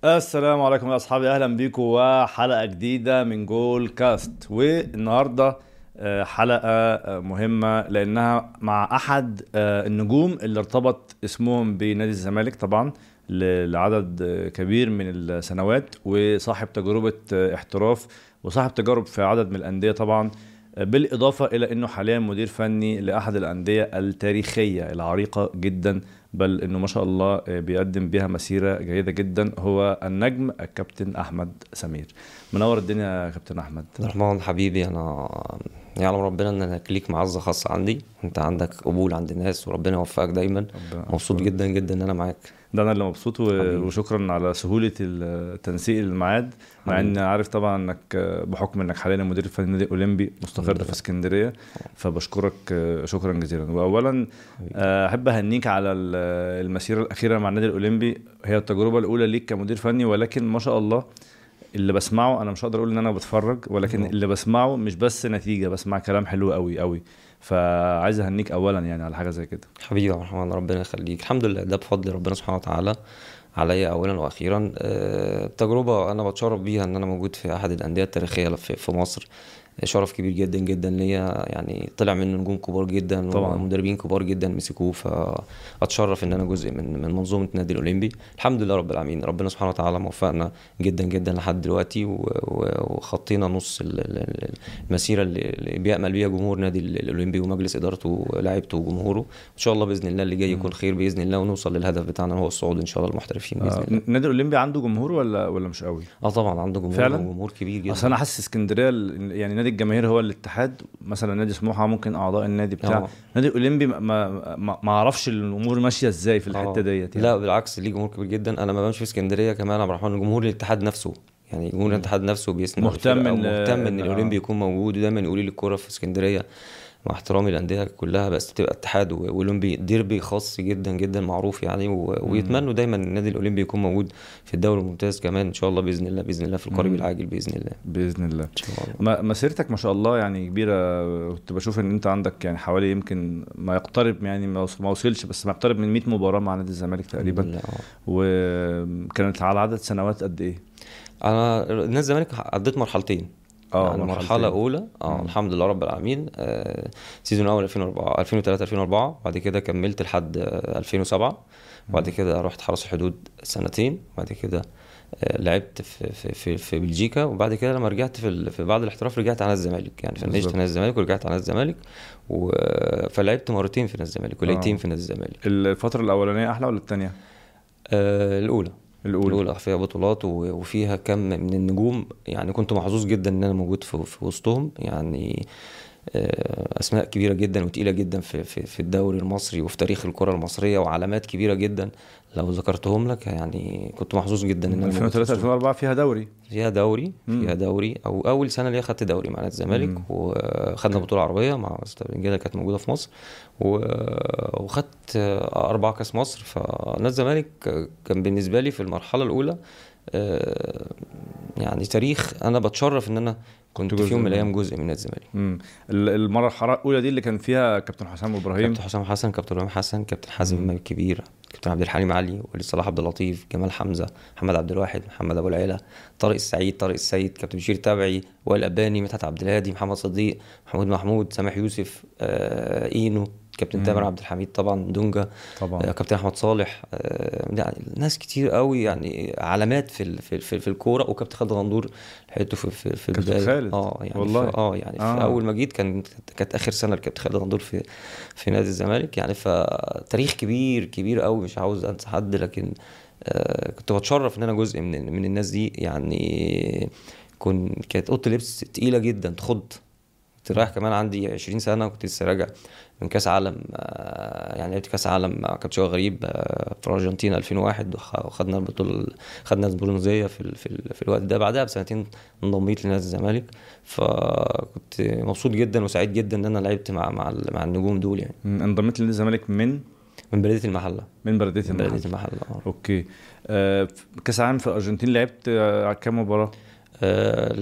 السلام عليكم يا اصحابي اهلا بيكم وحلقه جديده من جول كاست والنهارده آه، حلقه آه، مهمه لانها مع احد آه، النجوم اللي ارتبط اسمهم بنادي الزمالك طبعا ل- لعدد آه، كبير من السنوات وصاحب تجربه آه، احتراف وصاحب تجارب في عدد من الانديه طبعا آه، بالاضافه الى انه حاليا مدير فني لاحد الانديه التاريخيه العريقه جدا بل انه ما شاء الله آه، بيقدم بيها مسيره جيده جدا هو النجم الكابتن احمد سمير منور الدنيا يا كابتن احمد عبد الرحمن حبيبي انا يعلم ربنا ان انا ليك معزه خاصه عندي انت عندك قبول عند الناس وربنا يوفقك دايما ربنا مبسوط جدا جدا ان انا معاك ده انا اللي مبسوط و- حبيبي. وشكرا على سهوله ال- تنسيق الميعاد مع حبيبي. ان عارف طبعا انك آه، بحكم انك حاليا مدير فني النادي الاولمبي مستقر الحمد في لله. اسكندريه فبشكرك آه، شكرا جزيلا واولا آه، احب اهنيك على ال- المسيره الاخيره مع النادي الاولمبي هي التجربه الاولى ليك كمدير فني ولكن ما شاء الله اللي بسمعه انا مش هقدر اقول ان انا بتفرج ولكن آه. اللي بسمعه مش بس نتيجه بسمع كلام حلو قوي قوي فعايز اهنيك اولا يعني على حاجه زي كده حبيبي يا عبد الرحمن ربنا يخليك الحمد لله ده بفضل ربنا سبحانه وتعالى عليا اولا واخيرا آه، تجربه انا بتشرف بيها ان انا موجود في احد الانديه التاريخيه في في مصر شرف كبير جدا جدا ليا يعني طلع منه نجوم كبار جدا طبعاً. ومدربين كبار جدا مسكوه فاتشرف ان انا جزء من من منظومه النادي الاولمبي الحمد لله رب العالمين ربنا سبحانه وتعالى موفقنا جدا جدا لحد دلوقتي و- و- وخطينا نص ال- ال- ال- المسيره اللي اللي بيامل بيها جمهور النادي الاولمبي ومجلس ادارته ولاعيبته وجمهوره ان شاء الله باذن الله اللي جاي يكون خير باذن الله ونوصل للهدف بتاعنا هو الصعود ان شاء الله المحترفين باذن آه، الله النادي الاولمبي عنده جمهور ولا ولا مش قوي اه طبعا عنده جمهور فعلاً؟ جمهور كبير جدا اصل انا حاسس اسكندريه ال- يعني نادي الجماهير هو الاتحاد مثلا نادي سموحه ممكن اعضاء النادي بتاع آه. نادي الاولمبي ما, ما, ما, ما اعرفش الامور ماشيه ازاي في الحته آه. ديت يعني لا بالعكس ليه جمهور كبير جدا انا ما بمشي في اسكندريه كمان عبد الرحمن جمهور الاتحاد نفسه يعني جمهور الاتحاد نفسه بيسند مهتم الفرقة إن- ومهتم ان آه. الاولمبي يكون موجود ودايما يقولوا لي الكوره في اسكندريه مع احترامي للانديه كلها بس بتبقى اتحاد و- واولمبي ديربي خاص جدا جدا معروف يعني و... ويتمنوا دايما النادي الاولمبي يكون موجود في الدوري الممتاز كمان ان شاء الله باذن الله باذن الله في القريب مم. العاجل باذن الله باذن الله ان شاء الله ما- مسيرتك ما شاء الله يعني كبيره كنت بشوف ان انت عندك يعني حوالي يمكن ما يقترب يعني ما وص- ما وصلش بس ما يقترب من 100 مباراه مع نادي الزمالك الحمد تقريبا لله، آه. وكانت على عدد سنوات قد ايه؟ انا نادي الزمالك عديت مرحلتين اه يعني مرحلتين. مرحلة أولى اه مم. الحمد لله رب العالمين آه سيزون أول 2004 2003 2004 بعد كده كملت لحد آه 2007 وبعد كده رحت حرس الحدود سنتين وبعد كده آه لعبت في في في, في بلجيكا وبعد كده لما رجعت في, ال- في بعد الاحتراف رجعت على الزمالك يعني فنشت بالظبط. في نادي الزمالك ورجعت على الزمالك و... فلعبت مرتين في نادي الزمالك ولقيتين آه. في نادي الزمالك الفتره الاولانيه احلى ولا الثانيه؟ آه الأولى الاولى الأولى فيها بطولات و- وفيها كم من النجوم يعني كنت محظوظ جدا إن أنا موجود في, في وسطهم يعني آه، أسماء كبيرة جدا وتقيلة جدا في, في, في الدوري المصري وفي تاريخ الكرة المصرية وعلامات كبيرة جدا لو ذكرتهم لك يعني كنت محظوظ جدا إن أنا موجود في 2003 وسطهم. 2004 فيها دوري فيها دوري مم. فيها دوري او اول سنه ليا خدت دوري مع نادي الزمالك مم. وخدنا بطوله عربيه مع استاد بنجاده كانت موجوده في مصر و- وخدت اربع كاس مصر فنادي الزمالك كان بالنسبه لي في المرحله الاولى آه، يعني تاريخ انا بتشرف ان انا كنت جزء في يوم من منه. الايام جزء من نادي الزمالك امم ال- المرحله الاولى دي اللي كان فيها كابتن حسام ابراهيم كابتن حسام حسن كابتن ابراهيم حسن كابتن حازم مم. امام الكبير كابتن عبد الحليم علي وليد صلاح عبد اللطيف جمال حمزه محمد عبد الواحد محمد ابو العيله طارق السعيد طارق السيد كابتن بشير تابعي وائل اباني مدحت عبد الهادي محمد صديق محمود محمود سامح يوسف آه اينو كابتن مم. تامر عبد الحميد طبعا دونجا طبعا آه، كابتن احمد صالح آه، يعني ناس كتير قوي يعني علامات في ال- في في, في الكوره وكابتن خالد غندور لحقته في في, في كابتن البدايه خالد؟ اه يعني والله؟ في اه يعني آه. في اول ما جيت كان كانت اخر سنه لكابتن خالد غندور في في نادي الزمالك يعني فتاريخ كبير كبير قوي مش عاوز انسى حد لكن آه كنت بتشرف ان انا جزء من من الناس دي يعني كن كانت اوضه اللبس تقيله جدا تخض كنت رايح كمان عندي 20 سنه وكنت لسه راجع من كاس عالم آه، يعني لعبت كاس عالم مع كابتن شوقي غريب آه، في الارجنتين 2001 وخ- وخدنا البطوله خدنا البرونزيه في ال- في, ال- في الوقت ده بعدها بسنتين انضميت لنادي الزمالك فكنت مبسوط جدا وسعيد جدا ان انا لعبت مع مع ال- مع النجوم دول يعني مم، انضميت لنادي الزمالك من من بلديه المحله من بلديه من بلديه المحل المحله اه اوكي آه في كاس العالم في الارجنتين لعبت آه كام مباراه آه، لعبت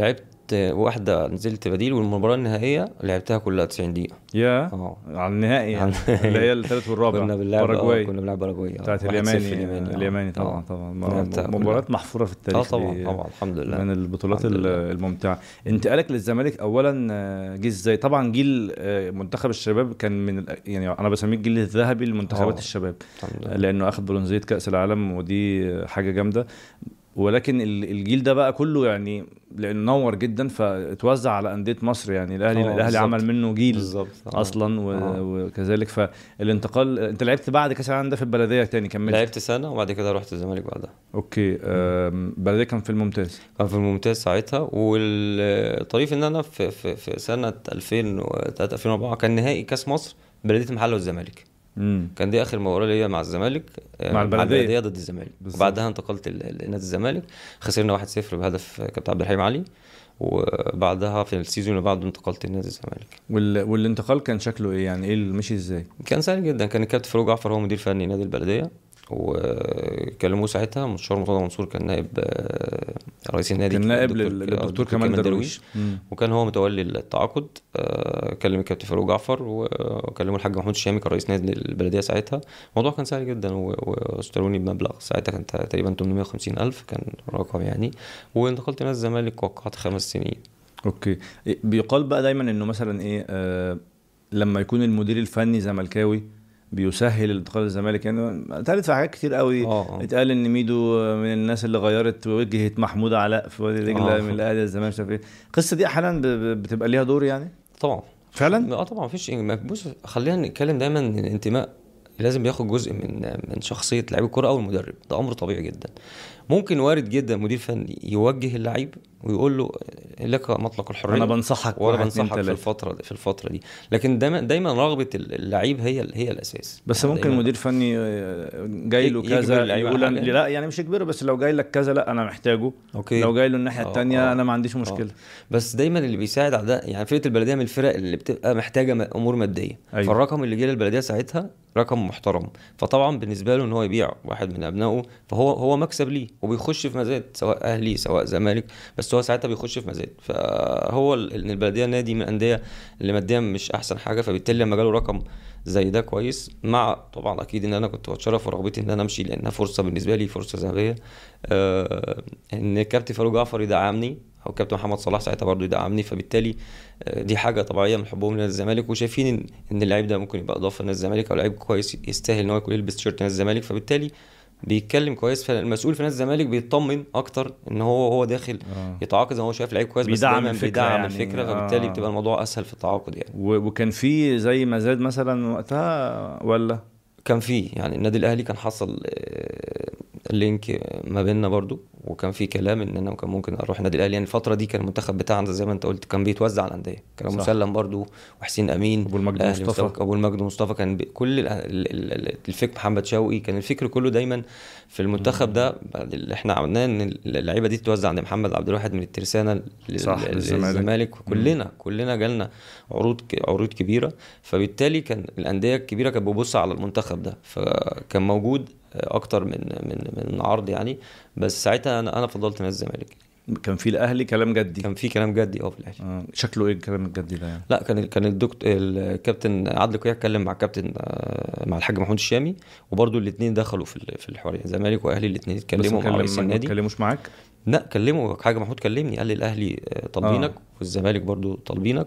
لعبت واحده نزلت بديل والمباراه النهائيه لعبتها كلها 90 دقيقه يا اه على النهائي يعني اللي هي الثالث والرابع كنا بنلعب باراجواي اه كنا بنلعب باراجواي آه. بتاعت 1-0 اليماني اليماني آه. اليماني طبعا آه. طبعا لعبتها كلها. مباريات محفوره في اه التاريخ طبعا دي طبعا الحمد لله من البطولات الحمد ال- لله. الممتعه انتقالك للزمالك اولا آه، جه ازاي طبعا جيل آه، منتخب الشباب كان من ال- يعني انا بسميه الجيل الذهبي لمنتخبات آه. الشباب الحمد لله لانه اخذ برونزيه كاس العالم ودي حاجه جامده ولكن ال- الجيل ده بقى كله يعني لانه نور جدا فاتوزع على انديه مصر يعني الاهلي آه، الاهلي بالظبط. عمل منه جيل بالظبط آه. اصلا و... آه. وكذلك فالانتقال انت لعبت بعد كاس العالم ده في البلديه تاني كملت لعبت سنه وبعد كده رحت الزمالك بعدها اوكي آم، البلديه كان في الممتاز كان في الممتاز ساعتها والطريف ان انا في في, في سنه 2003 2004 كان نهائي كاس مصر بلديه المحله والزمالك امم كان دي اخر مباراه ليا مع الزمالك آه، مع البلدية. ضد الزمالك بالظبط. وبعدها انتقلت ل- لنادي الزمالك خسرنا 1-0 بهدف كابتن عبد الحليم علي وبعدها في السيزون اللي بعده انتقلت لنادي الزمالك وال... والانتقال كان شكله ايه يعني ايه اللي مشي ازاي كان سهل جدا كان الكابتن فاروق جعفر هو مدير فني نادي البلديه وكلموه ساعتها مستشار مرتضى منصور كان نائب آه، رئيس النادي كان نائب الدكتور- لل- آه، للدكتور الدكتور كمال درويش مم. وكان هو متولي التعاقد آه، كلم الكابتن فاروق جعفر وكلموا الحاج محمود الشامي كان رئيس نادي البلديه ساعتها الموضوع كان سهل جدا و- واشتروني بمبلغ ساعتها كان تقريبا 850 الف كان رقم يعني وانتقلت نادي الزمالك وقعت خمس سنين اوكي إيه، بيقال بقى دايما انه مثلا ايه آه لما يكون المدير الفني زملكاوي بيسهل الانتقال للزمالك يعني اتقالت في حاجات كتير قوي اه آه. اتقال ان ميدو من الناس اللي غيرت وجهه محمود علاء في وادي دجله آه. من الاهلي للزمالك مش عارف ايه القصه دي احيانا ب- ب- بتبقى ليها دور يعني طبعا فعلا اه طبعا مفيش ما- بص خلينا نتكلم دايما ان الانتماء لازم بياخد جزء من من شخصيه لعيب الكوره او المدرب ده امر طبيعي جدا ممكن وارد جدا مدير فني يوجه اللعيب ويقول له لك مطلق الحريه انا بنصحك وانا واحد، اتنين، بنصحك في تلاتة. الفتره دي في الفتره دي لكن دايما دايما رغبه اللعيب هي هي الاساس بس يعني ممكن دايماً- مدير فني آه، جاي له يجبر كذا اللعيبة يقول على أنا- حاجة. لا يعني مش يجبره بس لو جاي لك كذا لا انا محتاجه اوكي لو جاي له الناحيه آه، الثانيه آه. انا ما عنديش مشكله بس دايما اللي بيساعد على ده يعني فرقه البلديه من الفرق اللي بتبقى محتاجه م- امور ماديه أيوة. أيوة. فالرقم اللي جه للبلديه ساعتها رقم محترم فطبعا بالنسبه له ان هو يبيع واحد من ابنائه فهو هو مكسب ليه وبيخش في مزاد سواء اهلي سواء زمالك بس هو ساعتها بيخش في مزاد فهو ال- ان البلديه نادي من الانديه اللي ماديا مش احسن حاجه فبالتالي لما جاله رقم زي ده كويس مع طبعا اكيد ان انا كنت بتشرف ورغبتي ان انا امشي لانها فرصه بالنسبه لي فرصه ذهبيه آه ان الكابتن فاروق جعفر يدعمني او كابتن محمد صلاح ساعتها برضه يدعمني فبالتالي آه، دي حاجه طبيعيه من حبهم لنادي الزمالك وشايفين ان ان اللعيب ده ممكن يبقى اضافه لنادي الزمالك او لعيب كويس يستاهل ان هو يكون يلبس تيشيرت نادي الزمالك فبالتالي بيتكلم كويس فالمسؤول في نادي الزمالك بيطمن اكتر ان هو هو داخل آه. يتعاقد زي ما هو شايف لعيب كويس بس بيدعم دايما الفكرة بيدعم يعني، الفكره آه. فبالتالي بتبقى الموضوع اسهل في التعاقد يعني و- وكان في زي مزاد مثلا وقتها ولا كان في يعني النادي الاهلي كان حصل آه، لينك ما بيننا برضو وكان في كلام ان انا كان ممكن اروح النادي الاهلي يعني الفتره دي كان المنتخب بتاعنا زي ما انت قلت كان بيتوزع على الانديه كان صح. مسلم برضو وحسين امين أبو المجد الأهلي مصطفى. مستوى- ابو المجد مصطفى كان ب- كل ال- ال- ال- الفكر محمد شوقي كان الفكر كله دايما في المنتخب ده بعد اللي احنا عملناه ان اللعيبه دي تتوزع عند محمد عبد الواحد من الترسانه لل- صح، لل- للزمالك. للزمالك كلنا كلنا جالنا عروض ك- عروض كبيره فبالتالي كان الانديه الكبيره كانت بتبص على المنتخب ده فكان موجود اكتر من من من عرض يعني بس ساعتها انا انا فضلت نادي الزمالك كان في الاهلي كلام جدي كان في كلام جدي اه في الاهلي آه. شكله ايه الكلام الجدي ده يعني لا كان كان الدكتور الكابتن عادل قيع اتكلم مع الكابتن آه، مع الحاج محمود الشامي وبرده الاثنين دخلوا في ال- في الحوار يعني الزمالك واهلي الاثنين بس اتكلموا مع ما رئيس كلم- ما النادي اتكلموش معاك لا كلمه حاج محمود كلمني قال لي الاهلي آه، طالبينك آه. والزمالك برضو طالبينك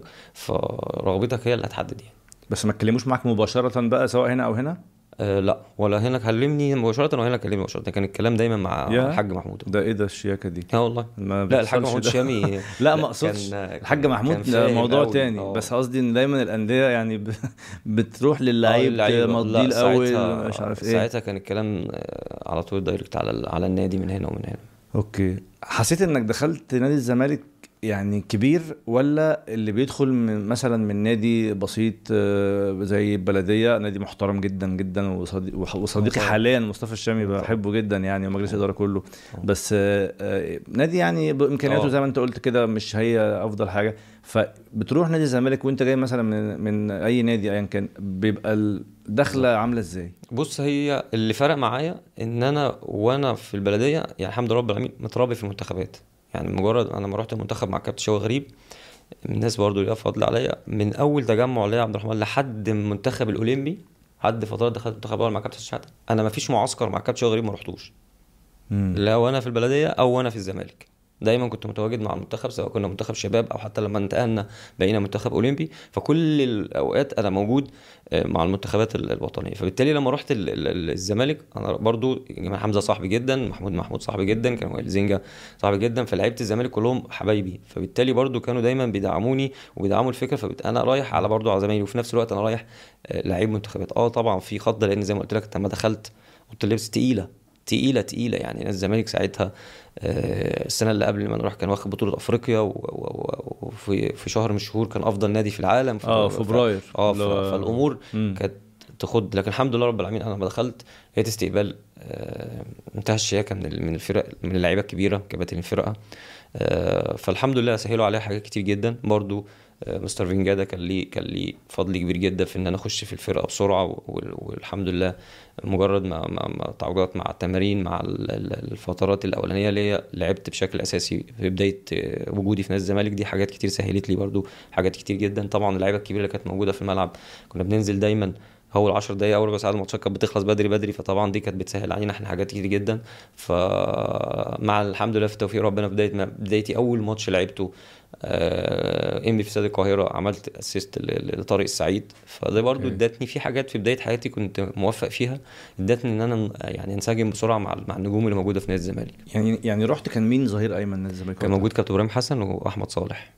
فرغبتك هي اللي هتحدد يعني بس ما اتكلموش معاك مباشره بقى سواء هنا او هنا أه لا ولا هنا كلمني مباشرة ولا هنا كلمني مباشرة كان الكلام دايما مع يا. الحاج محمود ده ايه ده الشياكه دي اه والله ما لا الحاج بيحصلش محمود ده. الشامي لا ما اقصدش كان- الحاج كان- محمود كان ده فاهم موضوع أوي. تاني آه. بس قصدي ان دايما الانديه يعني ب... بتروح للعيب اللعيبة. تمضيه لا، الاول ساعتها- مش عارف ايه ساعتها كان الكلام آه، على طول دايركت على ال- على النادي من هنا ومن هنا اوكي حسيت انك دخلت نادي الزمالك يعني كبير ولا اللي بيدخل من مثلا من نادي بسيط آه، زي البلديه نادي محترم جدا جدا وصديق وح- وصديقي طبعا. حاليا مصطفى الشامي طبعا. بحبه جدا يعني ومجلس طبعا. الاداره كله طبعا. بس آه، آه، نادي يعني بامكانياته اه. زي ما انت قلت كده مش هي افضل حاجه فبتروح نادي الزمالك وانت جاي مثلا من من اي نادي ايا كان بيبقى الدخله عامله ازاي؟ بص هي اللي فرق معايا ان انا وانا في البلديه يعني الحمد لله رب العالمين متربي في المنتخبات يعني مجرد انا لما رحت المنتخب مع كابتن شوقي غريب من الناس برضه ليها فضل عليا من اول تجمع ليا عبد الرحمن لحد المنتخب الاولمبي عد فترات دخلت المنتخب الاول مع كابتن شحاته انا ما فيش معسكر مع كابتن شوقي غريب ما رحتوش مم. لا وانا في البلديه او وانا في الزمالك دايما كنت متواجد مع المنتخب سواء كنا منتخب شباب او حتى لما انتقلنا بقينا منتخب اولمبي فكل الاوقات انا موجود آه، مع المنتخبات ال- الوطنيه فبالتالي لما رحت ال- ال- الزمالك انا برضو جمال حمزه صاحبي جدا محمود محمود صاحبي جدا كان وائل زنجه صاحبي جدا فلعيبه الزمالك كلهم حبايبي فبالتالي برضو كانوا دايما بيدعموني وبيدعموا الفكره فانا رايح على برضو على زمايلي وفي نفس الوقت انا رايح آه، لعيب منتخبات اه طبعا في خضه لان زي ما قلت لك انت لما دخلت اوضه اللبس تقيله تقيله تقيله يعني نادي الزمالك ساعتها آه، السنه اللي قبل ما نروح كان واخد بطوله افريقيا و- و- و- وفي في شهر من الشهور كان افضل نادي في العالم اه ف- فبراير اه اللي ف- هو- فالامور مم. كانت تخد لكن الحمد لله رب العالمين انا لما دخلت لقيت استقبال آه، منتهى الشياكه من ال- من الفرق من اللعيبه الكبيره كباتن الفرقه آه، فالحمد لله سهلوا عليها حاجات كتير جدا برضو آه، مستر فينجادا كان ليه كان ليه فضل كبير جدا في ان انا اخش في الفرقه بسرعه وال- والحمد لله مجرد ما ما ما تعويضات مع التمارين مع ال- ال- الفترات الاولانيه ليا لعبت بشكل اساسي في بدايه آه، وجودي في نادي الزمالك دي حاجات كتير سهلت لي برضو حاجات كتير جدا طبعا اللعيبه الكبيره اللي كانت موجوده في الملعب كنا بننزل دايما هو ال 10 دقايق اول ربع ساعه الماتشات كانت بتخلص بدري بدري فطبعا دي كانت بتسهل علينا احنا حاجات كتير جدا فمع الحمد لله في توفيق ربنا في بدايه ما بدايتي اول ماتش لعبته آه، امي في استاد القاهره عملت اسيست لطارق السعيد فده برضو أوكي. ادتني في حاجات في بدايه حياتي كنت موفق فيها ادتني ان انا يعني انسجم بسرعه مع مع النجوم اللي موجوده في نادي الزمالك يعني يعني رحت كان مين ظهير ايمن نادي الزمالك كان وقتها؟ موجود كابتن ابراهيم حسن واحمد صالح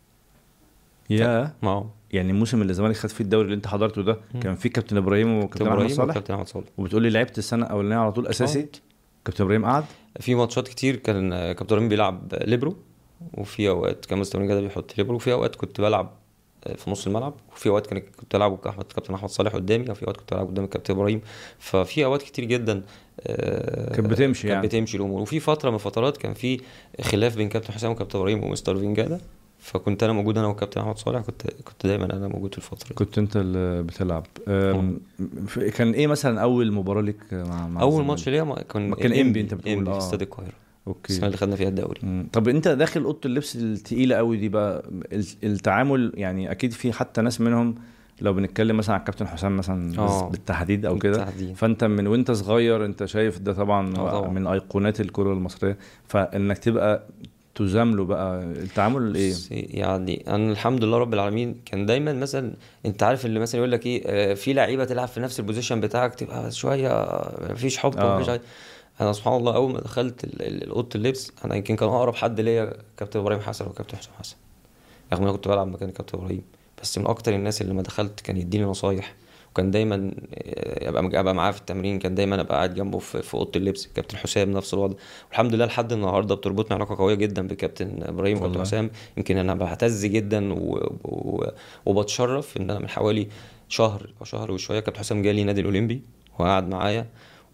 يا معه يعني الموسم اللي الزمالك خد فيه الدوري اللي انت حضرته ده مم. كان فيه كابتن ابراهيم وكابتن كابتن احمد ابراهيم صالح وكابتن احمد صالح وبتقول لي لعبت السنه الاولانيه على طول اساسي كابتن ابراهيم قعد في ماتشات كتير كان كابتن ابراهيم بيلعب ليبرو وفي اوقات كان مستر جدا بيحط ليبرو وفي اوقات كنت بلعب في نص الملعب وفي اوقات كان كنت بلعب احمد كابتن احمد صالح قدامي وفي اوقات كنت بلعب قدام الكابتن ابراهيم ففي اوقات كتير جدا آه، كانت بتمشي كانت يعني. بتمشي الامور وفي فتره من فترات كان في خلاف بين كابتن حسام وكابتن ابراهيم ومستر فينجادا فكنت انا موجود انا وكابتن احمد صالح كنت كنت دايما انا موجود في الفتره دي كنت انت اللي بتلعب أم، ف- كان ايه مثلا اول مباراه ليك مع, مع اول الزمالك؟ ماتش ليا ما- كان ما كان إنبي أنت بتقول، إنبي آه. في استاد القاهره اوكي السنه اللي خدنا فيها الدوري مم. طب انت داخل اوضه اللبس التقيله قوي دي بقى ال- التعامل يعني اكيد في حتى ناس منهم لو بنتكلم مثلا عن الكابتن حسام مثلا آه. بالتحديد او كده بالتحديد. فانت من وانت صغير انت شايف ده طبعا, آه طبعاً. من ايقونات الكره المصريه فانك تبقى تزامله بقى التعامل ايه بص، يعني انا الحمد لله رب العالمين كان دايما مثلا انت عارف اللي مثلا يقول لك ايه آه، في لعيبه تلعب في نفس البوزيشن بتاعك تبقى شويه مفيش حب آه. ومفيش عاي- انا سبحان الله اول ما دخلت ال- ال- اوضه اللبس انا يمكن كان اقرب حد ليا كابتن ابراهيم حسن وكابتن حسام حسن رغم ان انا كنت بلعب مكان كابتن ابراهيم بس من اكتر الناس اللي لما دخلت كان يديني نصايح وكان دايما آه، ابقى ابقى معاه في التمرين كان دايما ابقى قاعد جنبه في, في اوضه اللبس كابتن حسام نفس الوضع والحمد لله لحد النهارده بتربطني علاقه قويه جدا بكابتن ابراهيم وكابتن والله. حسام يمكن انا بعتز جدا و... و... وبتشرف ان انا من حوالي شهر او شهر وشويه كابتن حسام جالي نادي الاولمبي وقعد معايا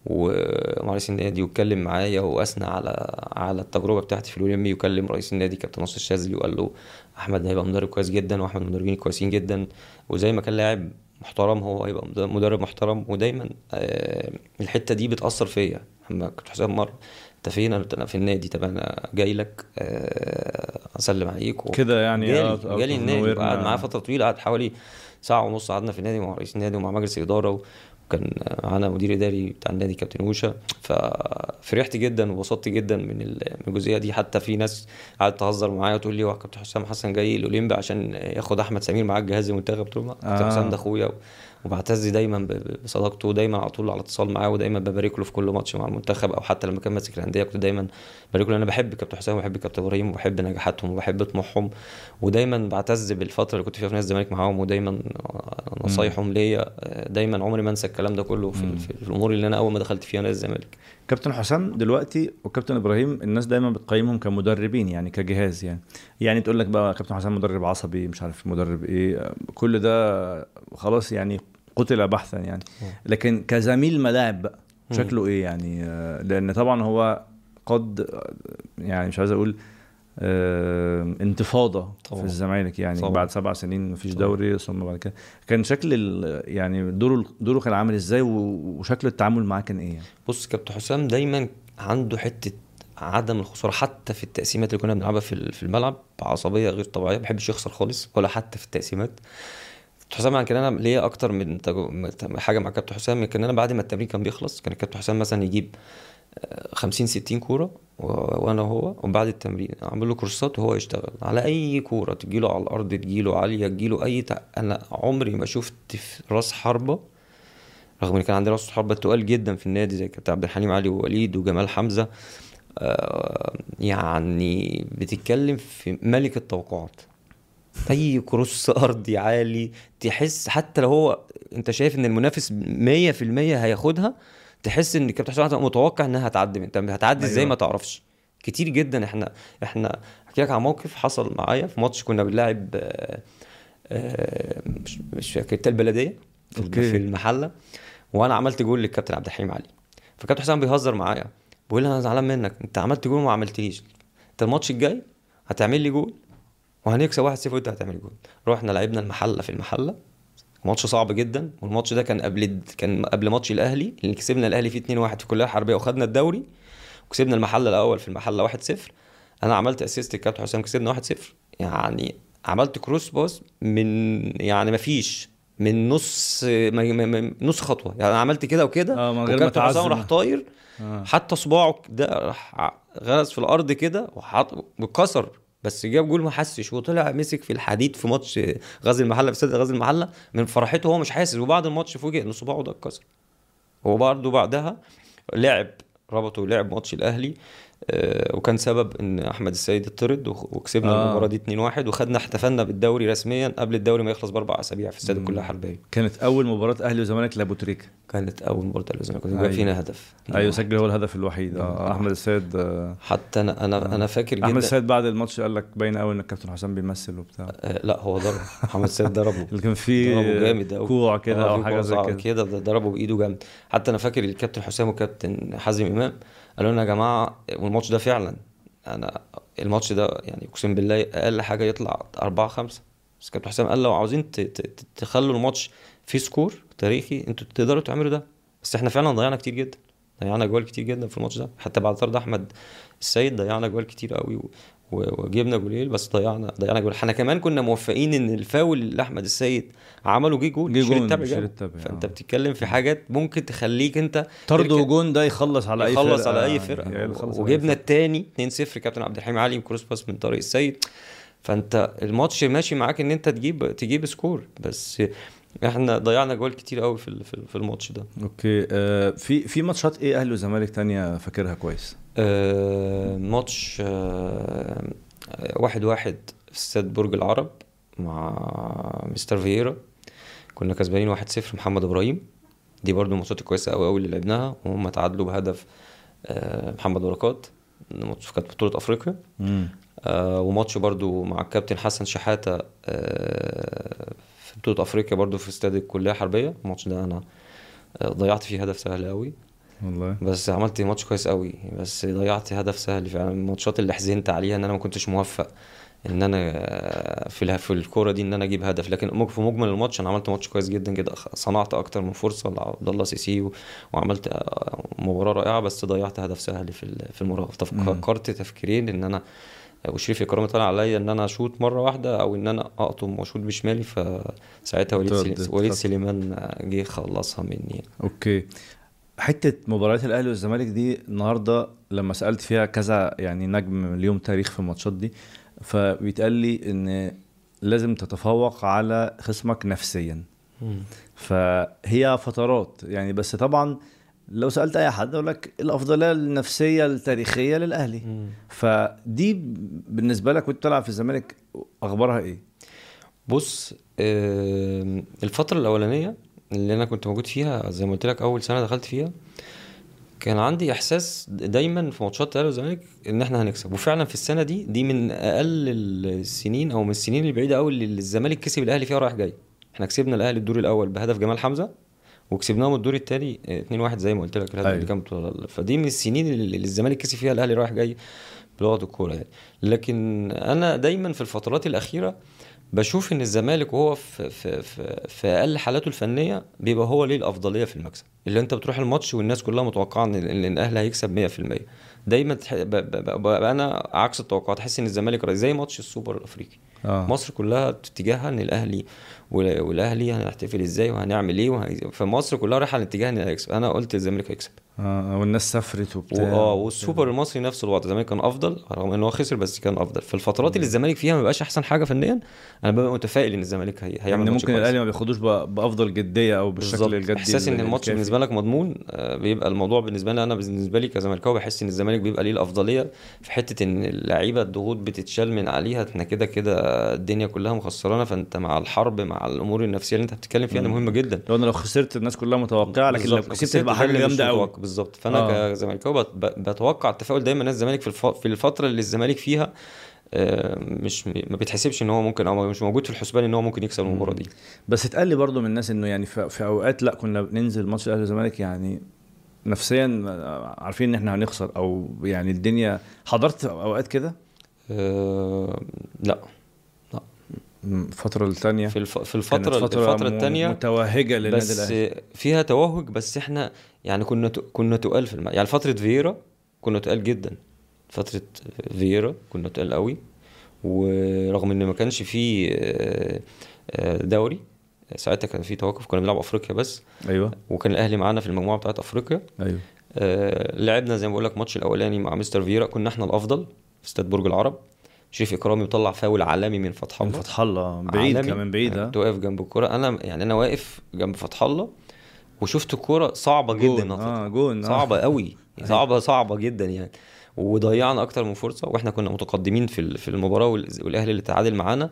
ومع رئيس النادي واتكلم معايا واثنى على على التجربه بتاعتي في الاولمبي وكلم رئيس النادي كابتن ناصر الشاذلي وقال له احمد هيبقى مدرب كويس جدا واحمد مدربين كويسين جدا وزي ما كان لاعب محترم هو هيبقى مد- مدرب محترم ودايما آه، الحته دي بتاثر فيا اما كابتن حسام مره انت فين انا أنا في النادي طب انا جاي لك آه، اسلم عليك و... كده يعني جالي آه، آه، جالي النادي تنورنا. وقعد معاه فتره طويله قعد حوالي ساعه ونص قعدنا في النادي مع رئيس النادي ومع مجلس الاداره و... وكان معانا مدير اداري بتاع النادي كابتن اوشا ففرحت جدا وبسطت جدا من ال- من الجزئيه دي حتى في ناس قعدت تهزر معايا وتقول لي هو كابتن حسام حسن جاي الاولمبي عشان ياخد احمد سمير معاه الجهاز المنتخب قلت له لا، كابتن آه. حسام ده اخويا و- وبعتز دايما ب- ب- بصداقته ودايما على طول على اتصال معاه ودايما ببارك له في كل ماتش مع المنتخب او حتى لما كان ماسك الانديه كنت دايما ببارك له انا بحب كابتن حسام وبحب كابتن ابراهيم وبحب نجاحاتهم وبحب طموحهم ودايما بعتز بالفتره اللي كنت فيها في نادي الزمالك معاهم ودايما نصايحهم ليا دايما عمري ما انسى الكلام ده كله في, مم. في, في الامور اللي انا اول ما دخلت فيها نادي الزمالك كابتن حسام دلوقتي وكابتن ابراهيم الناس دايما بتقيمهم كمدربين يعني كجهاز يعني يعني تقول لك بقى كابتن حسام مدرب عصبي مش عارف مدرب ايه كل ده خلاص يعني قتل بحثا يعني لكن كزميل ملاعب بقى مم. شكله ايه يعني آه، لان طبعا هو قد آه، يعني مش عايز اقول آه، انتفاضه طبعا. في الزمالك يعني طبعا. بعد سبع سنين مفيش طبعا. دوري ثم بعد كده كان شكل ال- يعني دوره دوره كان عامل ازاي و- وشكل التعامل معاه كان ايه يعني؟ بص كابتن حسام دايما عنده حته عدم الخساره حتى في التقسيمات اللي كنا بنلعبها في في الملعب بعصبيه غير طبيعيه ما بحبش يخسر خالص ولا حتى في التقسيمات حسام يعني كان انا ليا اكتر من حاجه مع كابتن حسام كان انا بعد ما التمرين كان بيخلص كان الكابتن حسام مثلا يجيب 50 60 كوره وانا وهو وبعد التمرين اعمل له كورسات وهو يشتغل على اي كوره تجيله على الارض تجيله عاليه تجيله اي تع... انا عمري ما شفت في راس حربه رغم ان كان عندي راس حربه تقال جدا في النادي زي كابتن عبد الحليم علي ووليد وجمال حمزه آه يعني بتتكلم في ملك التوقعات اي كروس ارضي عالي تحس حتى لو هو انت شايف ان المنافس 100% هياخدها تحس ان الكابتن حسام متوقع انها هتعدي من هتعدي ازاي أيوة. ما تعرفش كتير جدا احنا احنا احكي لك عن موقف حصل معايا في ماتش كنا بنلاعب آه، آه، مش مش فاكر البلديه في, أوكي. في المحله وانا عملت جول للكابتن عبد الحليم علي فكابتن حسام بيهزر معايا بيقول لي انا زعلان منك انت عملت جول وما عملتليش انت الماتش الجاي هتعمل لي جول وهنكسب 1-0 وانت هتعمل جول رحنا لعبنا المحله في المحله ماتش صعب جدا والماتش ده كان قبل كان قبل ماتش الاهلي اللي كسبنا الاهلي فيه 2-1 في الكليه الحربيه وخدنا الدوري وكسبنا المحله الاول في المحله 1-0 انا عملت اسيست الكابتن حسام كسبنا 1-0 يعني عملت كروس باس من يعني ما فيش من نص نص خطوه يعني عملت كده وكده اه من غير ما حسام راح طاير آه. حتى صباعه ده راح غرز في الارض كده وحط وكسر بس جاب جول ما حسش وطلع مسك في الحديد في ماتش غزل المحله في استاد غزل المحله من فرحته هو مش حاسس وبعد الماتش فوجئ ان صباعه ده اتكسر هو برضه بعدها لعب ربطه ولعب ماتش الاهلي آه، وكان سبب ان احمد السيد اتطرد وكسبنا آه. المباراه دي 2-1 وخدنا احتفلنا بالدوري رسميا قبل الدوري ما يخلص باربع اسابيع في استاد الكليه الحربيه كانت اول مباراه اهلي وزمالك لابو تريكه كانت اول مباراه اهلي وزمالك كنا أيوة. فينا هدف ايوه سجل هو الهدف الوحيد اه احمد السيد آه حتى انا انا آه. انا فاكر جدا احمد السيد بعد الماتش قال لك باين قوي ان الكابتن حسام بيمثل وبتاع آه لا هو ضرب محمد السيد ضربه اللي كان فيه ضربه جامد قوي كوع كده او حاجه زي كده كده ضربه بايده جامد حتى انا فاكر الكابتن حسام وكابتن حازم امام قالوا لنا يا جماعه والماتش ده فعلا انا الماتش ده يعني اقسم بالله اقل حاجه يطلع أربعة خمسة بس كابتن حسام قال لو عاوزين تخلوا الماتش فيه سكور تاريخي انتوا تقدروا تعملوا ده بس احنا فعلا ضيعنا كتير جدا ضيعنا جوال كتير جدا في الماتش ده حتى بعد طرد احمد السيد ضيعنا جوال كتير قوي وجبنا جولين بس ضيعنا ضيعنا جول احنا كمان كنا موفقين ان الفاول اللي احمد السيد عمله جه جول جه جول فانت آه. بتتكلم في حاجات ممكن تخليك انت طرد وجون ده يخلص على اي فرقه يخلص على اي فرقه يعني وجبنا الثاني 2-0 كابتن عبد الحليم علي كروس باس من طارق السيد فانت الماتش ماشي معاك ان انت تجيب تجيب سكور بس احنا ضيعنا جوال كتير قوي في في الماتش ده اوكي آه في في ماتشات ايه اهلي وزمالك تانية فاكرها كويس آه ماتش آه واحد واحد في استاد برج العرب مع مستر فييرا كنا كسبانين واحد صفر محمد ابراهيم دي برضو الماتشات الكويسه قوي قوي اللي لعبناها وهم تعادلوا بهدف آه محمد بركات ماتش كانت بطوله افريقيا آه وماتش برضو مع الكابتن حسن شحاته آه في بطوله افريقيا برضو في استاد الكليه الحربيه الماتش ده انا آه، ضيعت فيه هدف سهل قوي والله بس عملت ماتش كويس قوي بس ضيعت هدف سهل فعلا الماتشات اللي حزنت عليها ان انا ما كنتش موفق ان انا آه، في في الكوره دي ان انا اجيب هدف لكن في مجمل الماتش انا عملت ماتش كويس جدا جدا صنعت اكتر من فرصه لعبد الله سيسي وعملت آه، مباراه رائعه بس ضيعت هدف سهل في في المباراه فكرت تفكيرين ان انا وشريف اكرامي طلع عليا ان انا اشوط مره واحده او ان انا اقطم واشوط بشمالي فساعتها وليد وليد سليمان جه خلصها مني اوكي حته مباريات الاهلي والزمالك دي النهارده لما سالت فيها كذا يعني نجم اليوم تاريخ في الماتشات دي فبيتقال لي ان لازم تتفوق على خصمك نفسيا فهي فترات يعني بس طبعا لو سالت اي حد يقول لك الافضليه النفسيه التاريخيه للاهلي مم. فدي بالنسبه لك وانت بتلعب في الزمالك اخبارها ايه بص الفتره الاولانيه اللي انا كنت موجود فيها زي ما قلت لك اول سنه دخلت فيها كان عندي احساس دايما في ماتشات الاهلي والزمالك ان احنا هنكسب وفعلا في السنه دي دي من اقل السنين او من السنين البعيده قوي اللي الزمالك كسب الاهلي فيها رايح جاي احنا كسبنا الاهلي الدور الاول بهدف جمال حمزه وكسبناهم الدور الثاني 2-1 زي ما قلت لك الهدف اللي أيوه. كان فدي من السنين اللي الزمالك كسب فيها الاهلي رايح جاي بلغه الكوره يعني لكن انا دايما في الفترات الاخيره بشوف ان الزمالك وهو في في في, في اقل حالاته الفنيه بيبقى هو ليه الافضليه في المكسب اللي انت بتروح الماتش والناس كلها متوقعه ان الاهلي هيكسب 100% دايما تح... ب... ب... ب... بقى انا عكس التوقعات احس ان الزمالك رايح زي ماتش السوبر الافريقي اه مصر كلها اتجاهها ان الاهلي وال- والاهلي هنحتفل ازاي وهنعمل ايه وه... فمصر كلها رايحه على الاتجاه ان هيكسب انا قلت الزمالك هيكسب اه والناس سافرت وبتاع واه والسوبر المصري نفس الوضع الزمالك كان افضل رغم ان هو خسر بس كان افضل في الفترات اللي الزمالك فيها ما بيبقاش احسن حاجه فنيا انا ببقى متفائل ان الزمالك هي... هيعمل يعني ماتش ممكن كويس. الاهلي ما بياخدوش ب- بافضل جديه او بالشكل بالظبط الجدي احساس ان ال- الماتش الكافي. بالنسبه لك مضمون آه، بيبقى الموضوع بالنسبه لي انا بالنسبه لي كزملكاوي بحس ان الزمالك بيبقى ليه الافضليه في حته ان اللعيبه الضغوط بتتشال من عليها احنا كده كده الدنيا كلها مخسرانا فانت مع الحرب مع الامور النفسيه اللي انت بتتكلم فيها دي مم. مهمه جدا لو انا لو خسرت الناس كلها متوقعه لكن لو بالظبط. كسبت خسرت تبقى ده حاجه اللي مش جامده قوي متوقع. بالظبط فانا آه. كزملكاوي بت- ب- بتوقع التفاؤل دايما ناس الزمالك في الف... في الفتره اللي الزمالك فيها آه، مش ما بيتحسبش ان هو ممكن او مش موجود في الحسبان ان هو ممكن يكسب المباراه دي بس اتقال لي برضه من الناس انه يعني في, في اوقات لا كنا بننزل ماتش الاهلي والزمالك يعني نفسيا عارفين ان احنا هنخسر او يعني الدنيا حضرت اوقات كده آه، لا م- الفتره الثانيه في الف... في الفتره الفتره الثانيه متوهجه للنادي بس الاهلي فيها توهج بس احنا يعني كنا ت... كنا تقال في الملعب يعني فتره فييرا كنا تقال جدا فتره فييرا كنا تقال قوي ورغم ان ما كانش فيه آه، آه، دوري ساعتها كان في توقف كنا بنلعب افريقيا بس ايوه وكان الاهلي معانا في المجموعه بتاعت افريقيا ايوه آه، لعبنا زي ما بقول لك الماتش الاولاني مع مستر فييرا كنا احنا الافضل في استاد برج العرب شريف اكرامي وطلع فاول عالمي من فتح من الله فتح الله بعيد عالمي. كمان بعيد يعني ها كنت واقف جنب الكوره انا يعني انا واقف جنب فتح الله وشفت الكوره صعبه جون. جدا اه جون آه. صعبه قوي صعبه صعبه جدا يعني وضيعنا اكتر من فرصه واحنا كنا متقدمين في ال- في المباراه وال- والاهلي اللي تعادل معانا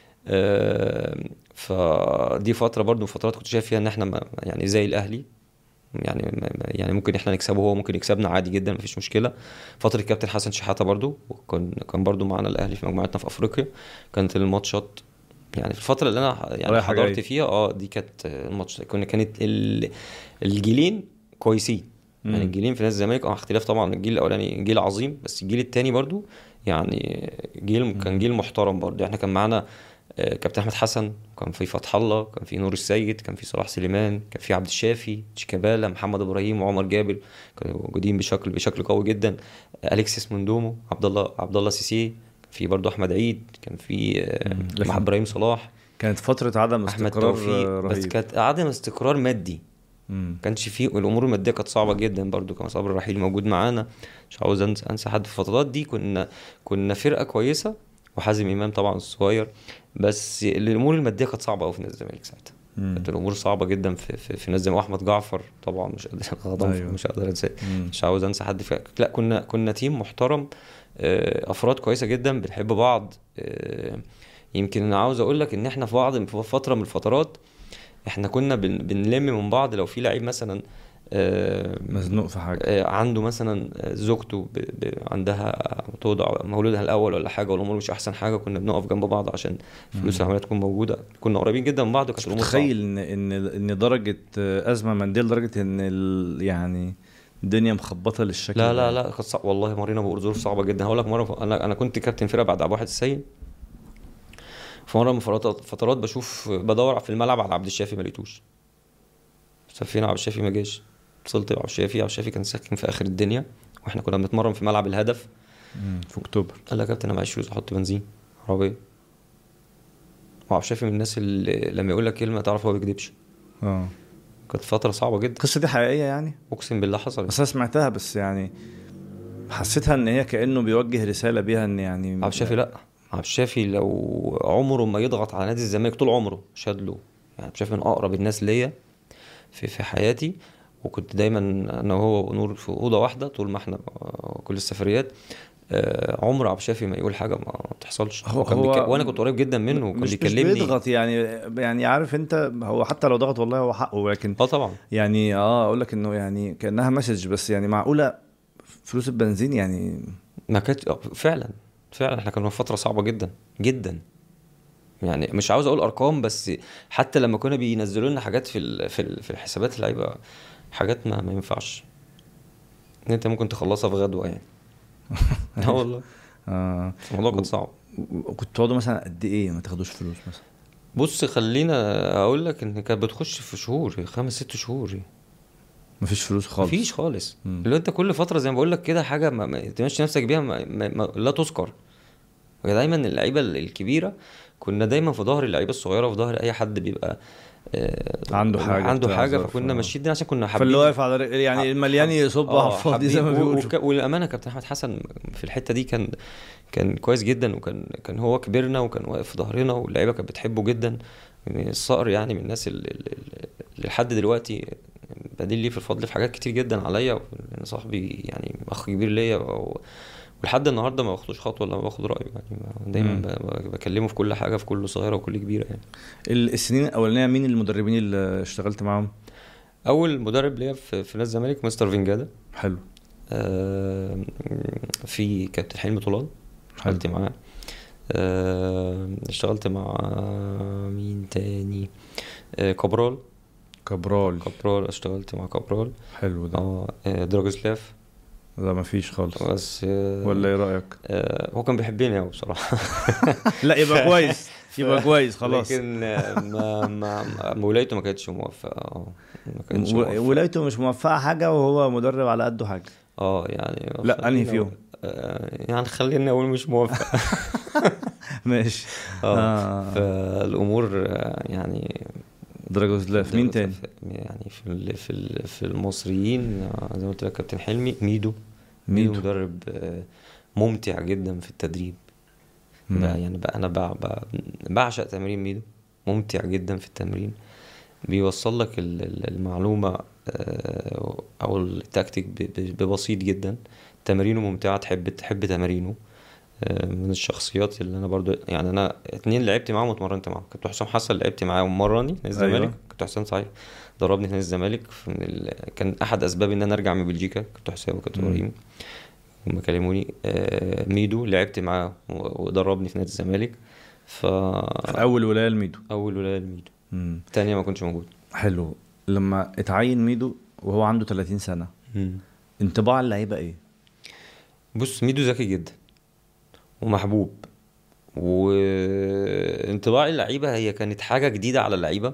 آه، فدي فتره برضو من الفترات كنت شايف فيها ان احنا ما- يعني زي الاهلي يعني ما- ما- يعني ممكن احنا نكسبه هو ممكن يكسبنا عادي جدا مفيش مشكله فتره الكابتن حسن شحاته برضو وكان كان برضو معانا الاهلي في مجموعتنا في افريقيا كانت الماتشات يعني في الفتره اللي انا يعني رايحة حضرت جاية. فيها اه دي كانت الماتش كنا كانت ال- الجيلين كويسين يعني مم. الجيلين في نادي الزمالك اه اختلاف طبعا الجيل الاولاني جيل عظيم بس الجيل الثاني برضو يعني جيل كان جيل محترم برضو احنا كان معانا آه، كابتن احمد حسن كان في فتح الله كان في نور السيد كان في صلاح سليمان كان في عبد الشافي شيكابالا محمد ابراهيم وعمر جابر كانوا موجودين بشكل بشكل قوي جدا آه، اليكسيس موندومو عبد الله عبد الله سيسي كان في برضو احمد عيد كان في آه، مم. لكن- محمد ابراهيم صلاح كانت فتره عدم احمد استقرار توفيق آه، بس رهيب كانت عدم استقرار مادي مم. ما كانش فيه الامور الماديه كانت صعبه جدا برضو كان صبري الرحيل موجود معانا مش عاوز انسى انسى حد في الفترات دي كنا كنا فرقه كويسه وحازم امام طبعا الصغير بس الامور الماديه كانت صعبه قوي في نادي الزمالك ساعتها مم. كانت الامور صعبه جدا في في, في نادي الزمالك واحمد جعفر طبعا مش قادر غضب أيوة. مش قادر انساه مم. مش عاوز انسى حد في لا كنا كنا تيم محترم آه، افراد كويسه جدا بنحب بعض آه، يمكن انا عاوز اقول لك ان احنا في بعض في فتره من الفترات احنا كنا بن بنلم من بعض لو في لعيب مثلا آه، مزنوق في حاجه آه، عنده مثلا آه، زوجته ب... ب... عندها توضع مولودها الاول ولا حاجه والامور مش احسن حاجه كنا بنقف جنب بعض عشان فلوس العمليه تكون موجوده كنا قريبين جدا من بعض وكانت مش الامور متخيل ان ان ان درجه آه، ازمه ماديه لدرجه ان ال- يعني الدنيا مخبطه للشكل لا ده. لا لا كانت صعب والله مرينا بظروف صعبه جدا هقول لك مره انا انا كنت كابتن فرقه بعد عبد الواحد السيد في مره من فترات فترات بشوف بدور في الملعب على عبد الشافي ما لقيتوش فين عبد الشافي ما جاش اتصلت بعبد الشافي عبد الشافي كان ساكن في اخر الدنيا واحنا كنا بنتمرن في ملعب الهدف مم. في اكتوبر قال لي يا كابتن انا معيش فلوس احط بنزين عربيه وعبد الشافي من الناس اللي لما يقول لك كلمه تعرف هو ما بيكذبش اه كانت فتره صعبه جدا القصه دي حقيقيه يعني اقسم بالله حصلت بس انا سمعتها بس يعني حسيتها ان هي كانه بيوجه رساله بيها ان يعني عبد الشافي لا عبد الشافي لو عمره ما يضغط على نادي الزمالك طول عمره شاد له يعني عبد الشافي من اقرب الناس ليا في في حياتي وكنت دايما انا وهو ونور في اوضه واحده طول ما احنا آه، كل السفريات آه، عمر عبد الشافي ما يقول حاجه ما تحصلش هو- هو كان هو- بيك... وانا كنت قريب جدا منه وكان مش مش بيكلمني بيضغط يعني يعني عارف انت هو حتى لو ضغط والله هو حقه لكن اه طبعا يعني اه اقول لك انه يعني كانها مسج بس يعني معقوله فلوس البنزين يعني ما كانت آه، فعلا فعلا احنا كنا في فتره صعبه جدا جدا يعني مش عاوز اقول ارقام بس حتى لما كنا بينزلوا لنا حاجات في ال- في ال- في الحسابات اللعيبه حاجات ما ما ينفعش ان انت ممكن تخلصها في غدوه يعني اه والله آه الموضوع كان صعب كنت تقعدوا مثلا قد ايه ما تاخدوش فلوس مثلا بص خلينا اقول لك ان كانت بتخش في شهور خمس ست شهور مفيش فلوس خالص مفيش خالص مم. اللي هو انت كل فتره زي ما بقول لك كده حاجه ما, ما تمشي نفسك بيها ما ما ما لا تذكر دايما اللعيبه الكبيره كنا دايما في ظهر اللعيبه الصغيره وفي ظهر اي حد بيبقى آه، عنده حاجة عنده بتاع حاجه ظرف، فكنا آه. ماشيين عشان كنا حابين فاللي واقف على رجل يعني المليان يصب على اه الفاضي زي ما حابين- و- بيقولوا وك- والامانه كابتن احمد حسن في الحته دي كان كان كويس جدا وكان كان هو كبرنا وكان واقف في ظهرنا واللعيبه كانت بتحبه جدا يعني الصقر يعني من الناس اللي, اللي لحد دلوقتي بدين ليه في الفضل في حاجات كتير جدا عليا لان صاحبي يعني اخ كبير ليا و- ولحد النهارده ما باخدوش خطوه الا ما باخد رايه يعني دايما مم. ب- ب- بكلمه في كل حاجه في كل صغيره وكل كبيره يعني ال- السنين الاولانيه مين المدربين اللي اشتغلت معاهم اول مدرب ليا في, في نادي الزمالك مستر فينجادا حلو آه، في كابتن حلمي طولان اشتغلت معاه آه، اشتغلت مع مين تاني آه، كابرال كابرال كابرال اشتغلت مع كابرال حلو ده اه آه، دراجوسلاف ده مفيش خالص بس آه، ولا ايه رايك آه، هو كان بيحبني قوي بصراحه لا يبقى كويس يبقى كويس خلاص لكن آه، ما ما ما ولايته ما كانتش موفقه اه ما كانتش و- موفقه ولايته مش موفقه حاجه وهو مدرب على قده حاجه اه يعني لا، أنهي خلينا فيهم؟ أقول- آه، يعني خلينا اقول مش موفق ماشي اه آه. فالامور آه، يعني دراجوزلاف مين تاني يعني في ال- في ال- في المصريين آه، زي ما قلت لك كابتن حلمي ميدو ميدو ميدو. مدرب آه، ممتع جدا في التدريب مم. بقى يعني بقى انا بع- بع- بعشق تمرين ميدو ممتع جدا في التمرين بيوصل لك ال- ال- المعلومة آه، او التكتيك ب- ب- ببسيط جدا تمارينه ممتعة تحب تحب تمارينه آه، من الشخصيات اللي انا برضو يعني انا اتنين لعبت معاهم واتمرنت معاهم كابتن حسام حسن لعبت معاه ومرني نادي الزمالك أيوة. كابتن حسام صحيح دربني في نادي الزمالك في من ال... كان احد اسباب ان انا ارجع من بلجيكا كابتن حسام وكابتن مم. ابراهيم هم كلموني آه، ميدو لعبت معاه و- ودربني في نادي الزمالك فا في اول ولايه لميدو اول ولايه لميدو مم. الثانيه ما كنتش موجود حلو لما اتعين ميدو وهو عنده 30 سنه انطباع اللعيبه ايه بص ميدو ذكي جدا ومحبوب وانطباع اللعيبه هي كانت حاجه جديده على اللعيبه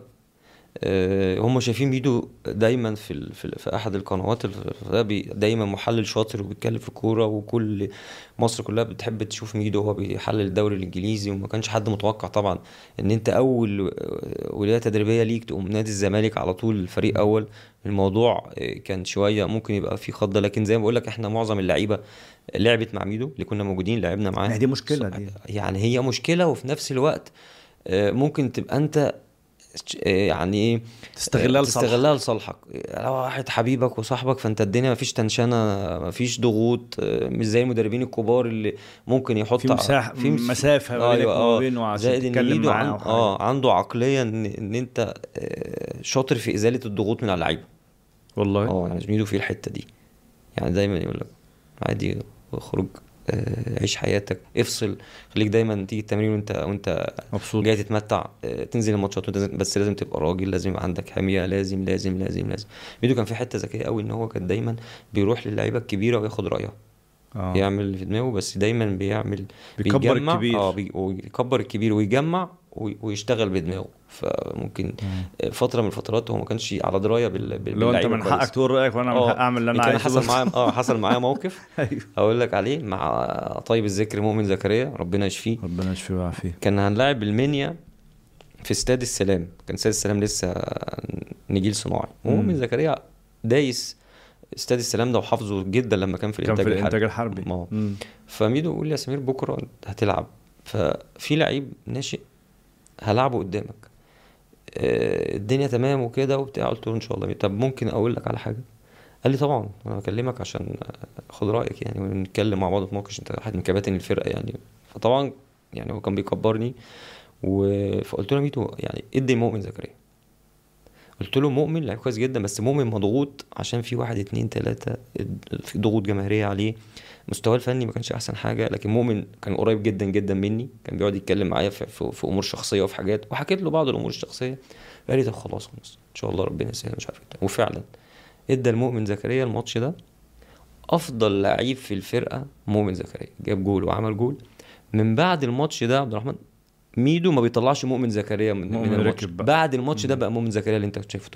آه، هم شايفين ميدو دايما في ال... في, ال... في احد القنوات ال- ده بي... دايما محلل شاطر وبيتكلم في الكوره وكل مصر كلها بتحب تشوف ميدو وهو بيحلل الدوري الانجليزي وما كانش حد متوقع طبعا ان انت اول ولايه تدريبيه ليك تقوم نادي الزمالك على طول الفريق اول الموضوع آه، كان شويه ممكن يبقى فيه خضه لكن زي ما بقول لك احنا معظم اللعيبه لعبت مع ميدو اللي كنا موجودين لعبنا معاه ما هي دي مشكلة دي. يعني هي مشكله وفي نفس الوقت آه، ممكن تبقى انت آه، يعني ايه تستغلها لصالحك. تستغلها لصالحك لو واحد حبيبك وصاحبك فانت الدنيا مفيش تنشنه مفيش ضغوط آه، مش زي المدربين الكبار اللي ممكن يحط في مساحة- مسافة ما بينك وما بينه عشان زائد ان تتكلم ميدو معاه عن... أو حاجة. اه عنده عقليه ان ان انت آه، شاطر في ازاله الضغوط من على اللعيبه والله اه يعني ميدو في الحته دي يعني دايما يقول لك عادي اخرج آه، عيش حياتك افصل خليك دايما تيجي التمرين وانت وانت مبسوط جاي تتمتع آه، تنزل الماتشات وانت زي- بس لازم تبقى راجل لازم يبقى عندك حميه لازم لازم لازم لازم ميدو كان في حته ذكيه قوي ان هو كان دايما بيروح للعيبه الكبيره وياخد رايها اه يعمل اللي في دماغه بس دايما بيعمل بيكبر بيجمع الكبير. اه بي... ويكبر الكبير ويجمع وي- ويشتغل بدماغه فممكن فتره من الفترات هو ما كانش على درايه بال... بال... لو انت باللعيبة من كويس. حقك تقول رايك وانا من اه حق اعمل اللي انا كان عايزه حصل بس. معايا اه حصل معايا موقف ايوه اقول لك عليه مع طيب الذكر مؤمن زكريا ربنا يشفيه ربنا يشفيه ويعافيه كان هنلاعب المنيا في استاد السلام كان استاد السلام لسه نجيل صناعي مم. ومؤمن زكريا دايس استاد السلام ده وحافظه جدا لما كان في كان الانتاج في الانتاج الحربي ما هو. مم. فميدو يقول لي يا سمير بكره انت هتلعب ففي لعيب ناشئ هلعبه قدامك آه، الدنيا تمام وكده وبتاع قلت له ان شاء الله طب ممكن اقول لك على حاجه قال لي طبعا انا بكلمك عشان اخد رايك يعني ونتكلم مع بعض ونتناقش انت واحد من كباتن الفرقه يعني فطبعا يعني هو كان بيكبرني و... فقلت له يا ميدو يعني ادي مؤمن زكريا قلت له مؤمن لعيب كويس جدا بس مؤمن مضغوط عشان في واحد اتنين تلاته في ضغوط جماهيريه عليه مستواه الفني ما كانش احسن حاجه لكن مؤمن كان قريب جدا جدا مني كان بيقعد يتكلم معايا في, في, في امور شخصيه وفي حاجات وحكيت له بعض الامور الشخصيه قال لي طب خلاص خلاص ان شاء الله ربنا يسهل مش عارف ايه وفعلا ادى المؤمن زكريا الماتش ده افضل لعيب في الفرقه مؤمن زكريا جاب جول وعمل جول من بعد الماتش ده عبد الرحمن ميدو ما بيطلعش مؤمن زكريا من, مؤمن من الماتش ركب بقى. بعد الماتش ده بقى مؤمن زكريا اللي انت شايفه ده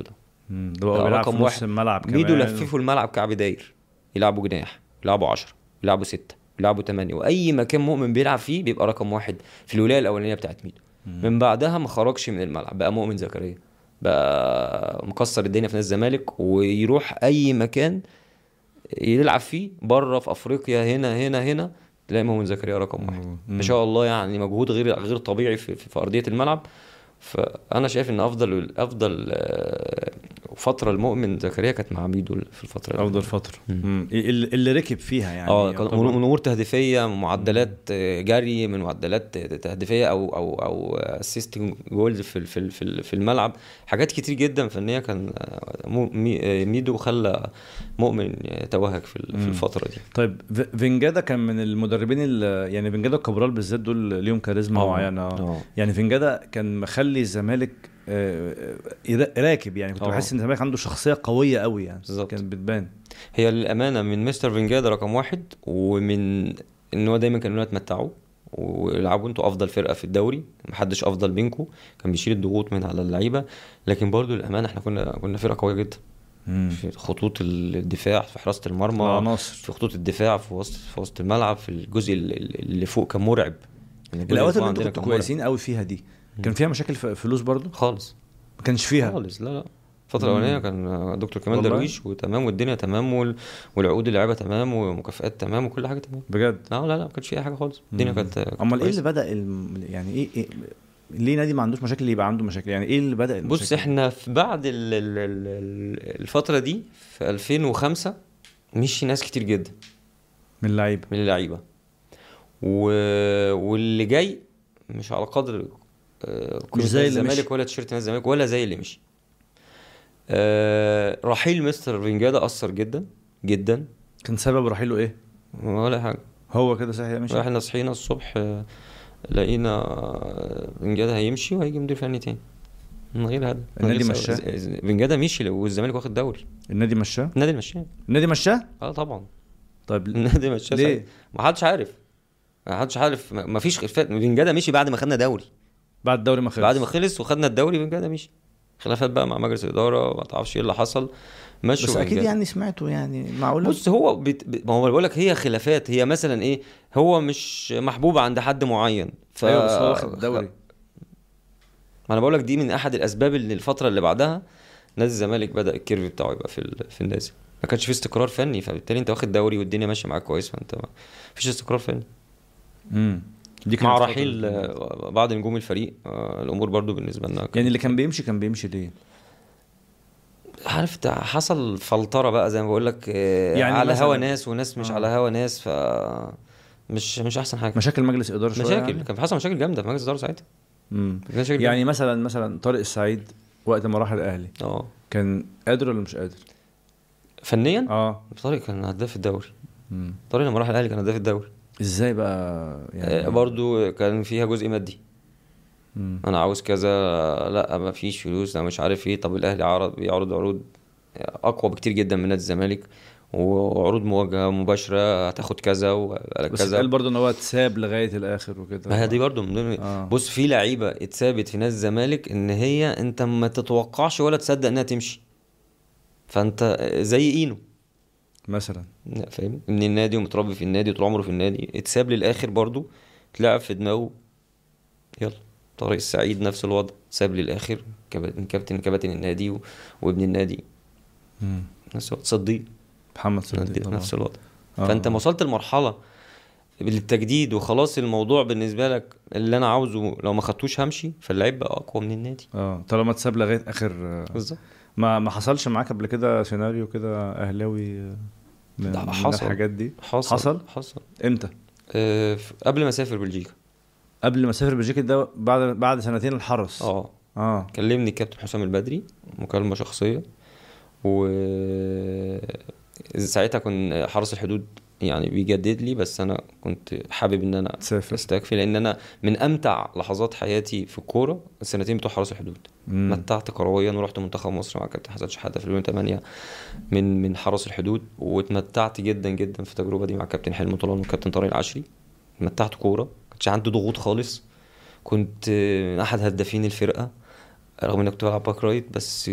مم. ده هو بقى بيلعب في رقم نص واحد. الملعب كمان ميدو لففوا الملعب كعب داير يلعبوا جناح يلعبوا 10 يلعبوا 6 يلعبوا 8 واي مكان مؤمن بيلعب فيه بيبقى رقم واحد في الولايه الاولانيه بتاعت ميدو من بعدها ما خرجش من الملعب بقى مؤمن زكريا بقى مكسر الدنيا في نادي الزمالك ويروح اي مكان يلعب فيه بره في افريقيا هنا هنا هنا تلاقي مؤمن زكريا رقم واحد مم. ما شاء الله يعني مجهود غير غير طبيعي في, في, في ارضيه الملعب فانا شايف ان افضل افضل آه، فتره المؤمن زكريا كانت مع ميدو في الفتره افضل الأولانية. فتره مم. مم. اللي اللي ركب فيها يعني اه كان يعتبر. من امور تهديفيه معدلات آه، جري من معدلات تهديفيه او او او اسيستنج جولز في ال- في ال- في ال- في الملعب حاجات كتير جدا فنيه كان آه، مو- مي- آه، ميدو خلى مؤمن يتوهج في ال- في مم. الفتره دي طيب ف- فينجادا كان من المدربين اللي يعني فينجادا وكابرال بالذات دول ليهم كاريزما آه، معينه آه. يعني فينجادا كان مخلي الزمالك آه، آه، راكب يعني كنت آه. بحس ان الزمالك عنده شخصيه قويه قوي يعني بالظبط. كانت بتبان هي للامانه من مستر فينجادا رقم واحد ومن ان هو دايما كان يقول لنا تمتعوا والعبوا انتوا افضل فرقه في الدوري محدش افضل منكم كان بيشيل الضغوط من على اللعيبه لكن برضو للامانه احنا كنا كنا فرقه قويه جدا في خطوط الدفاع في حراسه المرمى العناصر في خطوط الدفاع في وسط في وسط الملعب في الجزء ال- اللي فوق كان مرعب يعني الجزء الاوقات فوق اللي انتوا عندنا كنتوا كان مرعب. كويسين قوي فيها دي كان فيها مشاكل ف- فلوس برضو خالص ما كانش فيها خالص لا لا الفترة مم. الأولانية كان دكتور كمال والله؟ درويش وتمام والدنيا تمام وال... والعقود اللعيبة تمام ومكافآت تمام وكل حاجة تمام بجد لا لا لا ما كانش في أي حاجة خالص الدنيا مم. كانت كانت امال ايه كويسة. اللي بدا الم... يعني ايه, إيه ليه نادي ما عندوش مشاكل يبقى عنده مشاكل يعني ايه اللي بدا المشاكل بص احنا في بعد ال... ال... ال... ال- الفترة دي في 2005 مشي ناس كتير جدا من اللعيبه من اللعيبة و... واللي جاي مش على قدر آه، كرة زي نادي اللي مشي. الزمالك ولا تيشيرت نادي الزمالك ولا زي اللي مشي آه، رحيل مستر فينجادا أثر جدا جدا كان سبب رحيله ايه ولا حاجة هو كده صحيح مش احنا صحينا الصبح آه، لقينا آه، فينجادا هيمشي وهيجي مدير فني تاني من غير هذا النادي لسه- مشاه؟ ز- ز- فينجادا مشي والزمالك واخد دوري النادي مشاه النادي مشاه النادي مشاه اه طبعا طيب النادي مشاه ليه؟ ساعتها. ما حدش عارف ما حدش عارف ما ما فيش خلافات فينجادا مشي بعد ما خدنا دوري بعد الدوري ما خلص بعد ما خلص وخدنا الدوري فينجادا مشي خلافات بقى مع مجلس الاداره ما تعرفش ايه اللي حصل مشوا بس اكيد فينجادا. يعني سمعته يعني معقوله بص هو بت... بت- ما هو بقول لك هي خلافات هي مثلا ايه هو مش محبوب عند حد معين ف ايوه بس هو واخد الدوري ما انا بقول لك دي من احد الاسباب اللي الفتره اللي بعدها نادي الزمالك بدا الكيرف بتاعه يبقى في ال... في النازل ما كانش في استقرار فني فبالتالي انت واخد دوري والدنيا ماشيه معاك كويس فانت ما فيش استقرار فني امم دي مع كانت فترة- رحيل آه، بعض نجوم الفريق آه، الامور برضو بالنسبه لنا كانت- يعني اللي كان بيمشي كان بيمشي ليه عارف انت حصل فلتره بقى زي ما بقول لك يعني يعني على مثلاً- هوا ناس وناس مش آه. على هوا ناس ف مش مش احسن حاجه مشاكل مجلس اداره شويه مشاكل يعني؟ كان في حصل مشاكل جامده في مجلس الاداره ساعتها مم. كان مشاكل يعني مثلا مثلا طارق السعيد وقت ما راح الاهلي جامدة. اه كان قادر ولا مش قادر فنيا اه طارق كان هداف الدوري مم. طارق لما راح الاهلي كان هداف الدوري ازاي بقى يعني برضو كان فيها جزء مادي مم. انا عاوز كذا لا ما فيش فلوس لا مش عارف ايه طب الاهلي عرض بيعرض عروض اقوى بكتير جدا من نادي الزمالك وعروض مواجهه مباشره هتاخد كذا وعلى بس كذا قال برضه ان هو اتساب لغايه الاخر وكده ما هي دي برضو من ضمن آه. بص في لعيبه اتثابت في نادي الزمالك ان هي انت ما تتوقعش ولا تصدق انها تمشي فانت زي اينو مثلا فاهم من النادي ومتربي في النادي وطول عمره في النادي اتساب للاخر برضو تلعب في دماغه يلا طارق السعيد نفس الوضع ساب للاخر كابتن كابتن كباتن النادي و... وابن النادي مم. نفس الوضع صديق محمد صديق طبعا نفس الوضع آه. فانت ما وصلت لمرحله للتجديد وخلاص الموضوع بالنسبه لك اللي انا عاوزه لو ما خدتوش همشي فاللعيب بقى اقوى من النادي اه طالما اتساب لغايه اخر آه، بالظبط ما ما حصلش معاك قبل كده سيناريو كده اهلاوي آه، من لا، من حصل. الحاجات دي حصل حصل؟ حصل امتى أه ف- قبل ما اسافر بلجيكا قبل ما اسافر بلجيكا ده بعد بعد سنتين الحرس اه اه كلمني الكابتن حسام البدري مكالمة شخصية و ساعتها كان حرس الحدود يعني بيجدد لي بس انا كنت حابب ان انا تسافر استكفي لان انا من امتع لحظات حياتي في الكوره السنتين بتوع حرس الحدود مم. متعت كرويا ورحت منتخب مصر مع كابتن حسن شحاته في 2008 من من حرس الحدود واتمتعت جدا جدا في التجربه دي مع كابتن حلمي طولان وكابتن طارق العشري اتمتعت كوره كانش عندي ضغوط خالص كنت آه، احد هدافين الفرقه رغم اني كنت بلعب باك رايت بس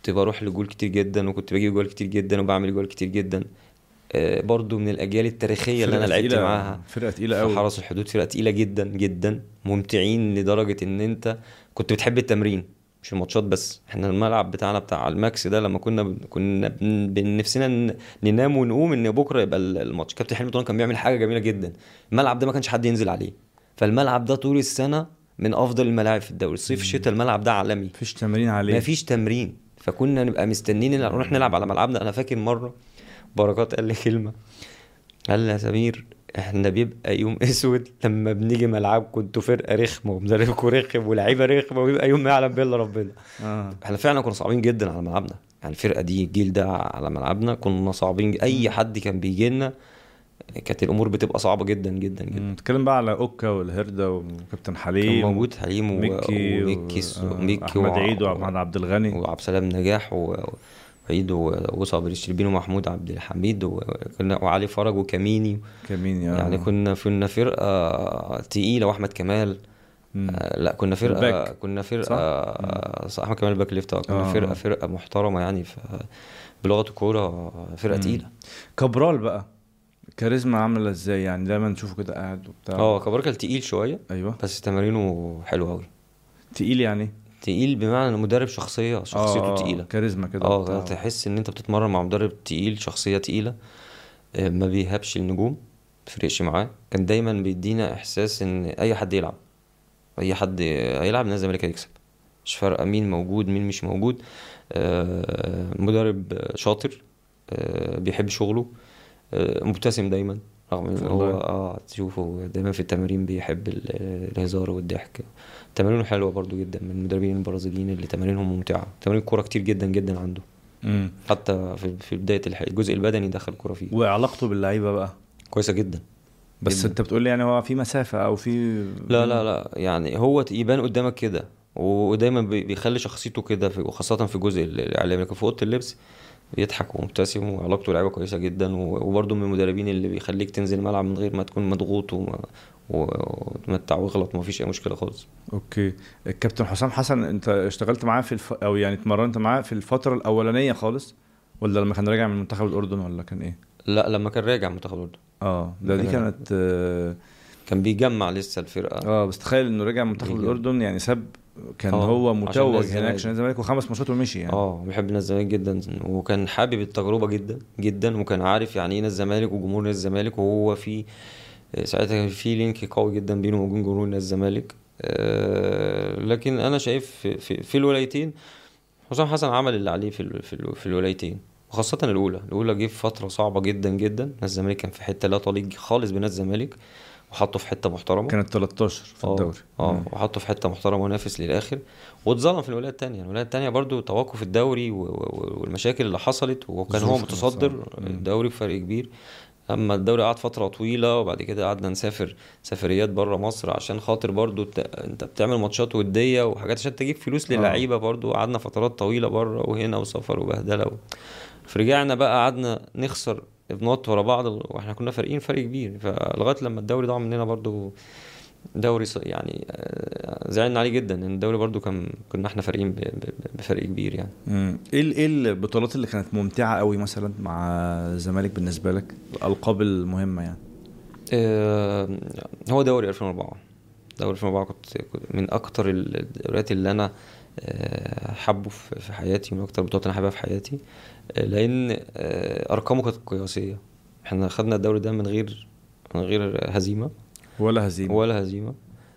كنت بروح لجول كتير جدا وكنت بجيب جول كتير جدا وبعمل جول كتير جدا آه، برضو من الاجيال التاريخيه اللي انا فرقة لعبت تقيلة- معاها فرقه تقيله في قوي حرس الحدود فرقه تقيله جدا جدا ممتعين لدرجه ان انت كنت بتحب التمرين مش الماتشات بس احنا الملعب بتاعنا بتاع الماكس ده لما كنا بن- كنا بن- بن- نفسنا ن- ننام ونقوم ان بكره يبقى ال- الماتش كابتن حلمي طولان كان بيعمل حاجه جميله جدا الملعب ده ما كانش حد ينزل عليه فالملعب ده طول السنه من افضل الملاعب في الدوري الصيف الشتاء الملعب ده عالمي مفيش تمرين عليه ما فيش تمرين فكنا نبقى مستنيين ان نروح نلعب على ملعبنا انا فاكر مره بركات قال لي كلمه قال لي يا سمير احنا بيبقى يوم اسود لما بنيجي ملعب كنتوا فرقه رخمه ومدربكم رخم ولاعيبه رخمه وبيبقى يوم ما يعلم بالله ربنا اه احنا فعلا كنا صعبين جدا على ملعبنا يعني الفرقه دي الجيل ده على ملعبنا كنا صعبين ج- اي حد كان بيجي لنا كانت الامور بتبقى صعبه جدا جدا جدا مم، نتكلم بقى على اوكا والهرده وكابتن كان حليم موجود حليم و- ميكي وميكي و... آه، وميكي احمد وع- عيد وعبد عبد الغني وعبد السلام نجاح و- وعيد و- وصابر الشربين ومحمود عبد الحميد وكنا وعلي فرج وكميني كمين يا يعني كنا كنا فرقه تقيله واحمد كمال مم. آه، لا كنا فرقه الباك. كنا صح؟ فرقه صح احمد كمال الباك ليفت آه، كنا آه. فرقه فرقه محترمه يعني ف بلغه الكوره فرقه مم. تقيله كابرال بقى كاريزما عامله ازاي يعني دايما نشوفه كده قاعد وبتاع اه كباركل تقيل شويه ايوه بس تمارينه حلو قوي تقيل يعني تقيل بمعنى انه مدرب شخصيه شخصيته آه، تقيله كاريزما كده اه وبتاع. تحس ان انت بتتمرن مع مدرب تقيل شخصيه تقيله آه، ما بيهابش النجوم مفرقش معاه كان دايما بيدينا احساس ان اي حد يلعب اي حد هيلعب نادي الزمالك هيكسب مش فارقه مين موجود مين مش موجود آه، مدرب شاطر آه، بيحب شغله آه، مبتسم دايما رغم ان هو والله. اه تشوفه دايما في التمارين بيحب ال- الهزار والضحك تمارينه حلوه برضو جدا من المدربين البرازيليين اللي تمارينهم ممتعه تمارين كوره كتير جدا جدا عنده مم. حتى في في بدايه الح- الجزء البدني دخل كوره فيه وعلاقته باللعيبه بقى كويسه جدا بس جداً. انت بتقول لي يعني هو في مسافه او في لا لا لا يعني هو ت- يبان قدامك كده ودايما بي- بيخلي شخصيته كده في وخاصه في الجزء الاعلامي لكن في اوضه اللبس بيضحك ومبتسم وعلاقته باللعيبه كويسه جدا و- وبرضه من المدربين اللي بيخليك تنزل الملعب من غير ما تكون مضغوط وما- و- وتمتع واغلط وما فيش اي مشكله خالص اوكي الكابتن حسام حسن انت اشتغلت معاه في الف... او يعني اتمرنت معاه في الفتره الاولانيه خالص ولا لما كان راجع من منتخب الاردن ولا كان ايه لا لما كان راجع منتخب الاردن اه ده دي لا. كانت اه, كان بيجمع لسه الفرقه آه بس تخيل انه رجع من منتخب بيجي. الاردن يعني ساب كان آه، هو عشان متوج نادي هناك الزمالك. عشان الزمالك وخمس ماتشات ومشي يعني اه بيحب نادي الزمالك جدا وكان حابب التجربه جدا جدا وكان عارف يعني ايه نادي الزمالك وجمهور نادي الزمالك وهو في ساعتها كان في لينك قوي جدا بينه وبين جمهور نادي الزمالك آه، لكن انا شايف في, في, في الولايتين حسام حسن عمل اللي عليه في ال- في, ال- في الولايتين وخاصة الأولى، الأولى جه في فترة صعبة جدا جدا، نادي الزمالك كان في حتة لا تليق خالص بنادي الزمالك وحطه في حتة محترمة كانت 13 في اه الدوري اه مم. وحطه في حته محترمه ونافس للاخر واتظلم في الولايه التانية الولايه التانية برضو توقف الدوري و- و- والمشاكل اللي حصلت وكان هو الظروف كانت متصدر صعبة. مم. الدوري بفرق كبير اما الدوري قعد فتره طويله وبعد كده قعدنا نسافر سفريات بره مصر عشان خاطر برضو ت... انت بتعمل ماتشات وديه وحاجات عشان تجيب فلوس اه. للعيبه برضو قعدنا فترات طويله بره وهنا وسفر وبهدله و... فرجعنا بقى قعدنا نخسر ابنات ورا بعض واحنا كنا فارقين فرق كبير فلغايه لما الدوري ضاع مننا برضو دوري ص- يعني آه، زعلنا عليه جدا ان الدوري برضو كان كنا احنا فارقين ب- ب- بفرق كبير يعني مم. ايه ال- ايه البطولات اللي كانت ممتعه قوي مثلا مع الزمالك بالنسبه لك الالقاب المهمه يعني آه، هو دوري 2004 دوري 2004 كنت كنت من اكتر الدوريات اللي انا آه، حابه في في حياتي من اكتر البطولات اللي انا حاببها في حياتي آه، لان آه، ارقامه كانت قياسيه احنا خدنا الدوري ده من غير من غير هزيمه ولا هزيمه ولا هزيمه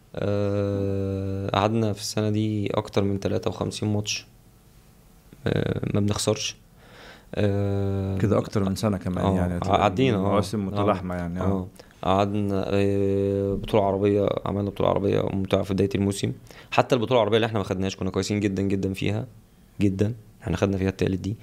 آه، قعدنا في السنه دي اكتر من 53 ماتش آه، ما بنخسرش آه، كده اكتر من سنه كمان اه يعني هتبقى عدينا اه مواسم اه متلاحمه يعني اه اه قعدنا آه، بطولة عربية عملنا بطولة عربية ممتعة في بداية الموسم حتى البطولة العربية اللي احنا ما خدناش كنا كويسين جدا جدا فيها جدا احنا خدنا فيها التالت دي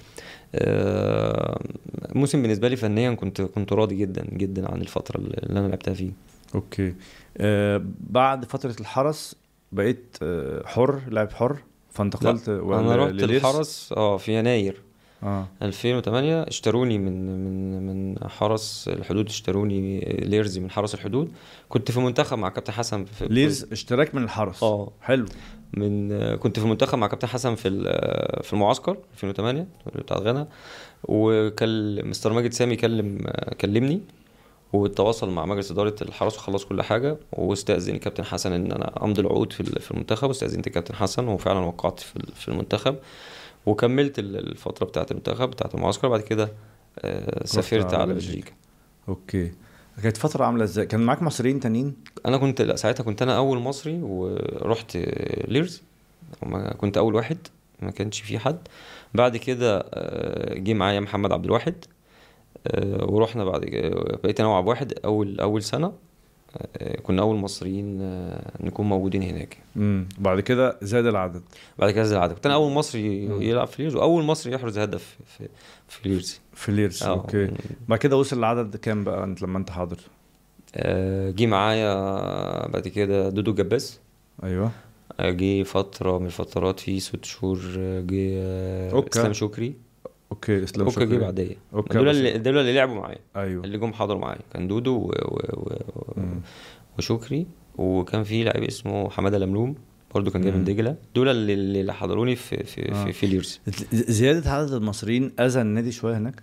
آه، الموسم بالنسبة لي فنيا كنت كنت راضي جدا جدا عن الفترة اللي انا لعبتها فيه اوكي آه بعد فتره الحرس بقيت آه حر لاعب حر لا فانتقلت انا رحت لليرس؟ الحرس اه في يناير اه 2008 اشتروني من من من حرس الحدود اشتروني ليرزي من حرس الحدود كنت في منتخب مع كابتن حسن في ليز اشتراك من الحرس اه. حلو من كنت في المنتخب مع كابتن حسن في ال- في المعسكر 2008 بتاع غانا وكان مستر ماجد سامي كلم كلمني وتواصل مع مجلس اداره الحرس وخلص كل حاجه واستاذن كابتن حسن ان انا امضي العقود في ال- في المنتخب واستاذنت كابتن حسن وفعلا وقعت في ال- في المنتخب وكملت ال- الفتره بتاعه المنتخب بتاعه المعسكر بعد كده آه، سافرت على على بلجيكا. بلجيكا اوكي كانت فترة عاملة ازاي؟ كان معاك مصريين تانيين؟ انا كنت لا ساعتها كنت انا اول مصري ورحت ليرز وما- كنت اول واحد ما كانش في حد بعد كده آه، جه معايا محمد عبد الواحد آه، ورحنا بعد كده بقيت انا وعبد واحد اول اول سنه آه، كنا اول مصريين آه، نكون موجودين هناك امم بعد كده زاد العدد بعد كده زي العاده كنت انا اول مصري مم. يلعب في ليرز واول مصري يحرز هدف في في ليرز في ليرز اه اوكي بعد كده وصل العدد كام بقى انت لما انت حاضر؟ آه، جه معايا بعد كده دودو جباس ايوه جه فترة من الفترات في ست شهور جه آه، أوكا. اسلام شكري اوكي اسلام اوكا جه شكري. بعديا اوكي دول بس- اللي دول اللي لعبوا معايا ايوه اللي جم حضروا معايا كان دودو و... و... و... مم. وشكري وكان في لعيب اسمه حماده لملوم برضه كان جاي من مم. دجله دول اللي, اللي حضروني في في آه. في, في ليرز زيادة عدد المصريين اذى النادي شوية هناك؟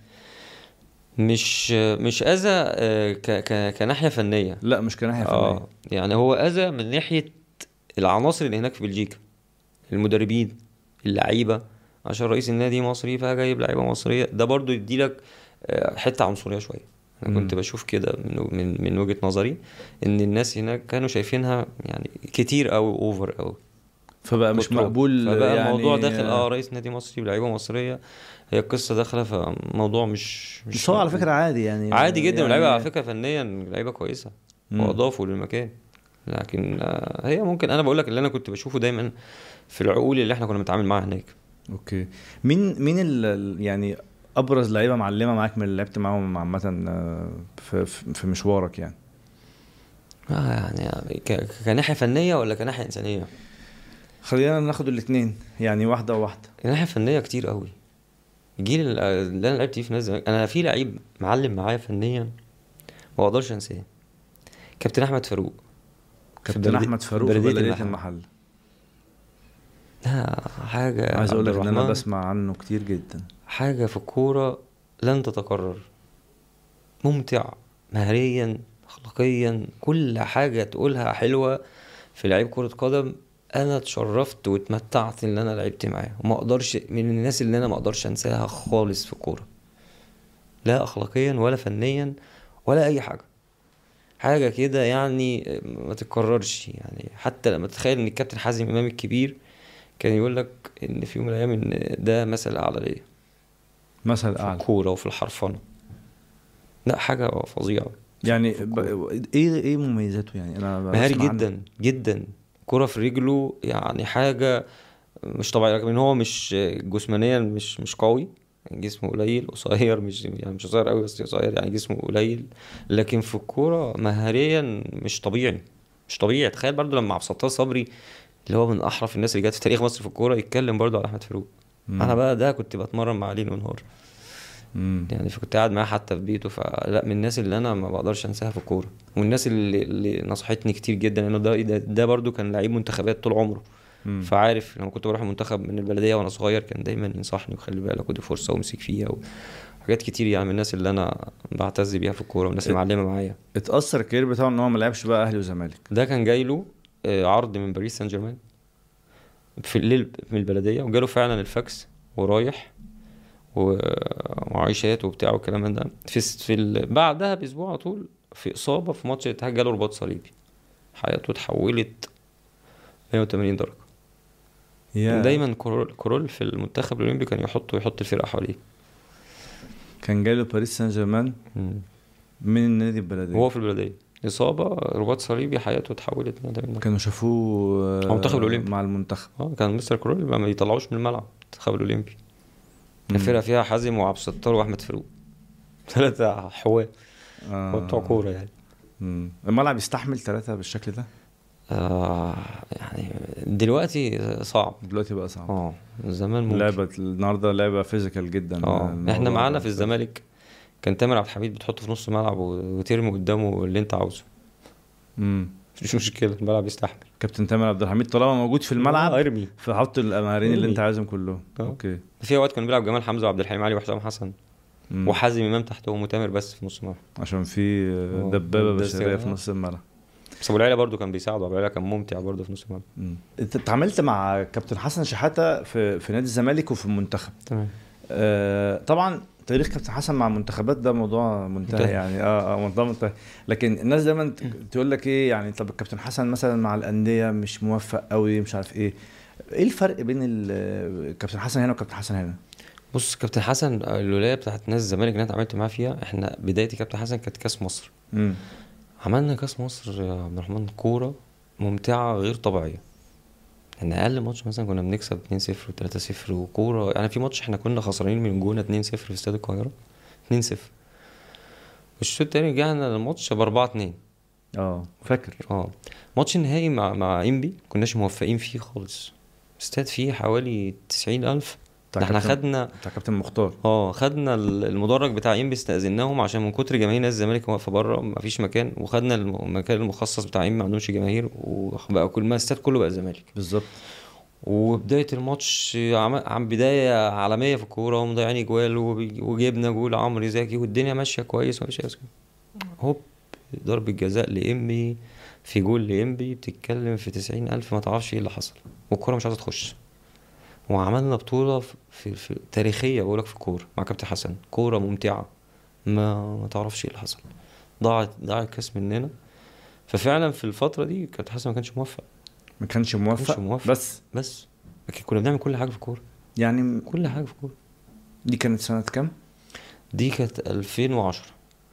مش مش اذى آه، ك... ك... كناحيه فنيه لا مش كناحية فنية اه يعني هو اذى من ناحيه العناصر اللي هناك في بلجيكا المدربين اللعيبه عشان رئيس النادي مصري فجايب لعيبه مصريه ده برضو يديلك آه، حته عنصريه شويه انا مم. كنت بشوف كده من من من وجهه نظري ان الناس هناك كانوا شايفينها يعني كتير قوي اوفر قوي فبقى مش كترة. مقبول فبقى يعني الموضوع داخل اه رئيس نادي مصري ولاعيبه مصريه هي القصه داخله فالموضوع مش بس هو على مقبول. فكرة عادي يعني عادي جدا يعني واللعيبه على فكره فنيا لعيبه كويسه مم. واضافوا للمكان لكن آه، هي ممكن انا بقول لك اللي انا كنت بشوفه دايما في العقول اللي احنا كنا بنتعامل معاها هناك اوكي مين مين ال- ال يعني ابرز لعيبه معلمه معاك من اللي لعبت معاهم عامه آه، في في في مشوارك يعني آه يعني ك- كناحيه فنيه ولا كناحيه انسانيه خلينا ناخد الاثنين يعني واحده وواحده كناحيه فنيه كتير قوي الجيل ال- اللي انا لعبت فيه في نادي الزمالك انا في لعيب معلم معايا فنيا ما اقدرش انساه كابتن احمد فاروق في كابتن بلدي- احمد فاروق في بلدية بلديه المحل. المحل لا حاجه عايز اقول عبد لك ان انا الرحمن، بسمع عنه كتير جدا حاجة في الكورة لن تتكرر ممتع مهريا أخلاقيا كل حاجة تقولها حلوة في لعيب كرة قدم أنا اتشرفت واتمتعت إن أنا لعبت معاه وما أقدرش من الناس اللي أنا ما أقدرش أنساها خالص في الكورة لا أخلاقيا ولا فنيا ولا أي حاجة حاجة كده يعني ما تتكررش يعني حتى لما تتخيل إن الكابتن حازم إمام الكبير كان يقول لك إن في يوم من الأيام إن ده مثل أعلى ليا مثل في اعلى الكورة وفي الحرفنة لا حاجة فظيعة يعني ب... ايه ايه مميزاته يعني انا مهاري بسمع عنه. جدا جدا كرة في رجله يعني حاجة مش طبيعية رغم ان هو مش جسمانيا مش مش قوي جسمه قليل قصير مش يعني مش قصير قوي بس قصير يعني جسمه قليل لكن في الكورة مهاريا مش طبيعي مش طبيعي تخيل برضو لما عبد الستار صبري اللي هو من احرف الناس اللي جت في تاريخ مصر في الكورة يتكلم برضو على احمد فاروق مم. انا بقى ده كنت بتمرن مع ليل ونهار مم. يعني فكنت قاعد معاه حتى في بيته فلا من الناس اللي انا ما بقدرش انساها في الكوره والناس اللي, اللي نصحتني كتير جدا لانه ده ده, ده برضو كان لعيب منتخبات طول عمره مم. فعارف لما كنت بروح المنتخب من البلديه وانا صغير كان دايما ينصحني وخلي بالك ودي فرصه وامسك فيها وحاجات كتير يعني من الناس اللي انا بعتز بيها في الكوره والناس اللي معلمه معايا اتاثر الكارير بتاعه ان هو ما لعبش بقى اهلي وزمالك ده كان جاي له آه، عرض من باريس سان جيرمان في الليل من البلديه وجاله فعلا الفاكس ورايح و- وعيشات وبتاع والكلام من ده في الس- في ال... بعدها باسبوع على طول في اصابه في ماتش الاتحاد جاله رباط صليبي حياته اتحولت 180 درجه يا دايما كرول, كرول في المنتخب الاولمبي كان يحط يحط الفرقه حواليه كان جاي له باريس سان جيرمان من النادي البلديه وهو في البلديه اصابه رباط صليبي حياته اتحولت 180 درجه كانوا شافوه آه، هو المنتخب الأولمبي. مع المنتخب اه كان مستر كرول ما يطلعوش من الملعب المنتخب الاولمبي مم. الفرقه فيها حازم وعبد الستار واحمد فاروق ثلاثه حواه آه. بتوع كوره يعني مم. الملعب يستحمل ثلاثة بالشكل ده؟ آه يعني دلوقتي صعب دلوقتي بقى صعب اه زمان ممكن لعبه النهارده لعبه فيزيكال جدا اه الموضوع احنا معانا بقى في الزمالك كان تامر عبد الحميد بتحطه في نص الملعب و- وترمي قدامه اللي انت عاوزه امم مش مشكله الملعب يستحمل كابتن تامر عبد الحميد طالما موجود في آه، الملعب ارمي فحط الامارين اللي ارمي. انت عايزهم كلهم آه. اوكي في اوقات كان بيلعب جمال حمزه وعبد الحليم علي وحسام حسن مم. وحازم امام تحتهم وتامر بس في نص الملعب عشان في آه. دبابه بس بشريه كده. في نص الملعب بس ابو العيله برضو كان بيساعده ابو العيله كان ممتع برضو في نص الملعب مم. انت اتعاملت مع كابتن حسن شحاته في في نادي الزمالك وفي المنتخب تمام آه طبعا تاريخ كابتن حسن مع المنتخبات ده موضوع منتهي منتهي. يعني اه اه موضوع منتهي لكن الناس دايما ت- تقول لك ايه يعني طب الكابتن حسن مثلا مع الانديه مش موفق قوي مش عارف ايه ايه الفرق بين ال- كابتن حسن هنا وكابتن حسن هنا بص كابتن حسن الولايه بتاعت نادي الزمالك اللي انا اتعاملت معاه فيها احنا بدايتي كابتن حسن كانت كاس مصر امم عملنا كاس مصر يا عبد الرحمن كوره ممتعه غير طبيعيه يعني اقل ماتش مثلا كنا بنكسب 2-0 و3-0 وكوره يعني في ماتش احنا كنا خسرانين من جونه 2-0 في استاد القاهره 2-0 والشوط التاني رجعنا الماتش ب 4-2 اه فاكر اه ماتش النهائي مع مع انبي كناش موفقين فيه خالص استاد فيه حوالي 90000 بتاع ده احنا كابتن- خدنا بتاع كابتن مختار اه خدنا ال- المدرج بتاع انبي استأذناهم عشان من كتر جماهير نادي الزمالك واقفه بره مفيش مكان وخدنا الم- المكان المخصص بتاع انبي ما عندهمش جماهير وبقى كل ما الاستاد كله بقى الزمالك بالظبط وبدايه الماتش عم, عم بدايه عالميه في الكوره ومضيعين اجوال وبي- وجبنا جول عمرو زكي والدنيا ماشيه كويس ومفيش اي مشكلة. هوب ضربه جزاء لانبي في جول لانبي بتتكلم في تسعين ألف ما تعرفش ايه اللي حصل والكوره مش عايزه تخش وعملنا بطولة في, في, في تاريخية بقولك في الكورة مع كابتن حسن كورة ممتعة ما ما تعرفش ايه اللي حصل ضاعت ضاع الكاس مننا ففعلا في الفترة دي كابتن حسن ما كانش موفق ما كانش موفق, كانش موفق. بس بس لكن كنا بنعمل كل حاجة في الكورة يعني كل حاجة في الكورة دي كانت سنه كام دي كانت 2010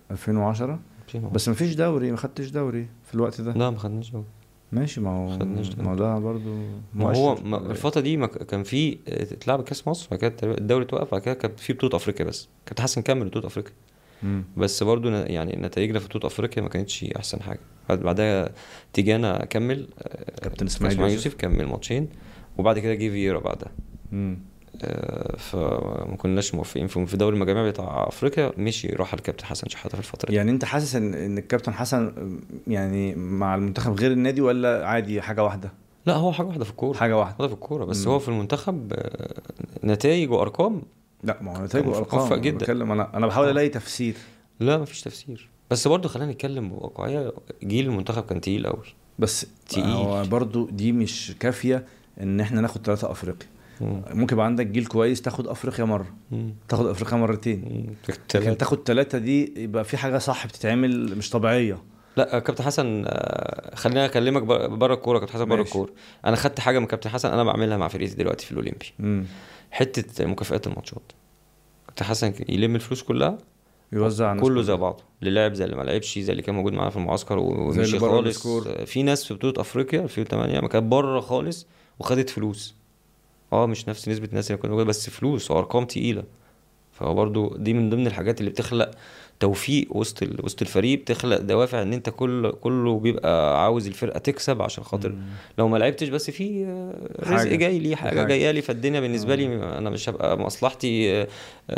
2010 2010 بس ما فيش دوري ما خدتش دوري في الوقت ده لا ما خدناش دوري ماشي ما هو خدناش دوري. ما هو ده برضو ما هو مؤشر. ما الفترة دي ما ك- كان في اتلعب كاس مصر بعد كده تقريبا الدوري توقف بعد كده كان في بطولة افريقيا بس كابتن حسن كمل بطولة افريقيا مم. بس برضو ن- يعني نتائجنا في بطولة افريقيا ما كانتش احسن حاجة بعد بعدها تيجانا كمل آه، كابتن اسماعيل اسماعيل يوسف. يوسف كمل ماتشين وبعد كده جه فييرا بعدها مم. آه، فما كناش موفقين في في دوري المجاميع بتاع افريقيا مشي راح الكابتن حسن شحاته في الفترة دي يعني انت حاسس ان ان الكابتن حسن يعني مع المنتخب غير النادي ولا عادي حاجه واحده لا هو حاجة واحدة في الكورة حاجه واحده واحدة في الكورة بس مم. هو في المنتخب آه، نتائج وارقام لا ما هو نتائجه كان ارقام موفق أنا جدا. بتكلم انا انا بحاول آه. الاقي تفسير لا مفيش تفسير بس برضه خلينا نتكلم بواقعية جيل المنتخب كان تقيل قوي بس تقيل. هو برضو دي مش كافيه ان احنا ناخد ثلاثه افريقيا مم. ممكن يبقى عندك جيل كويس تاخد افريقيا مره مم. تاخد افريقيا مرتين مم. لكن تلاتة. تاخد ثلاثه دي يبقى في حاجه صح بتتعمل مش طبيعيه لا كابتن حسن آه، خليني اكلمك بره الكوره كابتن حسن بره ماشي. الكوره انا خدت حاجه من كابتن حسن انا بعملها مع فرقتي دلوقتي في الاولمبي امم حته مكافئات الماتشات كابتن حسن يلم الفلوس كلها يوزع على الناس كله كلها. زي بعضه اللي لعب زي اللي ما لعبش زي اللي كان موجود معانا في المعسكر و- زي ومشي اللي بره خالص السكور. آه، في ناس في بطوله افريقيا 2008 ما كانت بره خالص وخدت فلوس اه مش نفس نسبه الناس اللي كانت موجوده بس فلوس وارقام تقيله فهو برضو دي من ضمن الحاجات اللي بتخلق توفيق وسط ال... وسط الفريق بتخلق دوافع ان انت كل كله بيبقى عاوز الفرقه تكسب عشان خاطر مم. لو ما لعبتش بس في آه، رزق حاجة. جاي لي حاجه حاجة. جايه لي فالدنيا بالنسبه آه. لي انا مش هبقى مصلحتي آه،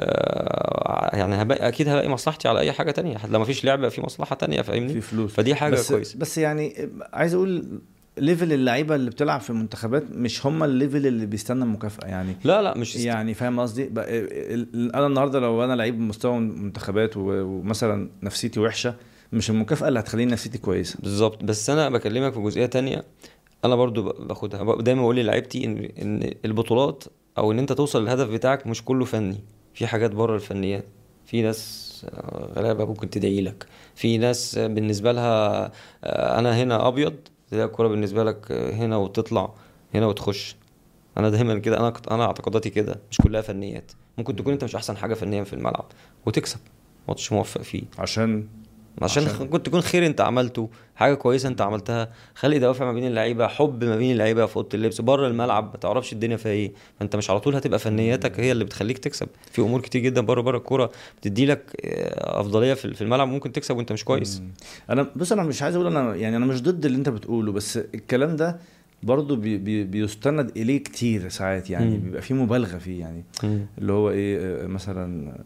آه، يعني هبقى اكيد هلاقي مصلحتي على اي حاجه تانية لو ما فيش لعبه في مصلحه تانية في فاهمني فلوس فدي حاجه بس كويسه بس يعني عايز اقول ليفل اللعيبه اللي بتلعب في المنتخبات مش هم الليفل اللي بيستنى المكافاه يعني لا لا مش است... يعني فاهم قصدي بقى- ال- ال- انا النهارده لو انا لعيب مستوى منتخبات و- ومثلا نفسيتي وحشه مش المكافاه اللي هتخليني نفسيتي كويسه بالظبط بس انا بكلمك في جزئيه تانية انا برضو ب- باخدها ب- دايما بقول لعيبتي ان ان البطولات او ان انت توصل للهدف بتاعك مش كله فني في حاجات بره الفنيات في ناس آه، غلابه ممكن تدعي لك في ناس آه، بالنسبه لها آه، انا هنا ابيض تلاقي الكوره بالنسبه لك آه، هنا وتطلع هنا وتخش انا دايما كده انا انا اعتقاداتي كده مش كلها فنيات ممكن تكون انت مش احسن حاجه فنيا في الملعب وتكسب ماتش موفق فيه عشان عشان, عشان- ممكن تكون خير انت عملته حاجه كويسه انت عملتها خلق دوافع ما بين اللعيبه حب ما بين اللعيبه في اوضه اللبس بره الملعب ما تعرفش الدنيا فيها ايه فانت مش على طول هتبقى فنياتك هي اللي بتخليك تكسب في امور كتير جدا بره بره الكوره بتدي لك اه، افضليه في في الملعب ممكن تكسب وانت مش كويس مم. انا بص انا مش عايز اقول انا يعني انا مش ضد اللي انت بتقوله بس الكلام ده برضه بي بي بيستند اليه كتير ساعات يعني مم. بيبقى فيه مبالغه فيه يعني مم. اللي هو ايه آه، مثلا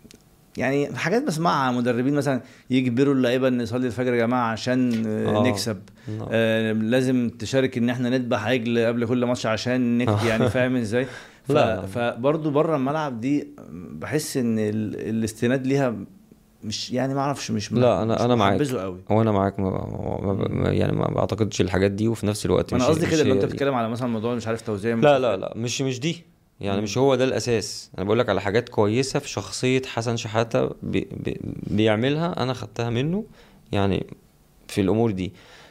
يعني حاجات بسمعها مدربين مثلا يجبروا اللعيبه ان نصلي الفجر يا جماعه عشان آه آه. نكسب نعم. آه لازم تشارك ان احنا نذبح عجل قبل كل ماتش عشان نك آه. يعني فاهم ازاي ف... لا. فبرضه بره الملعب دي بحس ان ال... الاستناد ليها مش يعني ما اعرفش مش لا، أنا- مش أنا معاك. محبذه قوي هو انا معاك ما ما ما يعني ما بعتقدش الحاجات دي وفي نفس الوقت انا مش- قصدي مش كده لو هي انت دي. بتتكلم على مثلا موضوع مش عارف توزيع لا لا لا مش مش دي يعني مم. مش هو ده الاساس انا بقول لك على حاجات كويسه في شخصيه حسن شحاته بي بي بيعملها انا خدتها منه يعني في الامور دي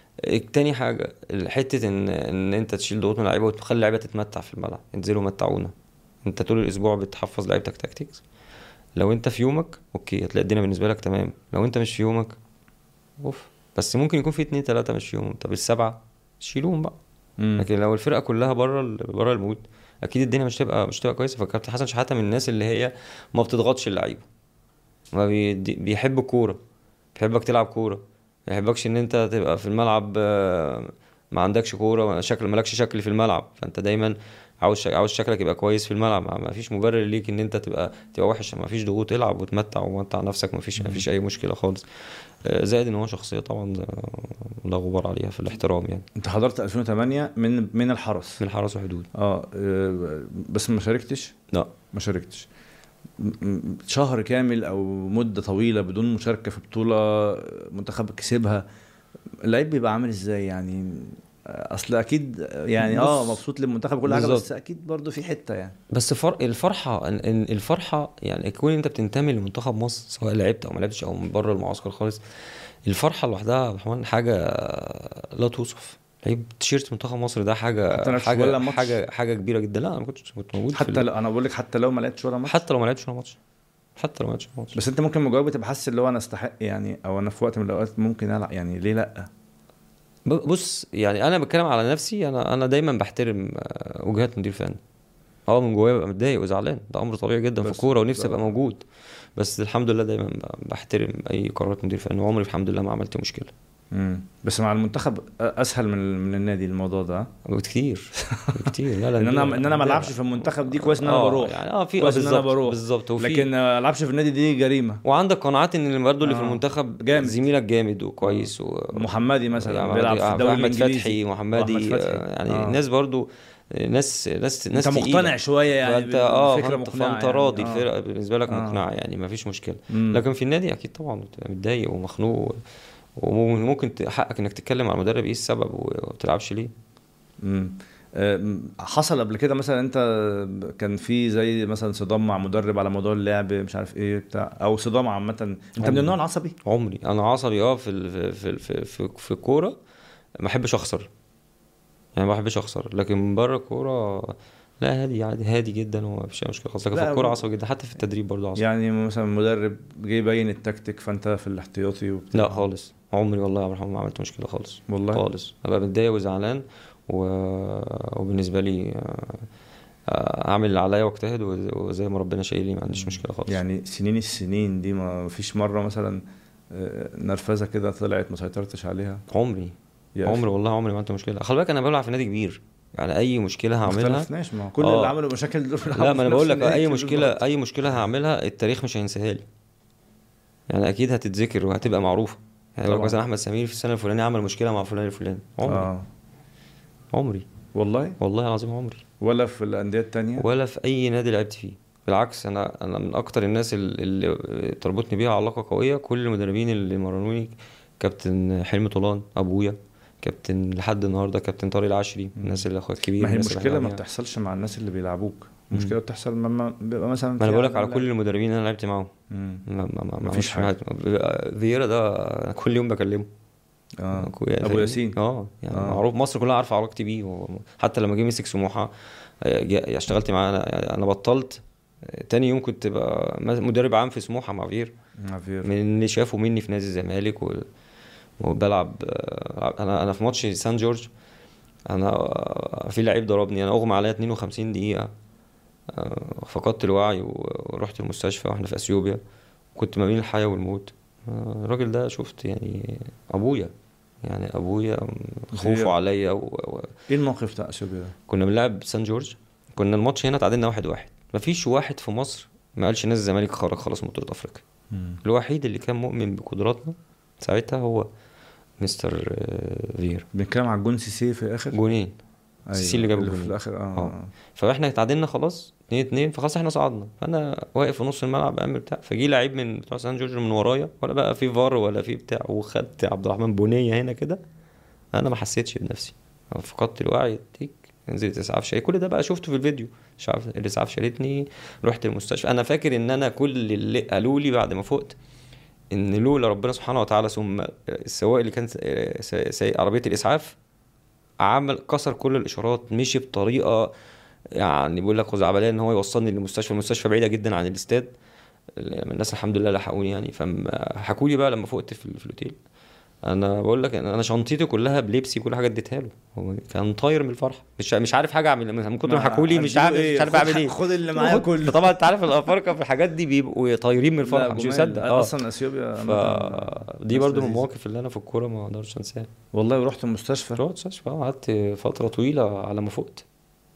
تاني حاجه حته ان ان انت تشيل ضغوط من اللعيبه وتخلي اللعيبه تتمتع في الملعب انزلوا متعونا انت طول الاسبوع بتحفظ لعيبتك تاكتكس لو انت في يومك اوكي هتلاقي الدنيا بالنسبه لك تمام لو انت مش في يومك اوف بس ممكن يكون في اتنين تلاته مش في يومهم طب السبعه شيلوهم بقى مم. لكن لو الفرقه كلها بره ال- بره المود اكيد الدنيا مش تبقى مش تبقى كويسه فكابتن حسن شحاته من الناس اللي هي ما بتضغطش اللعيبه ما بيدي- بيحب الكوره بيحبك تلعب كوره ما يحبكش ان انت تبقى في الملعب آه، ما عندكش كوره شكل مالكش شكل في الملعب فانت دايما عاوز شك- عاوز شكلك يبقى كويس في الملعب ما- ما فيش مبرر ليك ان انت تبقى تبقى وحش ما فيش ضغوط العب وتمتع ومتع نفسك ما فيش ما فيش اي مشكله خالص آه، زائد ان هو شخصيه طبعا آه، لا غبار عليها في الاحترام يعني انت حضرت 2008 من من الحرس من الحرس وحدود اه آه، بس ما شاركتش لا ما شاركتش م- م- شهر كامل او مده طويله بدون مشاركه في بطوله منتخب كسبها اللعيب بيبقى عامل ازاي يعني اصل اكيد يعني اه بص، مبسوط للمنتخب كل حاجه بالظبط. بس اكيد برضو في حته يعني بس فرق الفرحه إن- إن الفرحه يعني كون انت بتنتمي لمنتخب مصر سواء لعبت او ما لعبتش او من بره المعسكر خالص الفرحه لوحدها يا عبد الرحمن حاجه لا توصف لعيب تيشيرت منتخب مصر ده حتى لو حاجه مش ولا حاجه ماتش؟ حاجه حاجه كبيره جدا لا انا ما كنتش كنت موجود في حتى ال- لو انا بقول لك حتى لو ما لعبتش ولا ماتش حتى لو ما لعبتش ولا ماتش حتى لو ما لعبتش ولا ماتش بس انت ممكن مجاوب تبقى حاسس اللي هو انا استحق يعني او انا في وقت من الاوقات ممكن العب يعني ليه لا ب- بص يعني انا بتكلم على نفسي انا انا دايما بحترم آه، وجهات مدير فني اه من جوايا ببقى متضايق وزعلان ده امر طبيعي جدا في بس- الكوره ونفسي ده- ابقى موجود بس الحمد لله دايما ب- بحترم اي قرارات مدير فني وعمري الحمد لله ما عملت مشكله مم. بس مع المنتخب اسهل من من النادي الموضوع ده بكتير بكتير لا لا ان انا الدنيا- ان انا ما الدنيا- العبش في المنتخب دي كويس ان انا آه، بروح يعني اه في كويس ان انا بالظبط بروح بالظبط وفي لكن ما العبش في النادي دي جريمه وعندك قناعات ان اللي برضه اللي في آه. المنتخب جامد. زميلك جامد وكويس و... محمدي مثلا يعني بيلعب في الدوري احمد الانجليزي فتحي محمدي وأحمد فتحي. آه، يعني آه. ناس برضه ناس ناس ناس انت تقيلة. مقتنع شويه يعني فانت اه بالفكره فانت, مقنعه فانت يعني. راضي آه. الفرقه بالنسبه لك آه. مقنعه يعني ما فيش مشكله مم. لكن في النادي اكيد طبعا بتبقى متضايق ومخنوق وممكن ت- حقك انك تتكلم مع المدرب ايه السبب وما تلعبش ليه مم. آه، حصل قبل كده مثلا انت كان في زي مثلا صدام مع مدرب على موضوع اللعب مش عارف ايه بتاع او صدام عامه انت من عمري. النوع العصبي عمري انا عصبي اه في ال- في في في, في الكوره ما احبش اخسر يعني ما بحبش اخسر لكن من بره الكوره لا هادي عادي هادي جدا وما فيش أي مشكله خالص لكن لا، في الكوره هو- عصبي جدا حتى في التدريب برضه عصبي يعني مثلا مدرب جه يبين التكتيك فانت في الاحتياطي وبتاع لا خالص عمري والله يا عبد الرحمن ما عملت مشكله خالص والله خالص ابقى متضايق وزعلان و... وبالنسبه لي آه، آه، اعمل اللي عليا واجتهد وز- وزي ما ربنا شايلني ما عنديش مشكله خالص يعني سنين السنين دي ما فيش مره مثلا آه، نرفزه كده طلعت ما سيطرتش عليها عمري يا أخي. عمري والله عمري ما عملت مشكله خلي بالك انا بلعب في نادي كبير يعني اي مشكله ما هعملها اختلفناش ما هو كل آه. اللي عملوا مشاكل دول بيلعبوا لا ما انا في بقول نفس لك اي النادي مشكله بالظبط. اي مشكله هعملها التاريخ مش هينساها لي يعني اكيد هتتذكر وهتبقى معروفه يعني لو طبعا. مثلا احمد سمير في السنه الفلانيه عمل مشكله مع فلان الفلاني عمري اه عمري والله والله العظيم عمري ولا في الانديه التانية ولا في اي نادي لعبت فيه بالعكس انا انا من اكتر الناس اللي, اللي تربطني بيها علاقه قويه كل المدربين اللي مرنوني كابتن حلمي طولان ابويا كابتن لحد النهارده كابتن طارق العشري مم. الناس اللي اخوات كبير ما هي الناس اللي المشكله إحنا ما عليها. بتحصلش مع الناس اللي بيلعبوك المشكله بتحصل لما بيبقى مثلا ما انا في بقول لك على عمل- كل المدربين اللي انا لعبت معاهم مم. ما ما ما مفيش مفيش حاجة. حاجه بيبقى فييرا ده أنا كل يوم بكلمه اه أخويا ابو فاهمني؟ ياسين اه يعني آه. معروف مصر كلها عارفه علاقتي بيه و- حتى لما جه مسك سموحه آه، جا- اشتغلت معاه انا يعني انا بطلت تاني يوم كنت بقى مدرب عام في سموحه مع فير ما في من اللي شافوا مني في نادي الزمالك و... وبلعب آه، انا انا في ماتش سان جورج انا آه، في لعيب ضربني انا اغمى عليا 52 دقيقه آه، فقدت الوعي و- ورحت المستشفى واحنا في اثيوبيا كنت ما بين الحياه والموت آه، الراجل ده شفت يعني ابويا يعني ابويا خوفه هي- عليا و... و... ايه الموقف بتاع اثيوبيا ده؟ كنا بنلعب سان جورج كنا الماتش هنا تعادلنا واحد واحد مفيش واحد في مصر ما قالش نادي الزمالك خرج خلاص من بطوله افريقيا الوحيد اللي كان مؤمن بقدراتنا ساعتها هو مستر آه، فير بنتكلم على الجون سيسي في الاخر جونين سيسي اللي جاب في الجونين. الاخر اه, آه. فاحنا اتعادلنا خلاص 2 2 فخلاص احنا صعدنا فانا واقف في نص الملعب بعمل بتاع فجي لعيب من بتوع سان جورج من ورايا ولا بقى في فار ولا في بتاع وخدت عبد الرحمن بنيه هنا كده انا ما حسيتش بنفسي فقدت الوعي تيك نزلت اسعاف شاي كل ده بقى شفته في الفيديو مش عارف الاسعاف شالتني رحت المستشفى انا فاكر ان انا كل اللي قالوا لي بعد ما فقت ان لولا ربنا سبحانه وتعالى ثم السواق اللي كان سا- سايق عربيه الاسعاف عمل كسر كل الاشارات مشي بطريقه يعني بيقول لك خزعبليه ان هو يوصلني للمستشفى المستشفى بعيده جدا عن الاستاد الناس الحمد لله لحقوني يعني فحكوا لي بقى لما فقت في, في الاوتيل انا بقول لك انا شنطتي كلها بلبسي كل حاجه اديتها له هو كان طاير من الفرحه مش مش عارف حاجه اعمل من كتر ما حكوا لي مش عارف مش عارف اعمل ايه خد اللي معايا كله طبعا انت عارف الافارقه في الحاجات دي بيبقوا طايرين من الفرحه لا، مش جمال. مصدق اه اصلا اثيوبيا ف عامة دي ناس برضو من لذيذة. المواقف اللي انا في الكوره ما اقدرش انساها والله ورحت المستشفى رحت مستشفى اه قعدت فتره طويله على ما فقت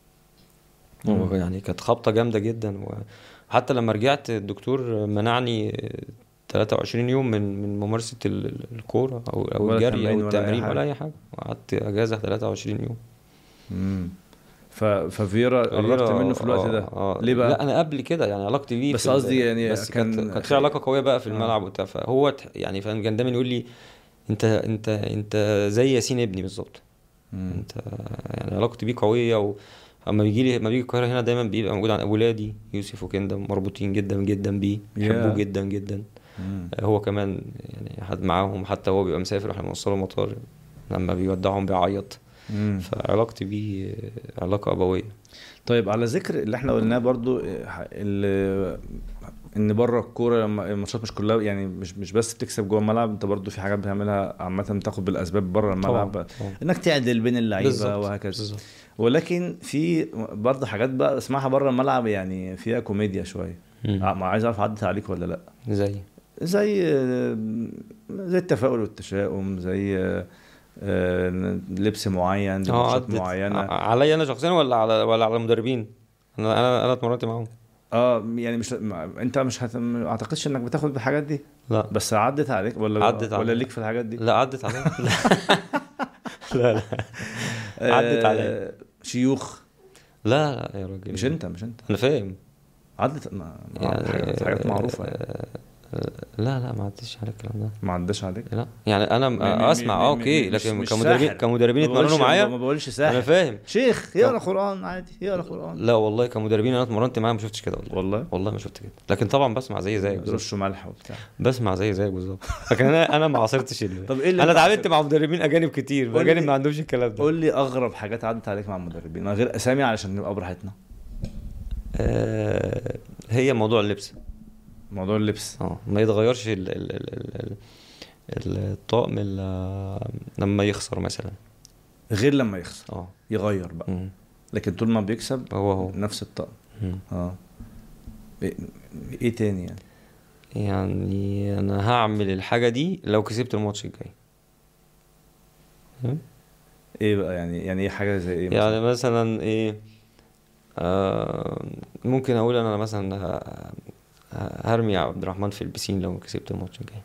مم. هو يعني كانت خبطه جامده جدا وحتى لما رجعت الدكتور منعني 23 يوم من من ممارسه ال- ال- الكوره او او ولا الجري تمرين او ولا أي التمرين حاجة. ولا اي حاجه وقعدت اجازه 23 يوم مم. ف... ففيرا قربت فيرا- منه في الوقت آه، ده آه ليه بقى؟ لا انا قبل كده يعني علاقتي بيه بس في ال- قصدي يعني بس كان- كانت كانت في علاقه قويه بقى في آه. الملعب وبتاع فهو ت- يعني فاهم كان دايما يقول لي انت انت انت زي ياسين ابني بالظبط مم. انت يعني علاقتي بيه قويه و اما بيجي لي لما بيجي القاهره هنا دايما بيبقى موجود عن اولادي يوسف وكندا مربوطين جدا جدا بيه بيحبوه Yeah. جدا جدا مم. هو كمان يعني حد معاهم حتى هو بيبقى مسافر واحنا بنوصله المطار لما بيودعهم بيعيط مم. فعلاقتي بيه علاقه ابويه طيب على ذكر اللي احنا قلناه برضو إيه، ال- ان بره الكوره لما الماتشات مش كلها يعني مش مش بس بتكسب جوه الملعب انت برضو في حاجات بتعملها عامه بتاخد بالاسباب بره الملعب طبعا انك تعدل بين اللعيبه بالظبط. وهكذا بالظبط. ولكن في برضه حاجات بقى اسمعها بره الملعب يعني فيها كوميديا شويه مم. ع- ما عايز اعرف عدت عليك ولا لا زي زي زي التفاؤل والتشاؤم زي آه، لبس معين اه لماتشات عدت معينه ع- عليا انا شخصيا ولا على ولا على المدربين انا انا انا اتمرنت معاهم اه يعني مش ما- انت مش هت... ما اعتقدش انك بتاخد بالحاجات دي لا بس عدت عليك ولا عدت ولا عليا. ليك في الحاجات دي لا عدت عليا لا لا عدت آه، عليا. شيوخ لا لا يا راجل مش انت مش انت انا فاهم عدت ما... ما يعني حاجات, حاجات معروفه آه، آه، لا لا ما عدتش على الكلام ده ما عداش عليك لا يعني انا م- م- م- اسمع اه م- م- اوكي مش- لكن مش كمدربين ساحر. كمدربين ما بقولش- اتمرنوا معايا ما بقولش انا ساحر فاهم شيخ يقرا قران عادي يقرا قران لا والله كمدربين انا اتمرنت معاهم ما شفتش كده والله والله والله ما شفت كده لكن طبعا بسمع زي زيك بالظبط رشوا ملح وبتاع بسمع زي زيك بالظبط لكن انا انا ما عاصرتش ال- طب ايه اللي انا انت اتعاملت عاصرت؟ مع مدربين اجانب كتير قول اجانب لي- ما عندهمش الكلام ده قول لي اغرب حاجات عدت عليك مع المدربين من غير اسامي علشان نبقى براحتنا آه، هي موضوع اللبس موضوع اللبس اه ما يتغيرش ال ال ال ال ال الطقم ال- لما يخسر مثلا غير لما يخسر اه يغير بقى مم. لكن طول ما بيكسب هو هو نفس الطقم مم. اه ايه, إيه تاني يعني يعني انا هعمل الحاجه دي لو كسبت الماتش الجاي فاهم؟ ايه بقى يعني يعني ايه حاجه زي ايه مثلا؟ يعني مثلا ايه آه ممكن اقول انا مثلا ه- ه- هرمي عبد الرحمن في البسين لو كسبت الماتش الجاي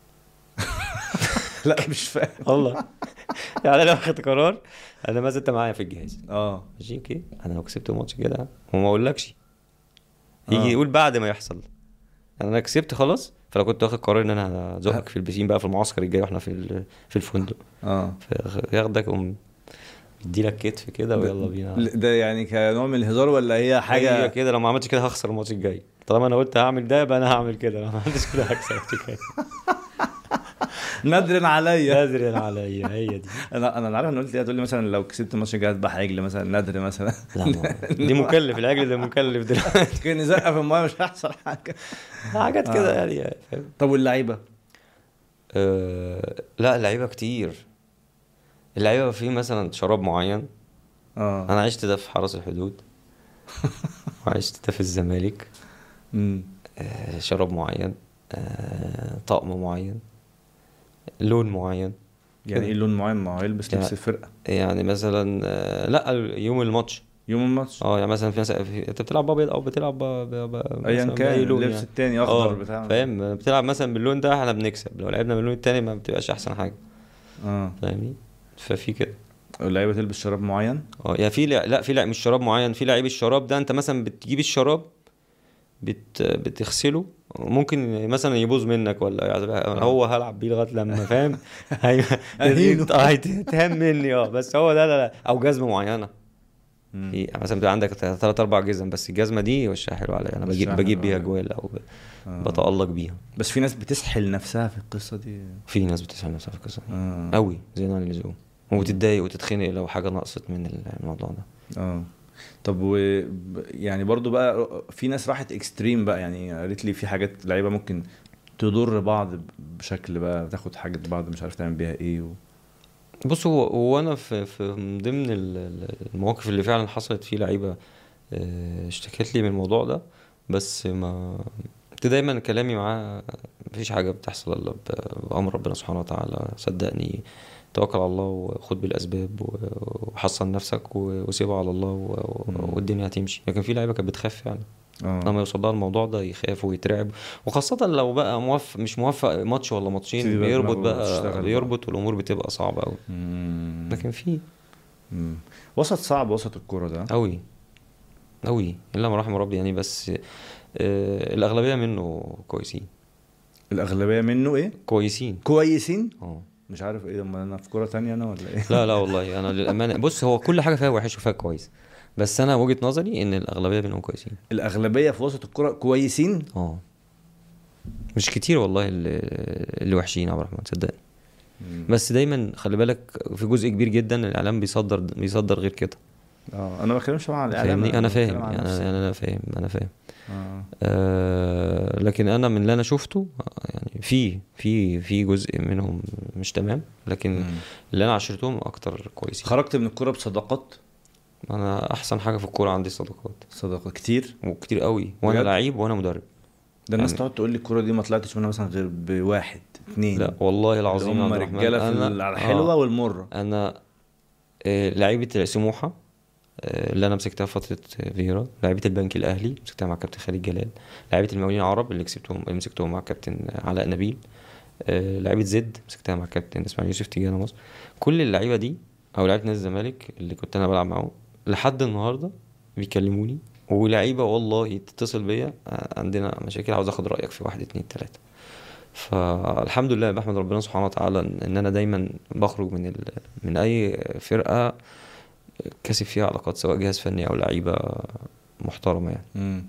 لا مش فاهم والله يعني انا واخد قرار انا مثلا انت معايا في الجهاز اه ماشي اوكي انا لو كسبت الماتش كده وما اقولكش يجي آه. يقول بعد ما يحصل يعني انا كسبت خلاص فلو كنت واخد قرار ان انا هزقك في البسين بقى في المعسكر الجاي واحنا في ال- في الفندق اه فياخدك قوم يديلك كتف كده ويلا بينا ده يعني كنوع من الهزار ولا هي حاجه حاجه كده لو ما عملتش كده هخسر الماتش الجاي طالما انا قلت هعمل ده يبقى انا هعمل كده لو ما عملتش كده هكسب الماتش الجاي نادر عليا نادر عليا هي دي انا انا عارف انا قلت ايه هتقول لي مثلا لو كسبت الماتش الجاي هذبح عجل مثلا نادر مثلا لا ما- دي مكلف العجل ده مكلف دلوقتي كان يزقف في المايه مش هيحصل حاجه حاجات كده يعني فاهم طب واللعيبه أه لا اللعيبه كتير اللعيبه في مثلا شراب معين اه انا عشت ده في حرس الحدود وعشت ده في الزمالك امم آه، شراب معين آه، طقم معين لون معين يعني ايه لون معين ما هو يلبس يعني- لبس الفرقه يعني مثلا آه، لا يوم الماتش يوم الماتش اه يعني مثلا في مثلا في انت بتلعب ابيض او بتلعب ب... ب... ب... ايا مثلاً كان بأي لون اللبس يعني. التاني اه اخضر بتاع فاهم بتلعب مثلا باللون ده احنا بنكسب لو لعبنا باللون التاني ما بتبقاش احسن حاجه اه فاهمني ففي كده اللعيبه تلبس شراب معين اه يعني في لع- لا في لعيب مش شراب معين في لعيب الشراب ده انت مثلا بتجيب الشراب بت بتغسله ممكن مثلا يبوظ منك ولا يعني هو هلعب بيه لغايه لما فاهم هي أهينه. اه هيتهم مني اه بس هو ده لا لا او جزمه معينه مم. في مثلا بيبقى عندك ثلاث اربع جزم بس الجزمه دي وشها حلو عليا انا بجيب وشها بجيب حلو بيها عليك. جوال او ب- آه. بتالق بيها بس في ناس بتسحل نفسها في القصه دي في ناس بتسال نفسها في القصه دي اه قوي زي عن اللزوم وتتضايق وتتخنق لو حاجه نقصت من الموضوع ده اه طب و ب- يعني برضو بقى في ناس راحت اكستريم بقى يعني قالت لي في حاجات لعيبه ممكن تضر بعض بشكل بقى تاخد حاجه بعض مش عارف تعمل بيها ايه و... بص هو هو انا في في من ضمن ال- ال- المواقف اللي فعلا حصلت فيه لعيبه آه، اشتكت لي من الموضوع ده بس ما كنت دايما كلامي معاه مفيش حاجه بتحصل الا ب- بامر ربنا سبحانه وتعالى صدقني توكل على الله وخد بالاسباب و- وحصن نفسك و- وسيبها على الله و- مم. والدنيا هتمشي لكن في لعيبه كانت بتخاف فعلا اه لما يوصل لها الموضوع ده يخاف ويترعب وخاصة لو بقى موفق مش موفق ماتش ولا تبتدي ماتشين بقى بيربط دماغه بقى تشتغل بقى. بيربط والامور بتبقى صعبة قوي مم. لكن في مم. وسط صعب وسط الكوره ده قوي قوي الا ما رحم ربي يعني بس آه الاغلبية منه كويسين الاغلبيه منه ايه كويسين كويسين اه مش عارف ايه لما انا في كوره تانية انا ولا ايه لا لا والله انا للامانه بص هو كل حاجه فيها وحش وفيها كويس بس انا وجهه نظري ان الاغلبيه منهم كويسين الاغلبيه في وسط الكوره كويسين اه مش كتير والله اللي, اللي وحشين يا عبد الرحمن صدقني مم. بس دايما خلي بالك في جزء كبير جدا الاعلام بيصدر بيصدر غير كده اه انا ما بتكلمش طبعا عن الاعلام فاهمني انا بتكلم فاهم عن يعني نفسي. انا انا فاهم انا فاهم اه آه لكن انا من اللي انا شفته آه، يعني في في في جزء منهم مش تمام لكن مم. اللي انا عشرتهم اكتر كويسين خرجت من الكوره بصداقات انا احسن حاجه في الكوره عندي الصداقات صداقات كتير وكتير قوي وانا بجد؟ لعيب وانا مدرب ده الناس يعني- تقعد تقول لي الكوره دي ما طلعتش منها مثلا غير بواحد اتنين لا والله العظيم اللي يا هم عبد الرحمن، رجاله في أنا- ال- الحلوه آه. والمره انا آه، لعيبه سموحه آه، اللي انا مسكتها في فتره آه، فيرا لعيبه البنك الاهلي مسكتها مع كابتن خالد جلال لعيبه المقاولين العرب اللي كسبتهم اللي مسكتهم مع كابتن علاء نبيل آه، لعيبه زد مسكتها مع كابتن اسماعيل يوسف تيجانا مصر كل اللعيبه دي او لعيبه نادي الزمالك اللي كنت انا بلعب معاهم لحد النهارده بيكلموني ولعيبه والله تتصل بيا آه، عندنا مشاكل عاوز اخد رايك في واحد اتنين تلاته فالحمد لله بحمد ربنا سبحانه وتعالى ان إن انا دايما بخرج من ال... من اي فرقه كاسب فيها علاقات سواء جهاز فني او لعيبه محترمه يعني مم.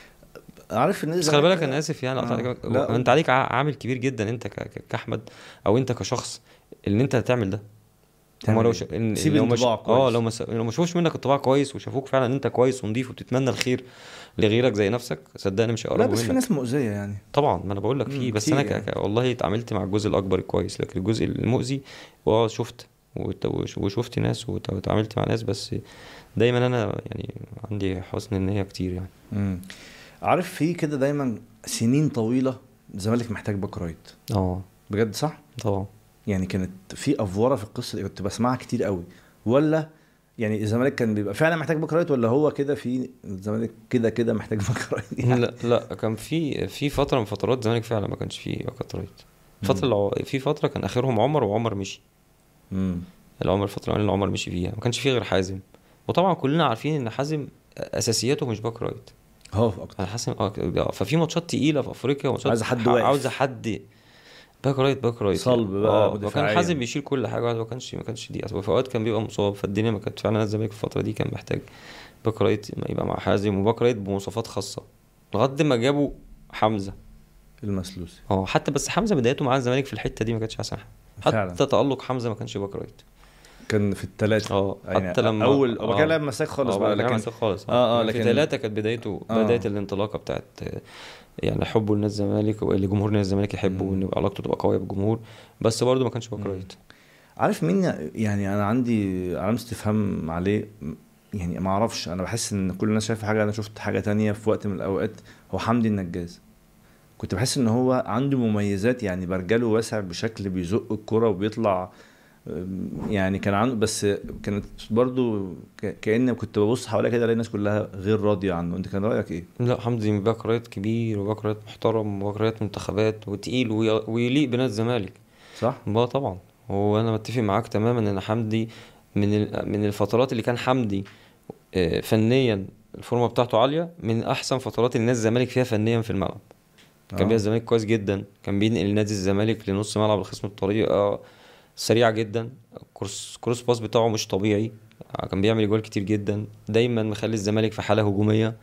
عارف الناس بس خلي بالك انا اسف يعني آه. آه. لا. انت عليك ع- عامل كبير جدا انت ك... ك- كاحمد او انت كشخص ان انت تعمل ده تعمل هما لو إيه؟ ش... إن... تسيب لو مش... انطباع اه كويس. لو ما س... لو ما شافوش منك انطباع كويس وشافوك فعلا ان انت كويس ونضيف وبتتمنى الخير لغيرك زي نفسك صدقني مش لا هيقربوا بس منك في ناس مؤذيه يعني طبعا ما انا بقول لك مم، فيه بس كتير انا ك... يعني. ك... والله اتعاملت مع الجزء الاكبر الكويس لكن الجزء المؤذي اه شفت وت- وش- وشفت ناس وت- واتعاملت مع ناس بس دايما انا يعني عندي حسن النية كتير يعني مم. عارف في كده دايما سنين طويله الزمالك محتاج باك رايت اه بجد صح طبعا يعني كانت في افوره في القصه دي كنت بسمعها كتير قوي ولا يعني الزمالك كان بيبقى فعلا محتاج باك رايت ولا هو كده في الزمالك كده كده محتاج باك رايت يعني لا لا كان في في فتره من فترات الزمالك فعلا ما كانش فيه باكات رايت فتره الع... في فتره كان اخرهم عمر وعمر مشي مم. العمر الفتره اللي عمر مشي فيها ما كانش فيه غير حازم وطبعا كلنا عارفين ان حازم اساسياته مش باك رايت هو اكتر انا حاسس اه ففي ماتشات تقيله في افريقيا وماتشات عايزة حد ح- واقف. عاوزه حد باك رايت باك رايت صلب يعني. بقى اه ودفاعيا. وكان حازم بيشيل كل حاجه ما كانش ما كانش دي وفي اوقات كان بيبقى مصاب فالدنيا ما كانت فعلا الزمالك في الفتره دي كان محتاج باك رايت يبقى مع حازم وباك رايت بمواصفات خاصه لغايه ما جابوا حمزه المسلوسي اه حتى بس حمزه بدايته مع الزمالك في الحته دي ما كانتش احسن حاجه فعلا. حتى تالق حمزه ما كانش باك رايت كان في الثلاثه اه يعني حتى لما اول هو كان آه. لعب مساك خالص آه، بقى بعد كده لكن مسك خالص آه، آه، في لكن- ثلاثة كانت بدايته آه. بداية الانطلاقة بتاعت آه، يعني حبه لنادي الزمالك واللي جمهور نادي الزمالك يحبه مم. وان يبقى علاقته تبقى قوية بالجمهور بس برضه ما كانش باك مم. رايت عارف مين يعني انا عندي علامه استفهام عليه يعني ما اعرفش انا بحس ان كل الناس شايفه حاجه انا شفت حاجه تانية في وقت من الاوقات هو حمدي النجاز كنت بحس ان هو عنده مميزات يعني برجله واسع بشكل بيزق الكرة وبيطلع أم، يعني كان عنده بس كانت برضو ك- كأن كنت ببص حواليا كده الاقي الناس كلها غير راضية عنه انت كان رأيك ايه؟ لا حمدي باك رايت كبير وباك رايت محترم وباك رايت منتخبات وتقيل وي- ويليق بنادي الزمالك صح؟ بقى طبعا هو انا متفق معاك تماما ان حمدي من ال- من الفترات اللي كان حمدي آه، فنيا الفورمه بتاعته عاليه من احسن فترات اللي نادي الزمالك فيها فنيا في الملعب كان آه. بيها الزمالك كويس جدا كان بينقل نادي الزمالك لنص ملعب الخصم بطريقه سريعه جدا كروس كروس باس بتاعه مش طبيعي كان بيعمل جوال كتير جدا دايما مخلي الزمالك في حاله هجوميه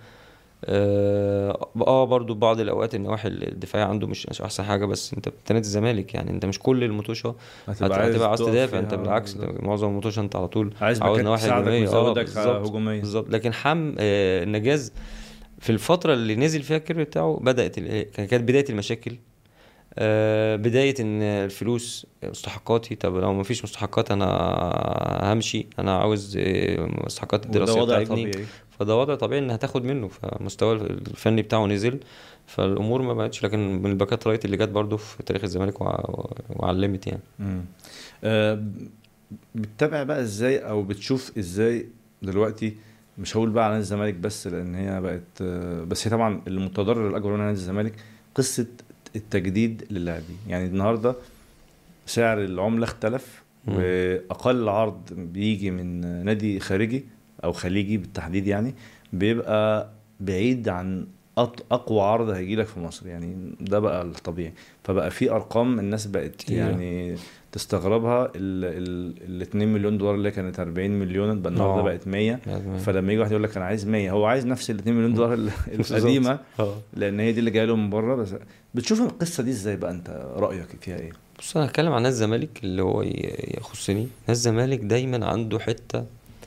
اه آه، برضو بعض الاوقات النواحي الدفاعيه عنده مش مش احسن حاجه بس انت انت نادي الزمالك يعني انت مش كل المطوشه هتبقى عايز, هتبقى عايز تقف تدافع فيها، انت بالعكس بالظبط. انت معظم المطوشه انت على طول عايز عاوز باكات نواحي تساعدك هجوميه اه وتزودك بالظبط هجومية بالظبط لكن حم آه، النجاز في الفترة اللي نزل فيها الكيرف بتاعه بدأت ال- كان- كانت بداية المشاكل آه، بداية ان الفلوس مستحقاتي طب لو مفيش مستحقات انا همشي انا عاوز آه، مستحقات وده الدراسية وضع بتاع ابني طبيعي فده وضع طبيعي ان هتاخد منه فمستوى الفني بتاعه نزل فالامور ما بقتش لكن من الباكات رايت اللي جت برضه في تاريخ الزمالك وع- وعلمت يعني مم. آه، بتتابع بقى ازاي او بتشوف ازاي دلوقتي مش هقول بقى على نادي الزمالك بس لان هي بقت آه، بس هي طبعا المتضرر الاكبر من نادي الزمالك قصه التجديد للاعبين يعني النهارده سعر العمله اختلف مم. واقل عرض بيجي من نادي خارجي او خليجي بالتحديد يعني بيبقى بعيد عن أط- اقوى عرض هيجي لك في مصر يعني ده بقى الطبيعي فبقى في ارقام الناس بقت كتيرة. يعني تستغربها ال ال ال 2 مليون دولار اللي كانت 40 مليون بقى النهارده آه. بقت 100 لازم- فلما يجي واحد يقول لك انا عايز 100 هو عايز نفس ال 2 مليون دولار ال- القديمه اه لان هي دي اللي جايه له من بره بس بتشوف القصه دي ازاي بقى انت رايك فيها ايه؟ بص انا هتكلم عن نادي الزمالك اللي هو ي- يخصني نادي الزمالك دايما عنده حته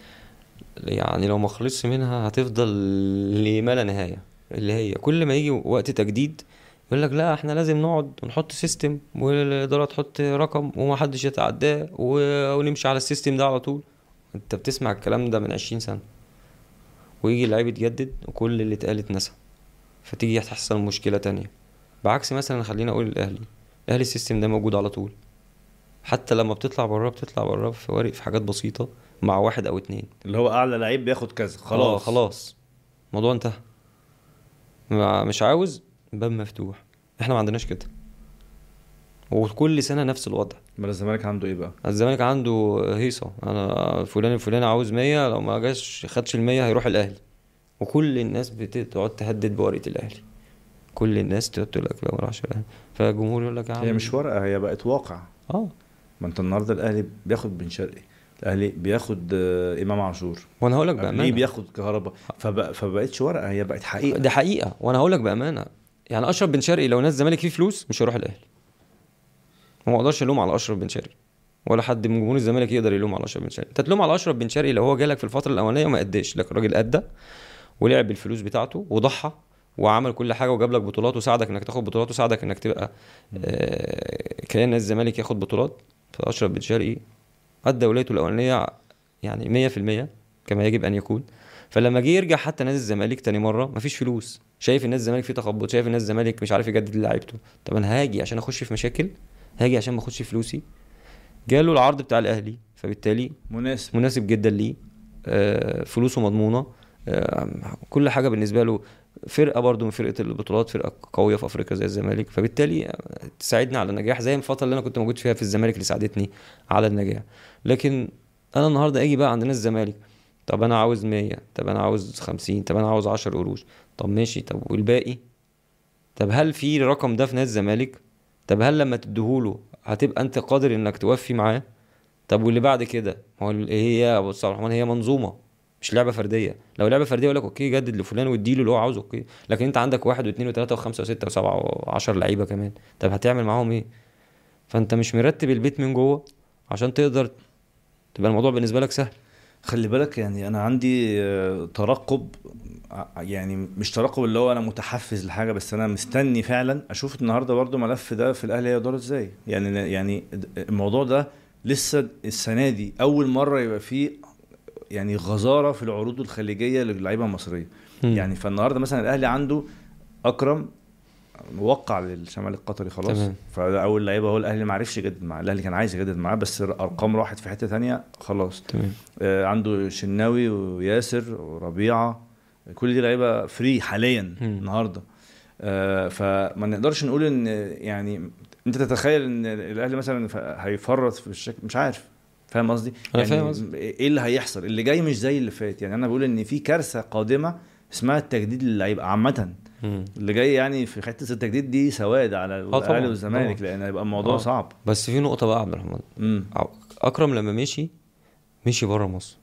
يعني لو ما خلصش منها هتفضل لما لا نهايه اللي هي كل ما يجي وقت تجديد يقول لك لا احنا لازم نقعد ونحط سيستم والاداره تحط رقم وما حدش يتعداه و- ونمشي على السيستم ده على طول انت بتسمع الكلام ده من 20 سنه ويجي اللعيب يتجدد وكل اللي اتقال اتنسى فتيجي تحصل مشكله تانية بعكس مثلا خلينا اقول الاهلي الاهلي السيستم ده موجود على طول حتى لما بتطلع بره بتطلع بره في ورق في حاجات بسيطه مع واحد او اتنين اللي هو اعلى لعيب بياخد كذا آه، خلاص خلاص الموضوع انتهى ما- مش عاوز باب مفتوح احنا ما عندناش كده وكل سنه نفس الوضع امال الزمالك عنده ايه بقى؟ الزمالك عنده هيصه انا فلان الفلاني عاوز 100 لو ما جاش خدش ال 100 هيروح الاهلي وكل الناس بتقعد تهدد بورقه الاهلي كل الناس تقعد تقول لك لا ما راحش الاهلي فالجمهور يقول لك يا عم هي مش ورقه هي بقت واقع اه ما انت النهارده الاهلي بياخد بن شرقي الاهلي بياخد آه، امام عاشور وانا هقول لك قبليه بامانه بياخد كهرباء فبق... فبقتش ورقه هي بقت حقيقه دي حقيقه وانا هقول لك بامانه يعني اشرف بن شرقي لو ناس الزمالك فيه فلوس مش هيروح الاهلي وما اقدرش الوم على اشرف بن شرقي ولا حد من جمهور الزمالك يقدر يلوم على اشرف بن شرقي انت تلوم على اشرف بن شرقي لو هو جالك في الفتره الاولانيه وما اداش لكن الراجل ادى ولعب بالفلوس بتاعته وضحى وعمل كل حاجه وجاب لك بطولات وساعدك انك تاخد بطولات وساعدك انك تبقى آه كيان نادي الزمالك ياخد بطولات فاشرف بن شرقي ادى ولايته الاولانيه يعني 100% كما يجب ان يكون فلما جه يرجع حتى نادي الزمالك تاني مره مفيش فلوس شايف الناس الزمالك فيه تخبط شايف الناس الزمالك مش عارف يجدد لعيبته طب انا هاجي عشان اخش في مشاكل هاجي عشان ما اخدش فلوسي جاله العرض بتاع الاهلي فبالتالي مناسب مناسب جدا ليه آه، فلوسه مضمونه آه، كل حاجه بالنسبه له فرقه برضو من فرقه البطولات فرقه قويه في افريقيا زي الزمالك فبالتالي آه، تساعدني على النجاح زي الفتره اللي انا كنت موجود فيها في الزمالك اللي ساعدتني على النجاح لكن انا النهارده اجي بقى عند ناس الزمالك طب انا عاوز 100 طب انا عاوز 50 طب انا عاوز 10 قروش طب ماشي طب والباقي طب هل في الرقم ده في نادي الزمالك طب هل لما تديهوله هتبقى انت قادر انك توفي معاه طب واللي بعد كده ما هو ال- هي يا ابو عبد الرحمن هي منظومه مش لعبه فرديه لو لعبه فرديه يقول لك اوكي جدد لفلان واديله اللي هو عاوزه اوكي لكن انت عندك واحد واثنين وثلاثه وخمسه وسته وسبعه وعشر لعيبه كمان طب هتعمل معاهم ايه فانت مش مرتب البيت من جوه عشان تقدر تبقى الموضوع بالنسبه لك سهل خلي بالك يعني انا عندي آه، ترقب ع- يعني مش ترقب اللي هو انا متحفز لحاجه بس انا مستني فعلا اشوف النهارده برضو ملف ده في الاهلي هيدور ازاي يعني يعني الموضوع ده لسه السنه دي اول مره يبقى فيه يعني غزاره في العروض الخليجيه للعيبه المصريه مم. يعني فالنهارده مثلا الاهلي عنده اكرم موقع للشمال القطري خلاص تمام. فده اول لعيبه هو الاهلي ما عرفش يجدد معاه الاهلي كان عايز يجدد معاه بس ارقام راحت في حته تانية خلاص تمام آه، عنده شناوي وياسر وربيعه كل دي لعيبه فري حاليا مم. النهارده آه، فما نقدرش نقول ان يعني انت تتخيل ان الاهلي مثلا ف- هيفرط في الشكل مش عارف فاهم قصدي؟ أنا يعني فاهم قصدك. ايه اللي هيحصل؟ اللي جاي مش زي اللي فات يعني انا بقول ان في كارثه قادمه اسمها التجديد للعيبه عامه مم. اللي جاي يعني في حته التجديد دي سواد على طبعاً، الاهلي والزمالك طبعاً. لان هيبقى الموضوع آه. صعب بس في نقطه بقى يا عبد الرحمن امم ع- اكرم لما مشي مشي بره مصر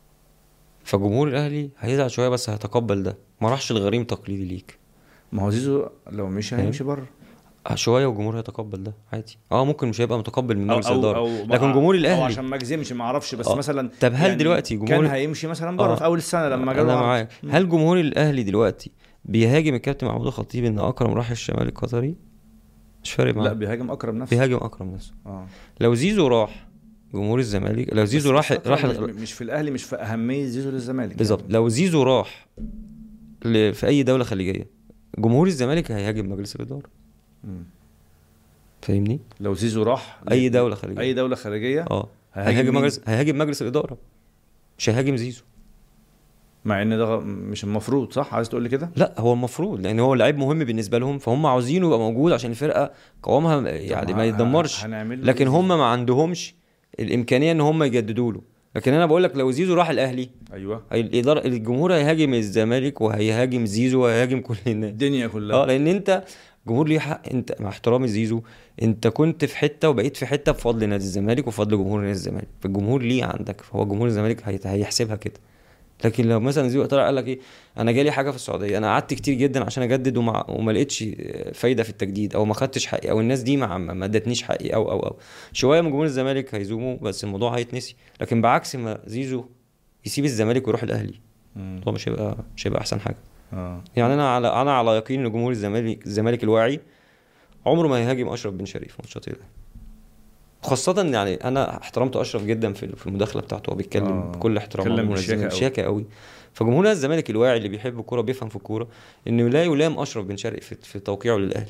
فجمهور الاهلي هيزعل شويه بس هيتقبل ده ما راحش الغريم تقليدي ليك ما هو زيزو لو مشي فاهم؟ هيمشي بره شويه والجمهور هيتقبل ده عادي اه ممكن مش هيبقى متقبل من أو مجلس أو الاداره أو لكن جمهور او الاهلي عشان ما اجزمش ما اعرفش بس آه. مثلا طب هل دلوقتي كان جمهور هيمشي مثلا بره آه. في اول السنه لما جاله انا عرض. معاك مم. هل جمهور الاهلي دلوقتي بيهاجم الكابتن محمود الخطيب ان اكرم راح الشمال القطري مش فارق لا معاه بيهاجم اكرم نفسه بيهاجم اكرم نفسه اه لو زيزو راح جمهور الزمالك لو زيزو بس راح مش راح مش, مش في الاهلي مش في اهميه زيزو للزمالك بالظبط يعني. لو زيزو راح ل- في اي دوله خليجيه جمهور الزمالك هيهاجم مجلس الاداره مم. فاهمني لو زيزو راح اي دوله خليجيه اي دوله خارجيه اه هيهاجم هيهاجم مين؟ مجلس هيهاجم مجلس الاداره مش هيهاجم زيزو مع ان ده غ- مش المفروض صح عايز تقول لي كده لا هو المفروض لان هو لعيب مهم بالنسبه لهم فهم عاوزينه يبقى موجود عشان الفرقه قوامها يعني طب ما ه- يتدمرش هنعمل له لكن إيه هم ما عندهمش الامكانيه ان هم يجددوا له لكن انا بقول لك لو زيزو راح الاهلي ايوه هي- الاداره الجمهور هيهاجم الزمالك وهيهاجم زيزو وهيهاجم كل الناس الدنيا كلها اه لان انت جمهور ليه حق انت مع احترامي زيزو انت كنت في حته وبقيت في حته بفضل نادي الزمالك وفضل جمهور نادي الزمالك فالجمهور ليه عندك فهو جمهور الزمالك هي- هيحسبها كده لكن لو مثلا زيزو طلع قال لك ايه انا جالي حاجه في السعوديه انا قعدت كتير جدا عشان اجدد وما, وما لقيتش فايده في التجديد او ما خدتش حقي او الناس دي ما ما ادتنيش حقي او او او شويه من جمهور الزمالك هيزوموا بس الموضوع هيتنسي لكن بعكس ما زيزو يسيب الزمالك ويروح الاهلي مم. الموضوع مش هيبقى مش هيبقى احسن حاجه اه يعني انا على انا على يقين ان جمهور الزمالك الزمالك الواعي عمره ما هيهاجم اشرف بن شريف في ماتشات الاهلي خاصة يعني انا احترمت اشرف جدا في في المداخلة بتاعته هو بيتكلم آه. بكل احترام اتكلم عن جمهور بشياكة الزمالك، أوي. شياكة قوي فجمهور نادي الزمالك الواعي اللي بيحب الكورة بيفهم في الكورة انه لا يلام اشرف بن شرقي في, في توقيعه للاهلي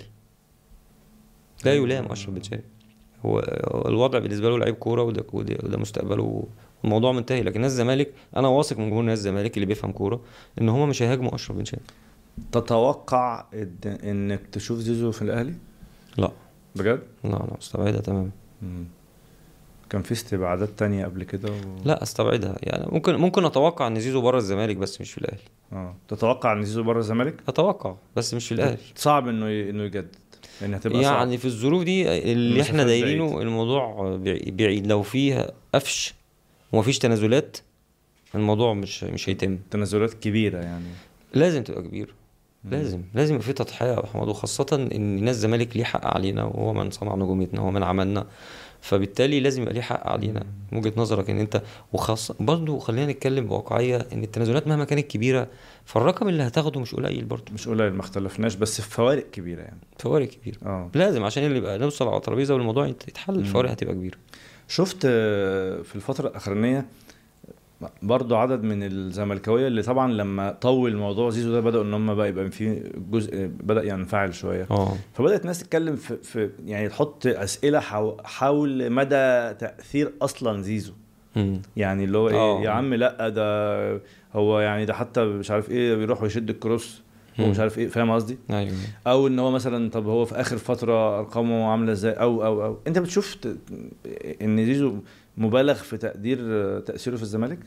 لا أيوة. يلام اشرف بن شرقي هو هو الوضع بالنسبة له لعيب كورة وده وده, وده مستقبله الموضوع منتهي لكن نادي الزمالك انا واثق من جمهور نادي الزمالك اللي بيفهم كورة ان هم مش هيهاجموا اشرف بن شرقي تتوقع إن- انك تشوف زيزو في الاهلي لا بجد لا لا مستبعدها تماما مم. كان في استبعادات تانية قبل كده و... لا استبعدها يعني ممكن ممكن اتوقع ان زيزو بره الزمالك بس مش في الاهلي اه تتوقع ان زيزو بره الزمالك اتوقع بس مش في الاهلي صعب انه ي... انه يجدد لان هتبقى صعب يعني في الظروف دي اللي المسافات احنا دايرينه بعيد. الموضوع بعي- بعيد لو فيها قفش ومفيش تنازلات الموضوع مش مش هيتم تنازلات كبيرة يعني لازم تبقى كبير مم. لازم لازم يبقى في تضحيه يا محمد وخاصه ان ناس الزمالك ليه حق علينا وهو من صنع نجوميتنا وهو من عملنا فبالتالي لازم يبقى ليه حق علينا من وجهه نظرك ان انت وخاصه برضه خلينا نتكلم بواقعيه ان التنازلات مهما كانت كبيره فالرقم اللي هتاخده مش قليل برضه مش قليل ما اختلفناش بس في فوارق كبيرة يعني فوارق كبيره اه لازم عشان اللي يبقى نوصل على ترابيزه والموضوع يت- يتحل مم. الفوارق هتبقى كبيره شفت آه، في الفترة الأخرانية برضو عدد من الزملكاوية اللي طبعا لما طول موضوع زيزو ده بدأوا ان هم بقى يبقى في جزء بدأ ينفعل شوية اه فبدأت الناس تتكلم في, في يعني تحط أسئلة حو- حول مدى تأثير أصلا زيزو مم. يعني اللي هو آه. ايه يا عم لا ده هو يعني ده حتى مش عارف ايه بيروح ويشد الكروس ومش مم. عارف ايه فاهم قصدي ايوه او ان هو مثلا طب هو في اخر فتره ارقامه عامله ازاي او او او انت بتشوف ت- ان زيزو مبالغ في تقدير تاثيره في الزمالك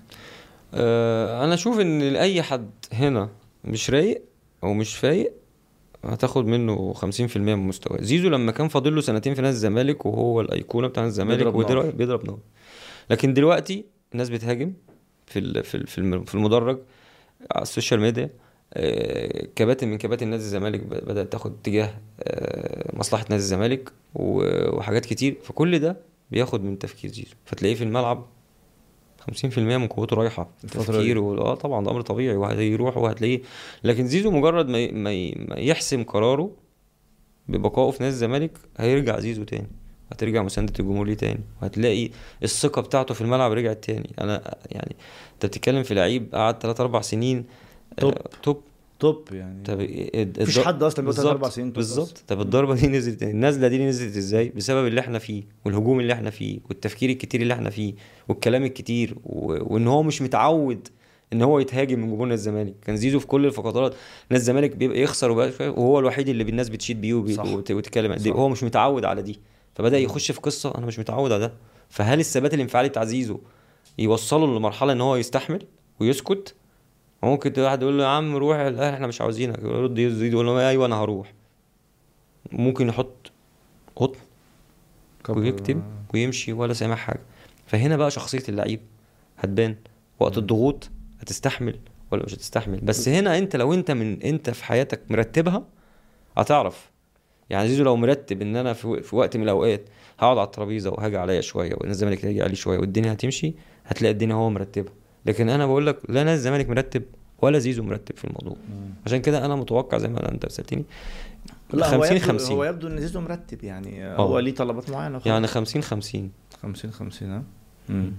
آه انا اشوف ان لاي حد هنا مش رايق او مش فايق هتاخد منه 50% من مستواه زيزو لما كان فاضل له سنتين في نادي الزمالك وهو الايقونه بتاع الزمالك بيضرب ودلوقتي نار. بيضرب نار لكن دلوقتي الناس بتهاجم في ال- في ال- في الم- في المدرج على السوشيال ميديا آه، كباتن من كباتن نادي الزمالك ب- بدات تاخد اتجاه آه، مصلحه نادي الزمالك و- وحاجات كتير فكل ده بياخد من تفكير زيزو فتلاقيه في الملعب 50% من قوته رايحه الفترة تفكير دي. و... اه طبعا ده امر طبيعي وهيروح وهتلاقيه لكن زيزو مجرد ما ي... ما, ي... ما يحسم قراره ببقائه في نادي الزمالك هيرجع زيزو تاني هترجع مساندة الجمهور ليه تاني وهتلاقي الثقة بتاعته في الملعب رجعت تاني انا يعني انت بتتكلم في لعيب قعد 3 4 سنين توب. آه، توب توب يعني طب الد- مفيش حد أصلاً بيقعد تلات بالظبط، أربع سنين توب بالظبط طب الضربه دي نزلت النزله دي نزلت ازاي بسبب اللي احنا فيه والهجوم اللي احنا فيه والتفكير الكتير اللي احنا فيه والكلام الكتير و... وان هو مش متعود ان هو يتهاجم من جمهور نادي الزمالك كان زيزو في كل الفترات نادي الزمالك بيبقى يخسر وبقى شوية وهو الوحيد اللي الناس بتشيد بيه وبي... صح. وت... وتتكلم دي صح. هو مش متعود على دي فبدا يخش في قصه انا مش متعود على ده فهل الثبات الانفعالي بتاع زيزو يوصله لمرحله ان هو يستحمل ويسكت ممكن واحد يقول له يا عم روح لا احنا مش عاوزينك يرد يزيد يقول له ايوه انا هروح ممكن يحط قطن ويكتب ويمشي ولا سامع حاجه فهنا بقى شخصيه اللعيب هتبان وقت الضغوط هتستحمل ولا مش هتستحمل بس هنا انت لو انت من انت في حياتك مرتبها هتعرف يعني زيزو لو مرتب ان انا في, في وقت من الاوقات هقعد على الترابيزه وهاجي عليا شويه وان الزمالك هيجي عليه شويه والدنيا هتمشي هتلاقي الدنيا هو مرتبها لكن انا بقول لك لا نادي الزمالك مرتب ولا زيزو مرتب في الموضوع عشان كده انا متوقع زي ما انت سالتني لا هو 50 يبدو 50 هو يبدو ان زيزو مرتب يعني آه. هو ليه طلبات معينه خلاص. يعني 50 50 50 50 ها مم.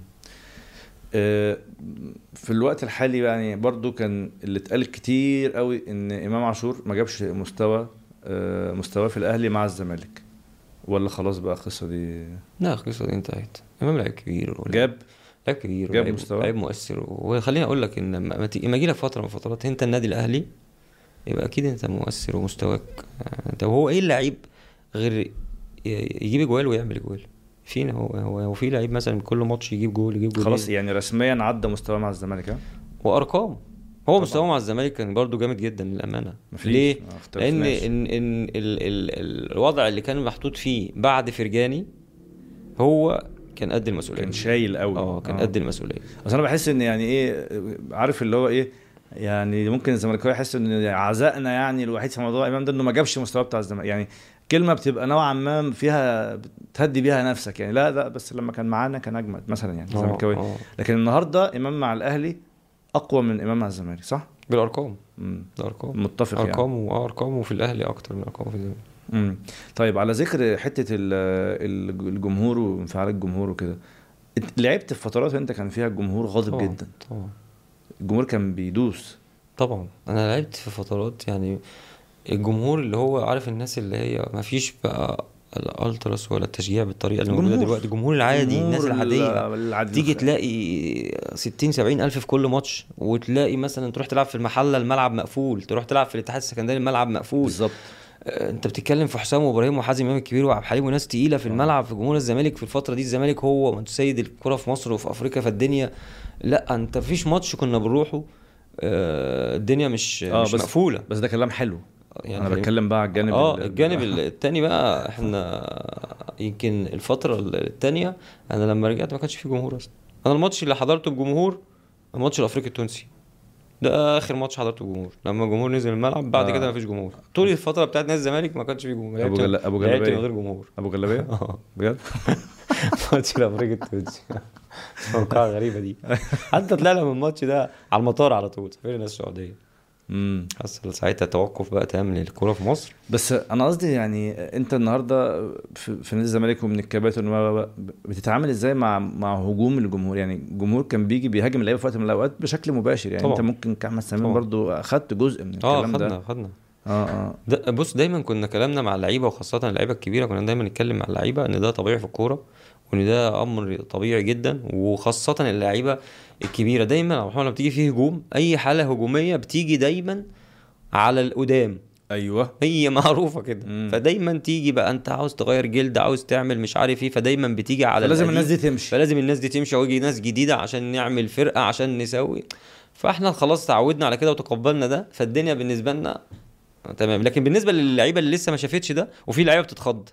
آه، في الوقت الحالي يعني برضو كان اللي اتقال كتير قوي ان امام عاشور ما جابش مستوى آه، مستواه في الاهلي مع الزمالك ولا خلاص بقى القصه دي لا القصه دي انتهت امام لعيب كبير ولاعب- جاب لعيب كبير جاب ولعيب- مستوى. لعيب مؤثر وخليني اقول لك ان لما تيجي يجي لك فتره من الفترات انت النادي الاهلي يبقى اكيد انت مؤثر ومستواك آه، طب هو ايه اللعيب غير ي- يجيب جوال ويعمل جوال فين هو هو هو في لعيب مثلا كل ماتش يجيب جول يجيب جول خلاص يعني رسميا عدى مستواه مع الزمالك ها وارقام هو مستواه مع الزمالك كان برضو جامد جدا للامانه مفيش. ليه؟ ما لان اختلفناش. ان ان ال ال الوضع اللي كان محطوط فيه بعد فرجاني هو كان قد المسؤوليه كان شايل قوي اه كان قد المسؤوليه بس انا بحس ان يعني ايه عارف اللي هو ايه يعني ممكن الزمالكاوي يحس ان عزائنا يعني الوحيد في موضوع امام ده انه ما جابش المستوى بتاع الزمالك يعني كلمه بتبقى نوعا ما فيها بتهدي بيها نفسك يعني لا لا بس لما كان معانا كان اجمد مثلا يعني آه، الزمالكاوي آه. لكن النهارده امام مع الاهلي اقوى من امام مع الزمالك صح؟ بالارقام مم. الارقام متفق يعني ارقامه اه ارقامه في الاهلي اكتر من ارقامه في الزمالك مم. طيب على ذكر حته ال- ال- الجمهور وانفعال الجمهور وكده انت لعبت في فترات انت كان فيها الجمهور غاضب طبعا جدا طبعا الجمهور كان بيدوس طبعا انا لعبت في فترات يعني الجمهور اللي هو عارف الناس اللي هي ما فيش بقى الالتراس ولا التشجيع بالطريقه اللي موجوده الجمهور. دلوقتي الجمهور العادي الناس الجمهور العاديه ال- العادي تيجي تلاقي 60 70 الف في كل ماتش وتلاقي مثلا تروح تلعب في المحله الملعب مقفول تروح تلعب في الاتحاد السكندري الملعب مقفول بالظبط آه، انت بتتكلم في حسام وابراهيم وحازم امام الكبير وعبد الحليم وناس تقيله في الملعب في جمهور الزمالك في الفتره دي الزمالك هو متسيد الكره في مصر وفي افريقيا فالدنيا لا انت مفيش ماتش كنا بنروحه آه، الدنيا مش اه مش بس مقفوله بس ده كلام حلو يعني انا بتكلم بقى على الجانب اه ال- الجانب التاني بقى احنا يمكن الفتره التانيه انا لما رجعت ما كانش في جمهور اصلا انا الماتش اللي حضرته بجمهور الماتش الافريقي التونسي ده اخر ماتش حضرته بجمهور لما الجمهور نزل الملعب بعد آه. كده ما فيش جمهور طول الفتره بتاعت نادي الزمالك ما كانش في جمهور أبو لعبت- جل- أبو لعبت جلابية. من غير جمهور ابو جلابيه اه بجد ماتش الافريقي التونسي موقعة غريبه دي حتى طلعنا من الماتش ده على المطار على طول سافرنا السعوديه امم حصل ساعتها توقف بقى تام للكوره في مصر بس انا قصدي يعني انت النهارده في, في نادي الزمالك ومن الكباتن و- و- و- بتتعامل ازاي مع مع هجوم الجمهور يعني الجمهور كان بيجي بيهاجم اللعيبه في وقت من الاوقات بشكل مباشر يعني طبعا. انت ممكن كاحمد سمير طبعا. برضو اخدت جزء من اه الكلام خدنا ده خدنا اه اه ده بص دايما كنا كلامنا مع اللعيبه وخاصه اللعيبه الكبيره كنا دايما نتكلم مع اللعيبه ان ده طبيعي في الكوره وان ده امر طبيعي جدا وخاصه اللعيبه الكبيره دايما يا محمد لما بتيجي فيه هجوم اي حاله هجوميه بتيجي دايما على القدام ايوه هي معروفه كده مم. فدايما تيجي بقى انت عاوز تغير جلد عاوز تعمل مش عارف ايه فدايما بتيجي على لازم القديم. الناس دي تمشي فلازم الناس دي تمشي ويجي ناس جديده عشان نعمل فرقه عشان نسوي فاحنا خلاص تعودنا على كده وتقبلنا ده فالدنيا بالنسبه لنا تمام لكن بالنسبه للعيبه اللي لسه ما شافتش ده وفي لعيبه بتتخض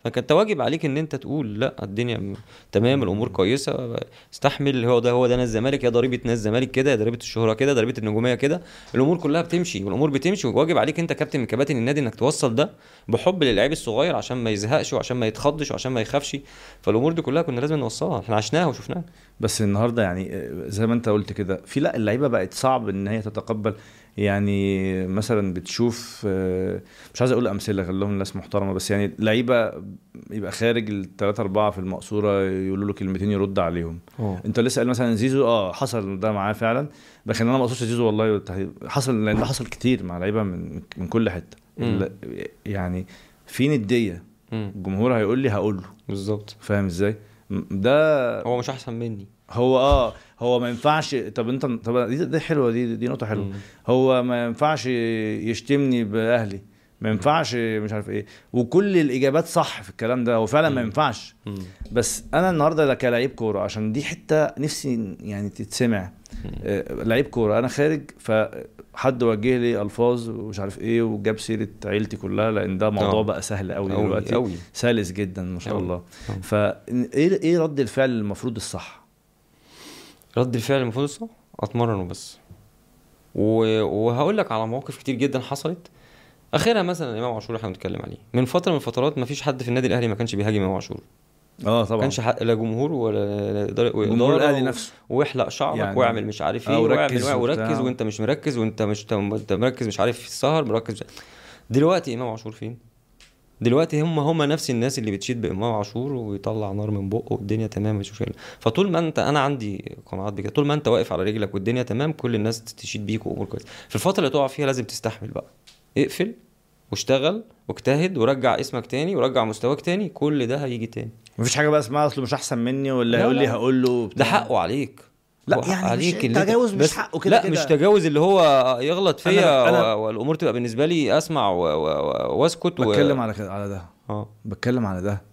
فكانت واجب عليك ان انت تقول لا الدنيا م- تمام الامور كويسه استحمل هو ده هو ده نادي الزمالك يا ضريبه نادي الزمالك كده يا ضريبه الشهره كده ضريبه النجوميه كده الامور كلها بتمشي والامور بتمشي وواجب عليك انت كابتن من كباتن النادي انك توصل ده بحب للعيب الصغير عشان ما يزهقش وعشان ما يتخضش وعشان ما يخافش فالامور دي كلها كنا لازم نوصلها احنا عشناها وشفناها بس النهارده يعني آه، زي ما انت قلت كده في لا اللعيبه بقت صعب ان هي تتقبل يعني مثلا بتشوف آه، مش عايز اقول امثله خليهم ناس محترمه بس يعني لعيبه يبقى خارج الثلاثه اربعه في المقصوره يقولوا له كلمتين يرد عليهم انت لسه قال مثلا زيزو اه حصل ده معاه فعلا لكن انا ما اقصدش زيزو والله بالتحديد. حصل لان ده حصل كتير مع لعيبه من من كل حته مم. ال- يعني في نديه مم. الجمهور هيقول لي هقول له بالظبط فاهم ازاي م- ده هو مش احسن مني هو اه هو ما ينفعش طب انت طب دي, دي حلوه دي دي نقطه حلوه مم. هو ما ينفعش يشتمني باهلي ما ينفعش مش عارف ايه وكل الاجابات صح في الكلام ده هو فعلا ما مم. ينفعش مم. بس انا النهارده كلاعب كوره عشان دي حته نفسي يعني تتسمع آه، لعيب كوره انا خارج فحد وجه لي الفاظ ومش عارف ايه وجاب سيره عيلتي كلها لان ده موضوع آه. بقى سهل قوي أوي دلوقتي أوي. سلس جدا ما شاء أوي. الله آه. فايه ايه رد الفعل المفروض الصح رد الفعل المفروض الصح اتمرن وبس و... وهقول لك على مواقف كتير جدا حصلت اخرها مثلا امام عاشور احنا بنتكلم عليه من فتره من الفترات ما فيش حد في النادي الاهلي ما كانش بيهاجم امام عاشور اه ما طبعا كانش حق لا جمهور ولا إدارة- جمهور وإدارة الاهلي و- نفسه واحلق شعرك يعني- يعني واعمل مش عارف آه، ايه وركز واعمل وبتاع. وركز وانت مش مركز وانت مش انت مركز مش عارف في السهر مركز مش... دلوقتي امام عاشور فين؟ دلوقتي هم هم نفس الناس اللي بتشيد بامام عاشور ويطلع نار من بقه والدنيا تمام مش مشكله فطول ما انت انا عندي قناعات بكده طول ما انت واقف على رجلك والدنيا تمام كل الناس تشيد بيك وامور كويسه في الفتره اللي تقع فيها لازم تستحمل بقى اقفل واشتغل واجتهد ورجع اسمك تاني ورجع مستواك تاني كل ده هيجي تاني مفيش حاجه بقى اسمها اصله مش احسن مني ولا لا، هيقول لي لا. هقول له ده حقه عليك لا، هو حق يعني مش- عليك اللي انت- التجاوز مش بس- حقه كده لا كده. مش تجاوز اللي هو يغلط أنا- فيا أنا- و- والامور تبقى بالنسبه لي اسمع و- و- و- واسكت و... بتكلم على كده على ده اه بتكلم على ده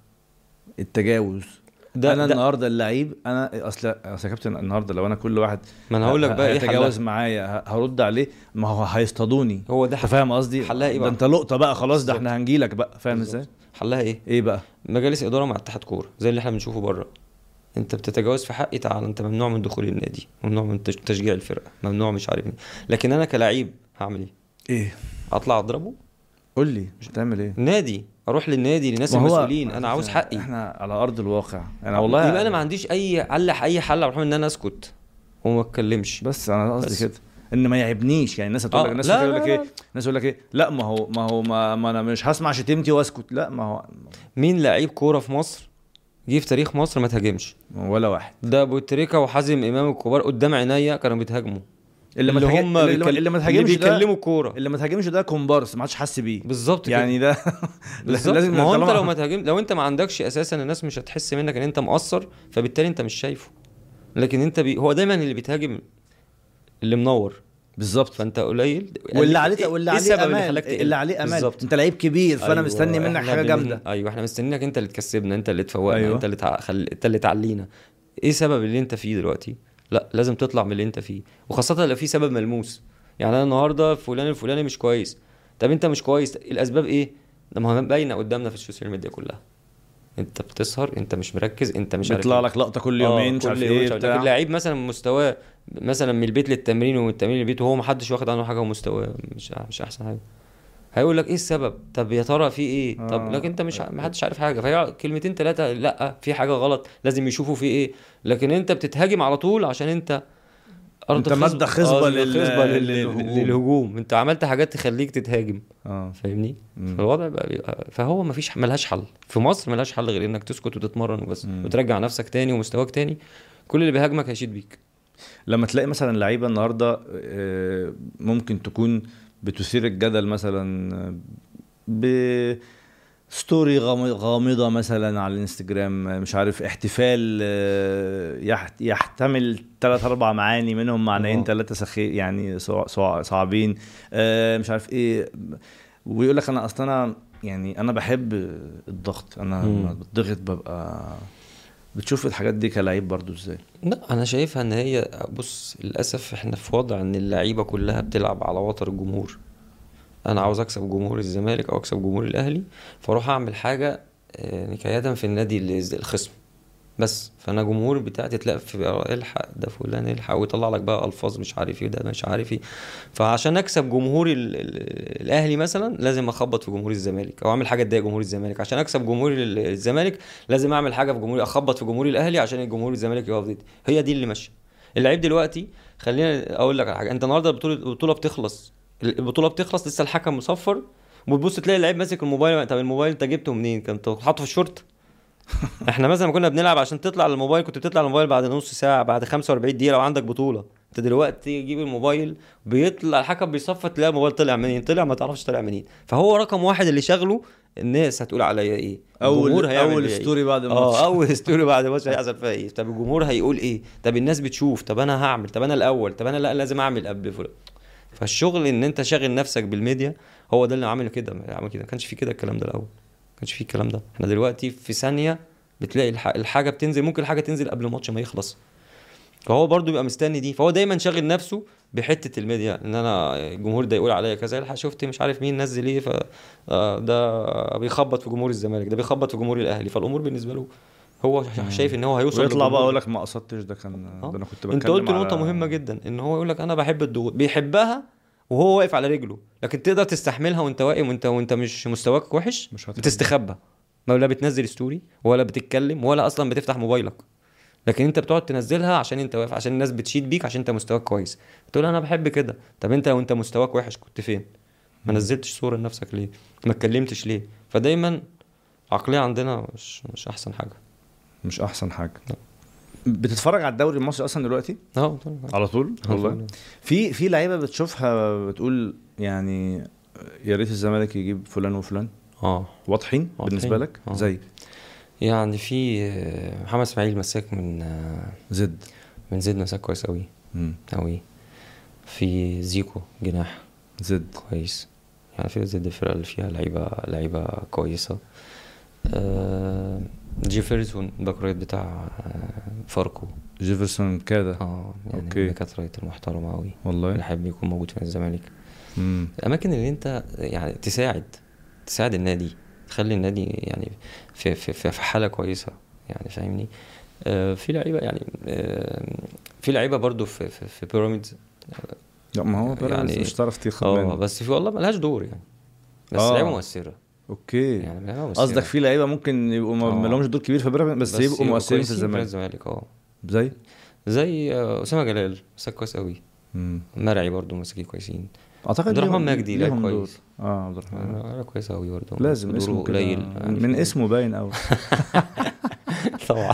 التجاوز ده- انا ده- النهارده اللعيب انا اصل اصل يا كابتن النهارده لو انا كل واحد ما انا هقول لك بقى ايه يتجاوز حلها معايا ه- هرد عليه ما هو هيصطادوني هو ده انت حل- فاهم قصدي حلها ايه ده بقى؟ انت لقطه بقى خلاص ده بالظبط. احنا هنجيلك بقى فاهم بالظبط. ازاي حلها ايه ايه بقى مجالس اداره مع اتحاد كوره زي اللي احنا بنشوفه بره انت بتتجاوز في حقي تعال انت ممنوع من دخول النادي ممنوع من تش- تشجيع الفرقه ممنوع مش عارف ايه لكن انا كلاعب هعمل ايه ايه اطلع اضربه قول لي مش هتعمل ايه نادي اروح للنادي لناس ما هو- المسؤولين انا عاوز حقي احنا على ارض الواقع انا والله يبقى انا ما عنديش اي حل اي حل على ان انا اسكت وما اتكلمش بس انا قصدي بس. كده ان ما يعيبنيش يعني الناس هتقول آه، لك الناس لا، هتقول لا، لك لا. ايه الناس يقول لك ايه لا ما هو ما هو ما, ما انا مش هسمع شتيمتي واسكت لا ما هو مين لعيب كوره في مصر جه في تاريخ مصر ما تهاجمش ولا واحد ده ابو تريكه وحازم امام الكبار قدام عينيا كانوا بيتهاجموا اللي ما تهاجم- هم اللي, بيكل- اللي ما اللي تهاجمش ده بيكلموا الكوره اللي ما تهاجمش ده كومبارس ما حدش حس بيه بالظبط كده. يعني ده بالظبط لازم ما هو انت طالما- لو ما تهاجم لو انت ما عندكش اساسا الناس مش هتحس منك ان انت مقصر فبالتالي انت مش شايفه لكن انت بي... هو دايما اللي بيتهاجم اللي منور بالظبط فانت قليل واللي إيه- عليه إيه واللي السبب عليه اللي امان خلاك تقل؟ اللي عليه امان بالظبط. انت لعيب كبير فانا أيوة، مستني منك إحنا حاجه بن- جامده ايوه احنا مستنيينك انت اللي تكسبنا انت اللي تفوقنا أيوة. أيوة. انت اللي تع... خل... انت اللي تعلينا ايه سبب اللي انت فيه دلوقتي لا لازم تطلع من اللي انت فيه وخاصه لو في سبب ملموس يعني انا النهارده فلان الفلاني مش كويس طب انت مش كويس الاسباب ايه ده ما هو باينه قدامنا في السوشيال ميديا كلها انت بتسهر انت مش مركز انت مش عارف بيطلع إيه. لك لقطه كل آه، يومين مش كل عارف يوم ايه مش عارف- بتاع. لكن لعيب مثلا مستواه مثلا من البيت للتمرين ومن التمرين للبيت وهو ما حدش واخد عنه حاجه ومستواه مش مش احسن حاجه هيقول لك ايه السبب طب يا ترى في ايه طب آه. لكن انت مش ع- ما حدش عارف حاجه فهي كلمتين ثلاثه لا في حاجه غلط لازم يشوفوا في ايه لكن انت بتتهاجم على طول عشان انت أنت مادة خصبة آه، لل- خصبة لل- للهجوم. للهجوم انت عملت حاجات تخليك تتهاجم اه فاهمني مم. فالوضع بقى بيبقى فهو ما فيش ملهاش حل في مصر ملهاش حل غير انك تسكت وتتمرن وبس مم. وترجع نفسك تاني ومستواك تاني كل اللي بيهاجمك هيشيد بيك لما تلاقي مثلا لعيبه النهارده آه، ممكن تكون بتثير الجدل مثلا ب ستوري غام- غامضه مثلا على الانستجرام مش عارف احتفال آه، يحت- يحتمل ثلاث اربع معاني منهم معنيين آه. ثلاثه سخي يعني صع- صع- صعبين آه، مش عارف ايه ويقول لك انا اصلا انا يعني انا بحب الضغط انا مم. لما بتضغط ببقى بتشوف الحاجات دي كلاعب برضو ازاي لا انا شايفها ان هي بص للاسف احنا في وضع ان اللعيبه كلها بتلعب على وتر الجمهور انا عاوز اكسب جمهور الزمالك او اكسب جمهور الاهلي فاروح اعمل حاجه آه، نكاية في النادي اللي- الخصم بس فانا جمهور بتاعتي تلاقي في بقى الحق ده فلان الحق ويطلع لك بقى الفاظ مش عارف ايه ده مش عارف ايه فعشان اكسب جمهوري ال- ال- الاهلي مثلا لازم اخبط في جمهور الزمالك او اعمل حاجه تضايق جمهور الزمالك عشان اكسب جمهور ال- الزمالك لازم اعمل حاجه في جمهوري اخبط في جمهور الاهلي عشان الجمهور الزمالك يقف ضدي هي دي اللي ماشيه اللعيب دلوقتي خلينا اقول لك على حاجه انت النهارده البطوله البطوله بتخلص البطوله بتخلص لسه الحكم مصفر وتبص تلاقي اللعيب ماسك الموبايل طب الموبايل انت جبته منين كنت حاطه في الشورت احنا مثلا لما كنا بنلعب عشان تطلع على الموبايل كنت بتطلع على الموبايل بعد نص ساعه بعد 45 دقيقه لو عندك بطوله انت دلوقتي تجيب الموبايل بيطلع الحكم بيصفى تلاقي الموبايل طلع منين طلع ما تعرفش طلع منين فهو رقم واحد اللي شغله الناس هتقول عليا ايه اول الجمهور هيعمل اول فيها إيه؟ ستوري بعد الماتش اه اول ستوري بعد الماتش هيحصل فيها ايه طب الجمهور هيقول ايه طب الناس بتشوف طب انا هعمل طب انا الاول طب انا لا لازم اعمل قبل فلان فالشغل ان انت شاغل نفسك بالميديا هو ده اللي عامل كده عامل كده ما كانش في كده الكلام ده الاول ما كانش في الكلام ده احنا دلوقتي في ثانيه بتلاقي الح- الحاجه بتنزل ممكن الحاجه تنزل قبل الماتش ما يخلص فهو برضو بيبقى مستني دي فهو دايما شاغل نفسه بحته الميديا ان انا الجمهور ده يقول عليا كذا الحق شفت مش عارف مين نزل ايه ف آه، ده بيخبط في جمهور الزمالك ده بيخبط في جمهور الاهلي فالامور بالنسبه له هو شايف ان هو هيوصل ويطلع بقى للجمهور. يقول لك ما قصدتش ده كان آه. ده انا كنت بتكلم انت قلت على- نقطه مهمه جدا ان هو يقول لك انا بحب الضغوط بيحبها وهو واقف على رجله لكن تقدر تستحملها وانت واقف وانت وانت مش مستواك وحش مش هتحب. بتستخبى ما لا بتنزل ستوري ولا بتتكلم ولا اصلا بتفتح موبايلك لكن انت بتقعد تنزلها عشان انت واقف عشان الناس بتشيد بيك عشان انت مستواك كويس تقول انا بحب كده طب انت لو انت مستواك وحش كنت فين ما نزلتش صوره لنفسك ليه ما اتكلمتش ليه فدايما العقليه عندنا مش مش احسن حاجه مش احسن حاجه لا. بتتفرج على الدوري المصري اصلا دلوقتي اه على طول والله في في لعيبه بتشوفها بتقول يعني يا ريت الزمالك يجيب فلان وفلان اه واضحين واضحين. بالنسبه لك آه. زي يعني في آه، محمد اسماعيل مساك من آه، زد من زيد مساك كويس قوي مم. قوي في زيكو جناح زد كويس يعني في زيد الفرقه اللي فيها لعيبه لعيبه كويسه آه، جيفرسون الباك رايت بتاع آه، فاركو جيفرسون كده اه يعني أوكي. الباكات رايت المحترمه قوي والله بحب يكون موجود في الزمالك مم. الاماكن اللي انت يعني تساعد تساعد النادي تخلي النادي يعني في في في في حاله كويسه يعني فاهمني آه في لعيبه يعني آه في لعيبه برضو في في, في بيراميدز لا ما هو بيراميدز يعني- مش هتعرف تاخد اه منه بس في والله ملهاش دور يعني بس آه. لعيبه مؤثره اوكي يعني لعيبه مؤثره قصدك في لعيبه ممكن يبقوا ما آه. ما لهمش دور كبير في بيراميدز بس, يبقوا مؤثرين في كويسين الزمالك الزمالك اه زي زي آه، اسامه جلال مساك كويس قوي مم. مرعي برضو مساكين كويسين اعتقد عبد الرحمن ليهم- مجدي لعيب ليهم دور. كويس. اه عبد الرحمن آه، كويس قوي برضو لازم دوره اسمه كده قليل يعني من في- اسمه باين قوي طبعا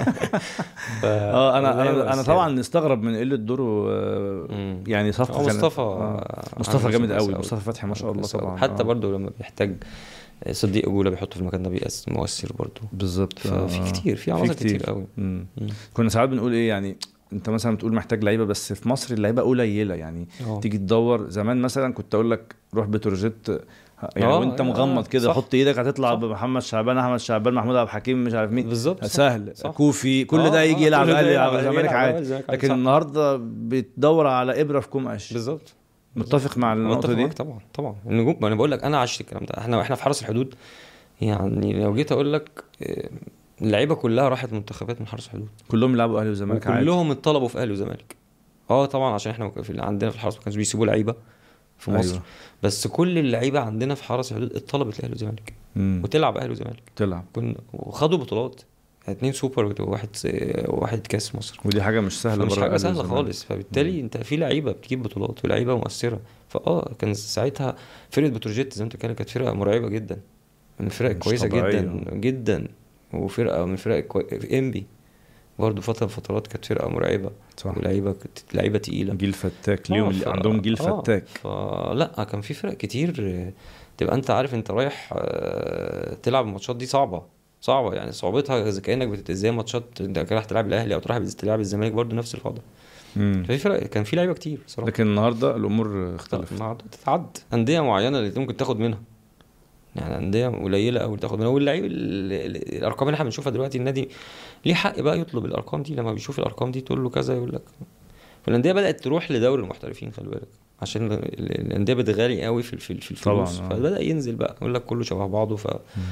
ف- اه انا لعيبة انا انا بس طبعا نستغرب من قله دوره آه، مم. يعني صفقه هو كانت- مصطفى آه. مصطفى عامل جامد كويس قوي مصطفى فتحي ما شاء الله كويس أوي. طبعا حتى آه. برضو لما بيحتاج صديق جوله بيحطه في المكان ده بيأس مؤثر برضو بالظبط ففي آه. كتير في عناصر كتير قوي مم. مم. كنا ساعات بنقول ايه يعني انت مثلا بتقول محتاج لعيبه بس في مصر اللعيبه قليله يعني اه. تيجي تدور زمان مثلا كنت اقول لك روح بتروجيت يعني اه، وانت اه، مغمض كده صح. حط ايدك هتطلع صح. بمحمد شعبان احمد شعبان محمود عبد الحكيم مش عارف مين بالظبط صح. سهل صح. كوفي كل اه، ده يجي اه، يلعب كل ده الاهلي يلعب يلعب الزمالك يلعب عادي الزمالك عادي، لكن صح. النهارده بتدور على ابره في كوم قش بالظبط متفق مع النقطه متفق دي معاك طبعا طبعا النجوم ما انا بقول لك انا عشت الكلام ده احنا احنا في حرس الحدود يعني لو جيت اقول لك آه، اللعيبه كلها راحت منتخبات من حرس الحدود كلهم يلعبوا اهلي وزمالك عادي كلهم اتطلبوا في اهلي وزمالك اه طبعا عشان احنا في عندنا في الحرس ما كانش بيسيبوا لعيبه في مصر أيوة. بس كل اللعيبه عندنا في حرس الحدود اتطلبت لاهلي وزمالك مم. وتلعب اهلي وزمالك تلعب كنا وخدوا بطولات اتنين سوبر وواحد وواحد كاس مصر ودي حاجه مش سهله مش بره حاجه الأهلي سهله والزمالك. خالص فبالتالي انت في لعيبه بتجيب بطولات ولعيبه مؤثره فاه كان ساعتها فرقه بتروجيت زي ما انت بتتكلم كانت فرقه مرعبه جدا من الفرق مش كويسه طبيعية. جدا جدا وفرقه من فرق كوي... انبي برضه فتره من فترات كانت فرقه مرعبه صح ولعيبه كانت لعيبه تقيله جيل فتاك ليهم آه، اللي ف- عندهم جيل آه، فتاك فلا كان في فرق كتير آه، تبقى انت عارف انت رايح آه، تلعب الماتشات دي صعبه صعبه يعني صعوبتها اذا كانك بتت... زي ماتشات انت رايح تلعب الاهلي او تروح تلعب الزمالك برضه نفس الوضع مم. ففي فرق كان في لعيبه كتير صراحه لكن النهارده الامور اختلفت ما تتعد انديه معينه اللي ممكن تاخد منها يعني انديه قليله قوي تاخد منها واللعيب ال- ال- الارقام اللي احنا بنشوفها دلوقتي النادي ليه حق بقى يطلب الارقام دي لما بيشوف الارقام دي تقول له كذا يقول لك فالانديه بدات تروح لدوري المحترفين خلي بالك عشان ال- ال- الانديه بتغالي قوي في في في الفلوس طبعاً، آه. فبدا ينزل بقى يقول لك كله شبه بعضه ف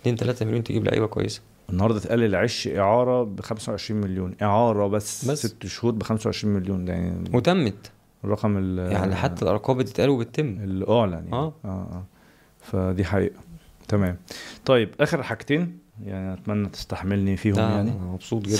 2 3 مليون تجيب لعيبه كويسه النهارده اتقال العش اعاره ب 25 مليون اعاره بس, بس. بس. ست شهور ب 25 مليون ده يعني وتمت الرقم ال- يعني حتى الارقام بتتقال وبتتم اللي اعلن يعني آه. اه اه فدي حقيقه تمام طيب اخر حاجتين يعني اتمنى تستحملني فيهم ده يعني أنا مبسوط جدا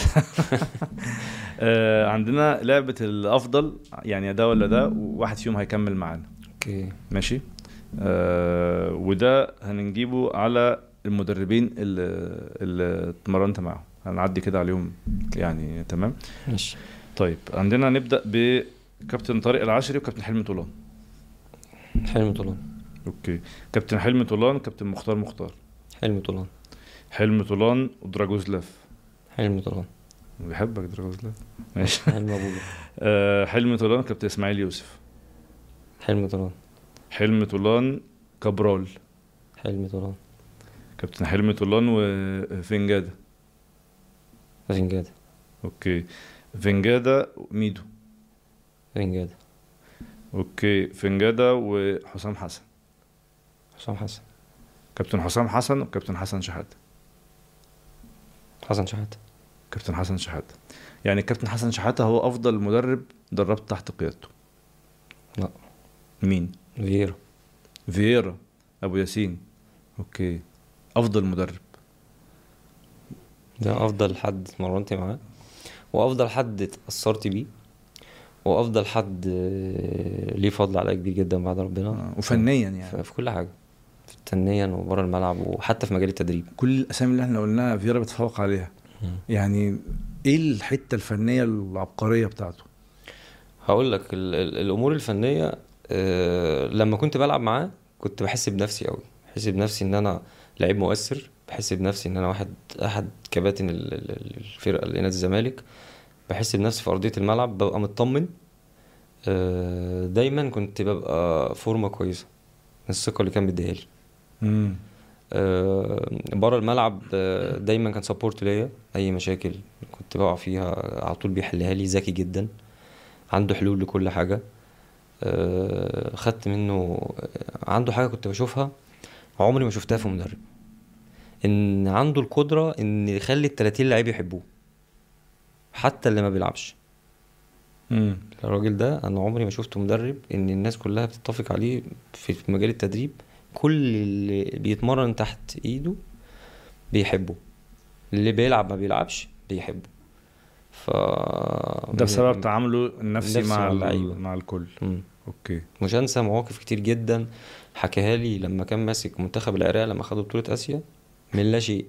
آه عندنا لعبه الافضل يعني ده ولا ده وواحد فيهم هيكمل معانا اوكي ماشي آه وده هنجيبه على المدربين اللي اللي اتمرنت معاهم هنعدي كده عليهم يعني تمام ماشي طيب عندنا نبدا بكابتن طارق العشري وكابتن حلمي طولان حلمي طولان اوكي كابتن حلمي طولان كابتن مختار مختار حلمي طولان حلمي طولان ودراجوزلاف حلمي طولان بيحبك دراجوزلاف ماشي حلمي ابويا آه حلمي طولان كابتن اسماعيل يوسف حلمي طولان حلمي طولان كابرال حلمي طولان كابتن حلمي طولان وفنجادا رنجاده اوكي فنجادا ميدو رنجاده اوكي فنجادا وحسام حسن حسام حسن كابتن حسام حسن وكابتن حسن شحاته حسن شحاته كابتن حسن شحاته يعني كابتن حسن شحاته هو افضل مدرب دربت تحت قيادته لا مين فييرا فييرا ابو ياسين اوكي افضل مدرب ده افضل حد اتمرنت معاه وافضل حد اتاثرت بيه وافضل حد آه، ليه فضل عليا كبير جدا بعد ربنا آه، وفنيا ف- يعني في كل حاجه في فنيا وبره الملعب وحتى في مجال التدريب كل الاسامي اللي احنا قلناها فييرا بيتفوق عليها يعني ايه الحته الفنيه العبقريه بتاعته هقول لك ال- ال- الامور الفنيه آه، لما كنت بلعب معاه كنت بحس بنفسي قوي بحس بنفسي ان انا لعيب مؤثر بحس بنفسي ان انا واحد احد كباتن ال- ال- الفرقه اللي نادي الزمالك بحس بنفسي في ارضيه الملعب ببقى مطمن آه، دايما كنت ببقى فورمه كويسه من الثقه اللي كان بيديها لي امم بره الملعب آه، دايما كان سبورت ليا اي مشاكل كنت بقع فيها على طول بيحلها لي ذكي جدا عنده حلول لكل حاجه آه، خدت منه عنده حاجه كنت بشوفها عمري ما شفتها في مدرب ان عنده القدره ان يخلي ال 30 لعيب يحبوه حتى اللي ما بيلعبش امم الراجل ده انا عمري ما شفته مدرب ان الناس كلها بتتفق عليه في مجال التدريب كل اللي بيتمرن تحت ايده بيحبه اللي بيلعب ما بيلعبش بيحبه ف ده بسبب تعامله النفسي النفسي مع مع ال- اللعيبة. مع الكل مم. اوكي مش هنسى مواقف كتير جدا حكاها لي لما كان ماسك منتخب العراق لما خدوا بطولة آسيا من لا شيء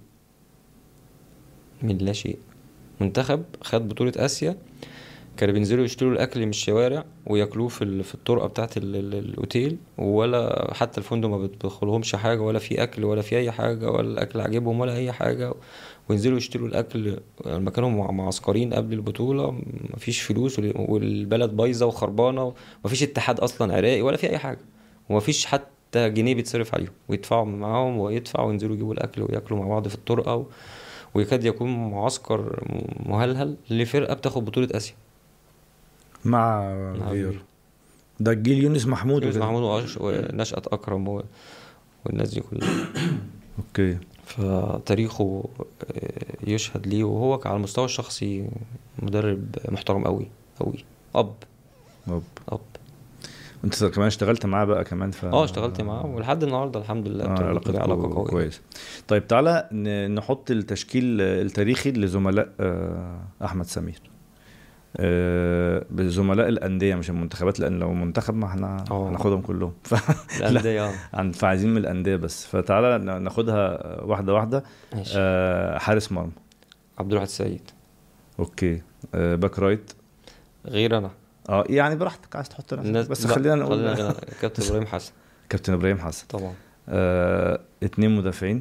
من لا شيء منتخب خد بطولة آسيا كانوا بينزلوا يشتروا الأكل من الشوارع وياكلوه في ال- في الطرقة بتاعة ال- ال- الأوتيل ولا حتى الفندق ما بيدخلهمش حاجة ولا في أكل ولا في أي حاجة ولا الأكل عاجبهم ولا أي حاجة وينزلوا يشتروا الأكل لما كانوا مع- معسكرين قبل البطولة مفيش فلوس وال- والبلد بايظة وخربانة ومفيش اتحاد أصلا عراقي ولا في أي حاجة ومفيش حتى جنيه بيتصرف عليهم ويدفعوا معاهم ويدفعوا وينزلوا يجيبوا الأكل وياكلوا مع بعض في الطرقة و... ويكاد يكون معسكر مهلهل لفرقة بتاخد بطولة آسيا مع مع فييرا فييرا. ده الجيل يونس محمود يونس وكده. محمود وأش- ونشأت أكرم و... والناس دي كلها اوكي فتاريخه آه، يشهد ليه وهو على المستوى الشخصي مدرب محترم قوي قوي أب طب أب انت كمان اشتغلت معاه بقى كمان ف اه اشتغلت معاه ولحد النهارده الحمد لله آه بتبقى علاقتكم علاقة قوية كويس طيب تعالى ن- نحط التشكيل التاريخي لزملاء آه، احمد سمير آه، بزملاء الانديه مش المنتخبات لان لو منتخب ما احنا آه. هناخدهم كلهم ف... الأندية اه عن- فعايزين من الانديه بس فتعالى ن- ناخدها واحده واحده ماشي آه، حارس مرمى عبد الواحد السيد اوكي آه، باك رايت غير أنا اه يعني براحتك عايز تحط نفسك الناس بس لا، خلينا نقول خلينا غير- كابتن إبراهيم حسن كابتن ابراهيم حسن طبعا آه، اتنين مدافعين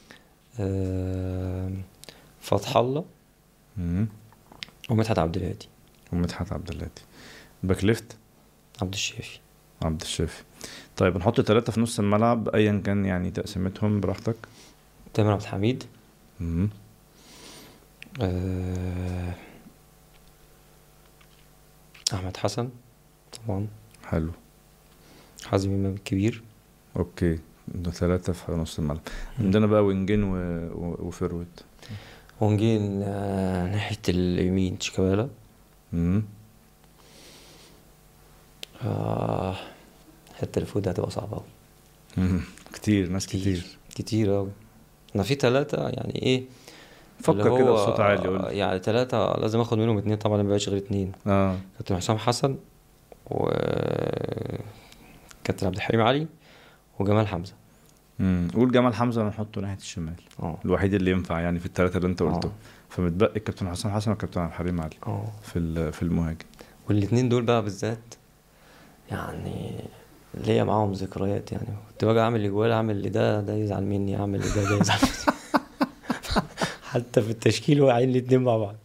آه، فتح الله مم. ومدحت عبد الهادي ومدحت عبد الهادي باك ليفت عبد الشافي عبد الشافي طيب نحط ثلاثة في نص الملعب أيا كان يعني تقسيمتهم براحتك تامر عبد الحميد مم. آه، احمد حسن طبعا حلو حازم امام الكبير أوكي ده ثلاثة في نص الملعب عندنا بقى وينجين و... و... وفيرويد ونجين آه ناحية اليمين شيكابالا مم. آه الحتة اللي فوق دي هتبقى صعبة أوي مم. كتير ناس كتير كتير كتير أوي أنا في ثلاثة يعني إيه فكر اللي كده هو بصوت عالي قول لي. يعني ثلاثة لازم اخد منهم اتنين طبعا ما بقاش غير اتنين اه كابتن حسام حسن و كابتن عبد الحليم علي وجمال حمزة مم. قول جمال حمزة نحطه ناحية الشمال اه الوحيد اللي ينفع يعني في الثلاثة اللي انت قلته آه. فمتبقي الكابتن حسام حسن والكابتن عبد الحليم علي اه في ال- في المهاجم والاتنين دول بقى بالذات يعني ليا معاهم ذكريات يعني كنت باجي اعمل اجوال اعمل اللي ده ده يزعل مني اعمل اللي ده ده يزعل مني حتى في التشكيل واقعين الاتنين مع بعض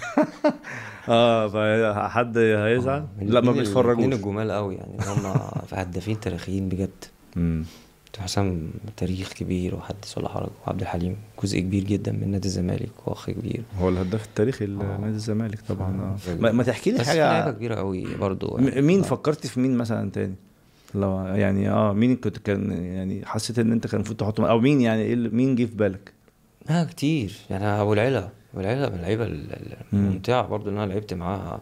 اه فحد هيزعل آه، لا ما الاتنين- بيتفرجوش الاتنين الجمال قوي يعني هم هدافين تاريخيين بجد مم. كابتن حسام تاريخ كبير وحدث ولا حرج وعبد الحليم جزء كبير جدا من نادي الزمالك واخ كبير هو الهداف التاريخي آه. لنادي الزمالك طبعا آه. اه ما, ما تحكي لي بس في لعيبه حاجه كبيره قوي برضو م- مين فكرت في مين مثلا تاني لو يعني اه مين كنت كان يعني حسيت ان انت كان المفروض تحطه او مين يعني ايه اللي- مين جه في بالك لا كتير يعني ابو العلا ابو العلا من اللعيبه ال- ال- مم. الممتعه برضو اللي انا لعبت معاها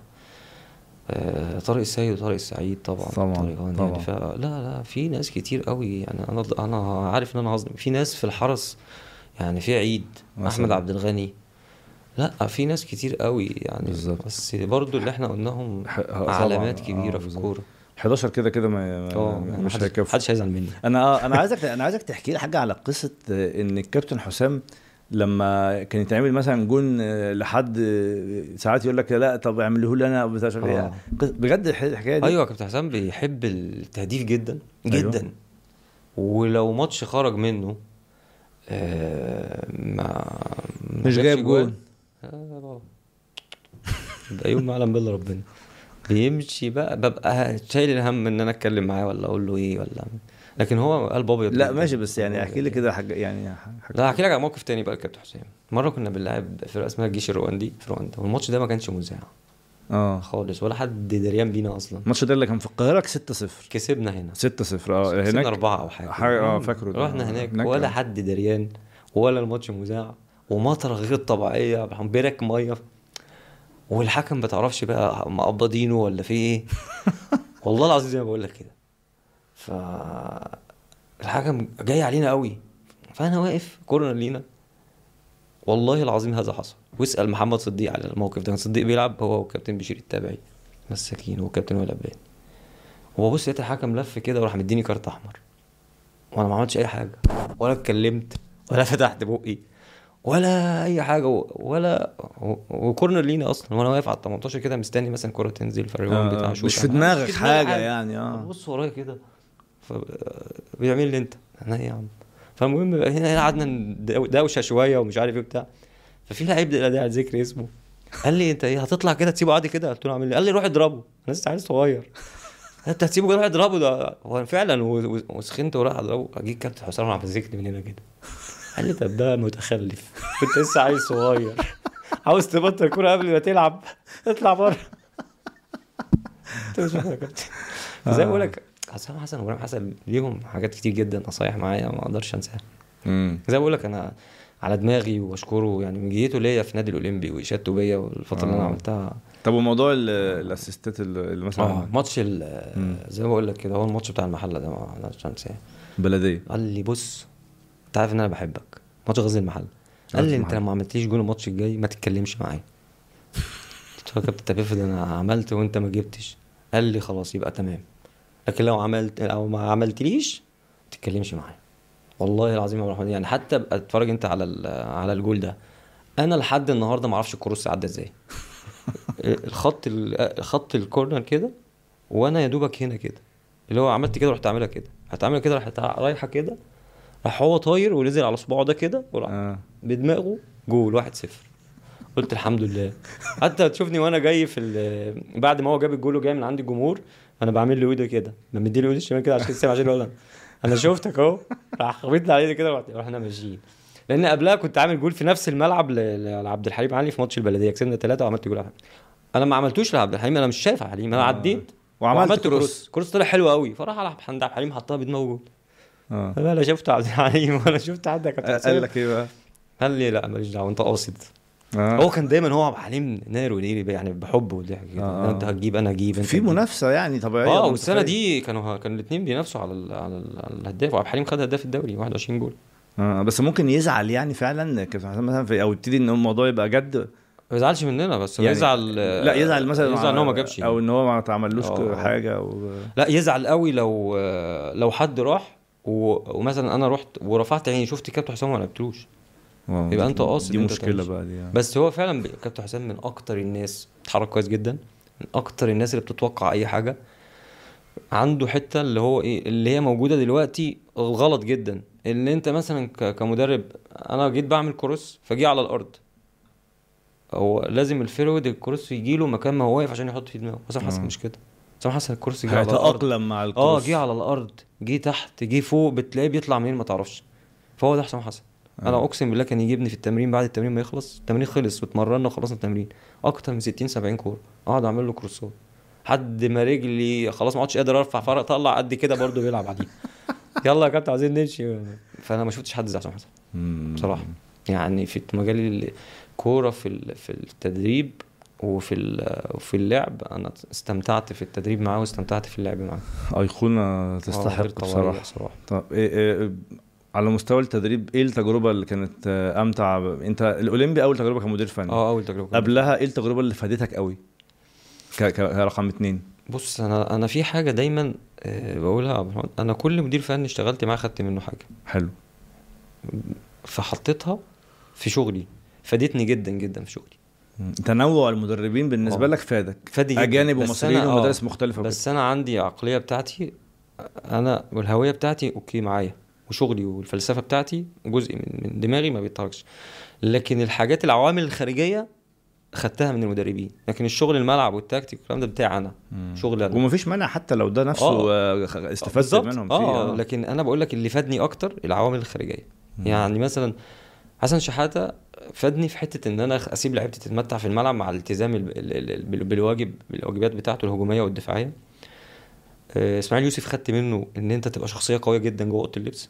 آه، طارق السيد وطارق السعيد طبعا طبعاً، طارقان طبعاً. يعني فلا لا في ناس كتير قوي يعني انا انا عارف ان انا هظلم في ناس في الحرس يعني في عيد مثلاً. احمد عبد الغني لا في ناس كتير قوي يعني بالظبط. بس برضو اللي احنا قلناهم ح- طبعاً، علامات آه، كبيره في بالظبط. الكوره 11 كده كده ما اه ما- يعني مش محدش- هيكفوا محدش هيزعل مني انا اه انا عايزك انا عايزك تحكي لي حاجه على قصه آه، ان الكابتن حسام لما كان يتعمل مثلا جون آه، لحد آه، ساعات يقول لك لا طب اعمله لي انا بتاع مش عارف ايه آه. قص- بجد الح- الحكايه دي ايوه كابتن حسام بيحب التهديف جدا أيوة. جدا ولو ماتش خرج منه آه ما ما مش جابش جايب جوان، جون. آه بابا. يبقى يوم ما يعلم بالله ربنا بيمشي بقى ببقى شايل الهم ان انا اتكلم معاه ولا اقول له ايه ولا لكن هو قلب ابيض لا جداً. ماشي بس يعني قلب احكي لي أبيض. كده حاجه يعني حاجة لا هحكي لك على موقف تاني بقى الكابتن حسام مره كنا بنلعب فرقه اسمها الجيش الرواندي في رواندا والماتش ده ما كانش مذاع اه خالص ولا حد دريان بينا اصلا الماتش ده اللي كان في القاهره 6-0 كسبنا هنا 6-0 اه كسبنا هناك أربعة أو حاجة حاجة- اه فاكره ده. رحنا هناك, هناك ولا آه. حد دريان ولا الماتش مذاع ومطرة غير طبيعية برك مية والحكم ما تعرفش بقى مقبضينه ولا في ايه والله العظيم زي ما بقول لك كده ف الحكم جاي علينا قوي فانا واقف كورنر لينا والله العظيم هذا حصل واسال محمد صديق على الموقف ده كان صديق بيلعب هو وكابتن بشير التابعي مساكين وكابتن وائل عباني وبص لقيت الحكم لف كده وراح مديني كارت احمر وانا ما عملتش اي حاجه ولا اتكلمت ولا فتحت بقي ولا اي حاجه و- ولا و- وكورنر لينا اصلا وانا واقف على ال 18 كده مستني مثلا كره تنزل فالريوان آه، بتاع مش شوط في أنا- دماغك مش في دماغي حاجة يعني، آه. بص ورايا كده ف بيعمل لي انت انا ايه يا عم فالمهم بقى هنا قعدنا ندو- دوشه شويه ومش عارف ايه بتاع ففي لعيب لا داعي ذكر اسمه قال لي انت ايه هتطلع كده تسيبه عادي كده قلت له اعمل ايه قال لي روح اضربه انا لسه عيل صغير انت هتسيبه كده روح اضربه ده هو فعلا و- و- وسخنت وراح اضربه اجيب كابتن حسام راح مسكني من هنا كده قال لي طب ده متخلف كنت لسه عيل صغير عاوز تبطل كوره قبل ما تلعب اطلع بره قلت له شكرا يا كابتن زي ما بقول لك حسام حسن وابراهيم حسن ليهم حاجات كتير جدا نصايح معايا ما اقدرش انساها امم زي ما بقول لك انا على دماغي واشكره يعني من جيته ليا في نادي الاولمبي واشادته بيا والفتره اللي انا آه. عملتها طب وموضوع ال- الاسيستات اللي اللي مثلا اه ماتش ال- مم. زي ما بقول لك كده هو الماتش بتاع المحله ده ما اقدرش انساه بلديه قال لي بص انت عارف ان انا بحبك ماتش غزل المحله قال غزل لي انت المحلة. لما عملتليش جول الماتش الجاي ما تتكلمش معايا قلت له يا كابتن طب افرض انا عملت وانت ما جبتش قال لي خلاص يبقى تمام لكن لو عملت لو ما عملتليش ما تتكلمش معايا والله العظيم يا عبد الرحمن يعني حتى ابقى اتفرج انت على ال- على الجول ده انا لحد النهارده ما اعرفش الكروس عدى ازاي الخط ال- خط الكورنر كده وانا يا دوبك هنا كده اللي هو عملت كده رحت عاملها كده هتعملها كده راحت رايحه كده راح هو طاير ونزل على صباعه ده كده وراح اه بدماغه جول 1-0 قلت الحمد لله حتى تشوفني وانا جاي في ال- بعد ما هو جاب الجول وجاي من عند الجمهور انا بعمل له ايده كده بمدي له ايده الشمال كده عشان يسمع عشان يقول انا انا شفتك اهو راح خبطني على ايدي كده ورحت- رحنا ماشيين لان قبلها كنت عامل جول في نفس الملعب ل- لعبد الحليم علي في ماتش البلديه كسبنا ثلاثه وعملت جول على حليم. انا ما عملتوش لعبد الحليم انا مش شايف حليم انا آه. عديت وعملت كروس. كروس طلع حلو قوي فراح على عند عبد الحليم حطها بدماغه جول اه لا لا شفت عبد الحليم ولا شفت حد يا كابتن قال حسام لك ايه بقى؟ قال لي لا ماليش دعوه انت قاصد آه. هو كان دايما هو عبد الحليم نار وليلي يعني بحب وضحك كده آه. انت هتجيب انا اجيب انت في تجيب. منافسه يعني طبيعيه اه أنا والسنه متخيل. دي كانوا كانوا الاثنين بينافسوا على ال على, ال على الهداف وعبد الحليم خد هداف الدوري 21 جول آه بس ممكن يزعل يعني فعلا كابتن حسام مثلا في او يبتدي ان الموضوع يبقى جد ما يزعلش مننا بس هو يعني يزعل لا يزعل مثلا يزعل ان هو ما جابش او ان هو ما اتعملوش آه. حاجه او لا يزعل قوي لو لو حد راح و- ومثلا انا رحت ورفعت عيني شفت كابتن حسام وما لعبتلوش واو، يبقى دي- أنت قاصد دي أنت مشكله تعملش. بقى دي يعني. بس هو فعلا ب- كابتن حسام من اكتر الناس بتتحرك كويس جدا من اكتر الناس اللي بتتوقع اي حاجه عنده حته اللي هو ايه اللي هي موجوده دلوقتي غلط جدا اللي انت مثلا ك- كمدرب انا جيت بعمل كروس فجي على الارض هو لازم الفيرود الكروس يجي له مكان ما هو واقف عشان يحط فيه دماغه حسام حسن آه. مش كده حسام حسن الكروس جه على الارض هيتاقلم مع اه الكروس جه على الارض جه تحت جه فوق بتلاقيه بيطلع منين ما تعرفش فهو ده حسام حسن انا آه. اقسم بالله كان يجيبني في التمرين بعد التمرين ما يخلص التمرين خلص واتمرنا وخلصنا التمرين اكتر من 60 70 كوره اقعد اعمل له كروسات حد ما رجلي خلاص ما عدتش قادر ارفع فرق طلع قد كده برضه بيلعب عليه يلا يا كابتن عايزين نمشي فانا ما شفتش حد زي حسام حسن مم. بصراحه يعني في مجال الكوره في ال- في التدريب وفي ال- وفي اللعب انا استمتعت في التدريب معاه واستمتعت في اللعب معاه ايقونه آه، غير تستحق طبيعية بصراحه بصراحه طب إيه إيه على مستوى التدريب ايه التجربه اللي كانت آه، امتع ب- انت الاولمبي اول تجربه كمدير فني اه اول تجربه كانت. قبلها ايه التجربه اللي فادتك قوي ك- ك- كرقم اتنين بص انا انا في حاجه دايما آه، بقولها يا عبد الرحمن، انا كل مدير فني اشتغلت معاه خدت منه حاجه حلو فحطيتها في شغلي فادتني جدا جدا في شغلي مم. تنوع المدربين بالنسبه آه. لك فادك فادي جدا اجانب بس ومصريين أنا- آه، ومدارس مختلفه وكده. بس انا عندي عقليه بتاعتي انا والهويه بتاعتي اوكي معايا وشغلي والفلسفه بتاعتي جزء من من دماغي ما بيتحركش لكن الحاجات العوامل الخارجيه خدتها من المدربين لكن الشغل الملعب والتكتيك والكلام ده بتاعي انا مم. شغل انا ومفيش مانع حتى لو ده نفسه آه. خ- استفدت بالظبط. منهم فيه اه لكن انا بقول لك اللي فادني اكتر العوامل الخارجيه يعني مثلا حسن شحاته فادني في حته ان انا اسيب لعيبتي تتمتع في الملعب مع الالتزام ال- ال- ال- بال- بالواجب بالواجبات بتاعته الهجوميه والدفاعيه آه، اسماعيل يوسف خدت منه ان انت تبقى شخصيه قويه جدا جوه اوضه اللبس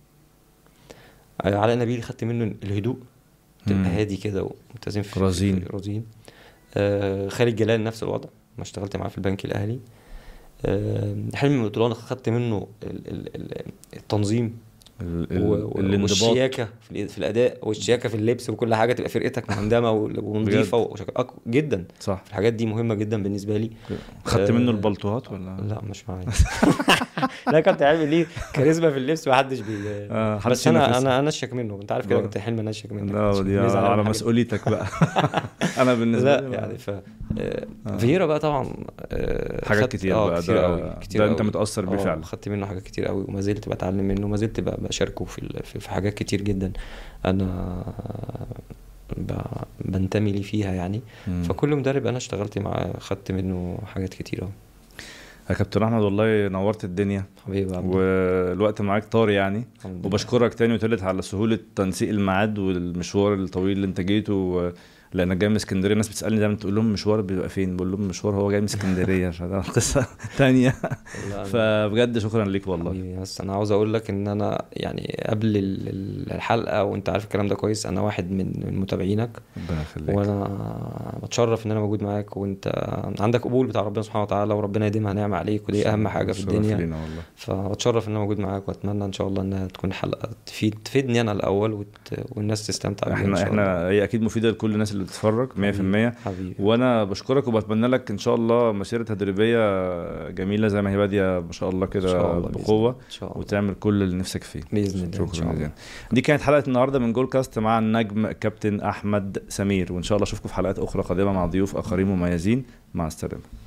آه، علاء نبيل خدت منه الهدوء تبقى مم. هادي كده وملتزم في رزين. في- رزين آه، خالد جلال نفس الوضع ما اشتغلت معاه في البنك الاهلي آه، حلمي مطلان خدت منه ال- ال- ال- التنظيم ال- و- ال- و- الانضباط والشياكه في ال- في الاداء والشياكه في اللبس وكل حاجه تبقى فرقتك مهندمه و- ونظيفه وشك- أك- جدا صح الحاجات دي مهمه جدا بالنسبه لي خدت آه، منه البلطوهات ولا لا مش معايا لا كابتن حلمي ليه كاريزما في اللبس محدش بي آه، محدش بس انا ينافسه. انا انا اشك منه انت عارف كده آه. كابتن حلمي انا اشك منه لا دي على مسؤوليتك بقى انا بالنسبه لا لي يعني ف آه. آه. فييرا بقى طبعا آه، حاجات خدت- كتير آه بقى كتير ده- قوي كتير ده انت قوي. متأثر بيه آه، فعلا. خدت منه حاجات كتير قوي وما زلت بتعلم منه وما زلت بقى بشاركه في ال- في في حاجات كتير جدا انا ب- بنتمي لي فيها يعني مم. فكل مدرب انا اشتغلت معاه خدت منه حاجات كتير قوي يا كابتن احمد والله نورت الدنيا حبيبي يا عبد والوقت معاك طار يعني الحمد لله. وبشكرك تاني وتالت على سهولة تنسيق الميعاد والمشوار الطويل اللي انت جيته و... لانك جاي من اسكندريه الناس بتسالني دايما تقول لهم مشوار بيبقى فين بقول لهم مشوار هو جاي من اسكندريه فده قصه تانية لا، أنا- فبجد شكرا ليك والله حبيبي بس انا عاوز اقول لك ان انا يعني قبل ال- ال- الحلقه وانت عارف الكلام ده كويس انا واحد من من متابعينك ربنا يخليك وانا بتشرف ان انا موجود معاك وانت عندك قبول بتاع ربنا سبحانه وتعالى وربنا يديمها نعمه عليك ودي اهم حاجه في شرف الدنيا لينا والله فبتشرف ان انا موجود معاك واتمنى ان شاء الله انها تكون حلقه تفيد تفيدني انا الاول وت... والناس تستمتع بيها ان احنا شاء الله احنا هي اكيد مفيده لكل الناس اللي بتتفرج 100% حبيبي وانا بشكرك وبتمنى لك ان شاء الله مسيره تدريبيه جميله زي ما هي باديه ما شاء الله ان شاء كده الله بإذن بقوه الله. ان شاء الله وتعمل كل اللي نفسك فيه باذن الله ان شاء شكرا الله جزيلا دي كانت حلقه النهارده من جول كاست مع النجم كابتن احمد سمير وان شاء الله اشوفكم في حلقات اخرى قادمه مع ضيوف اخرين مميزين مع السلامه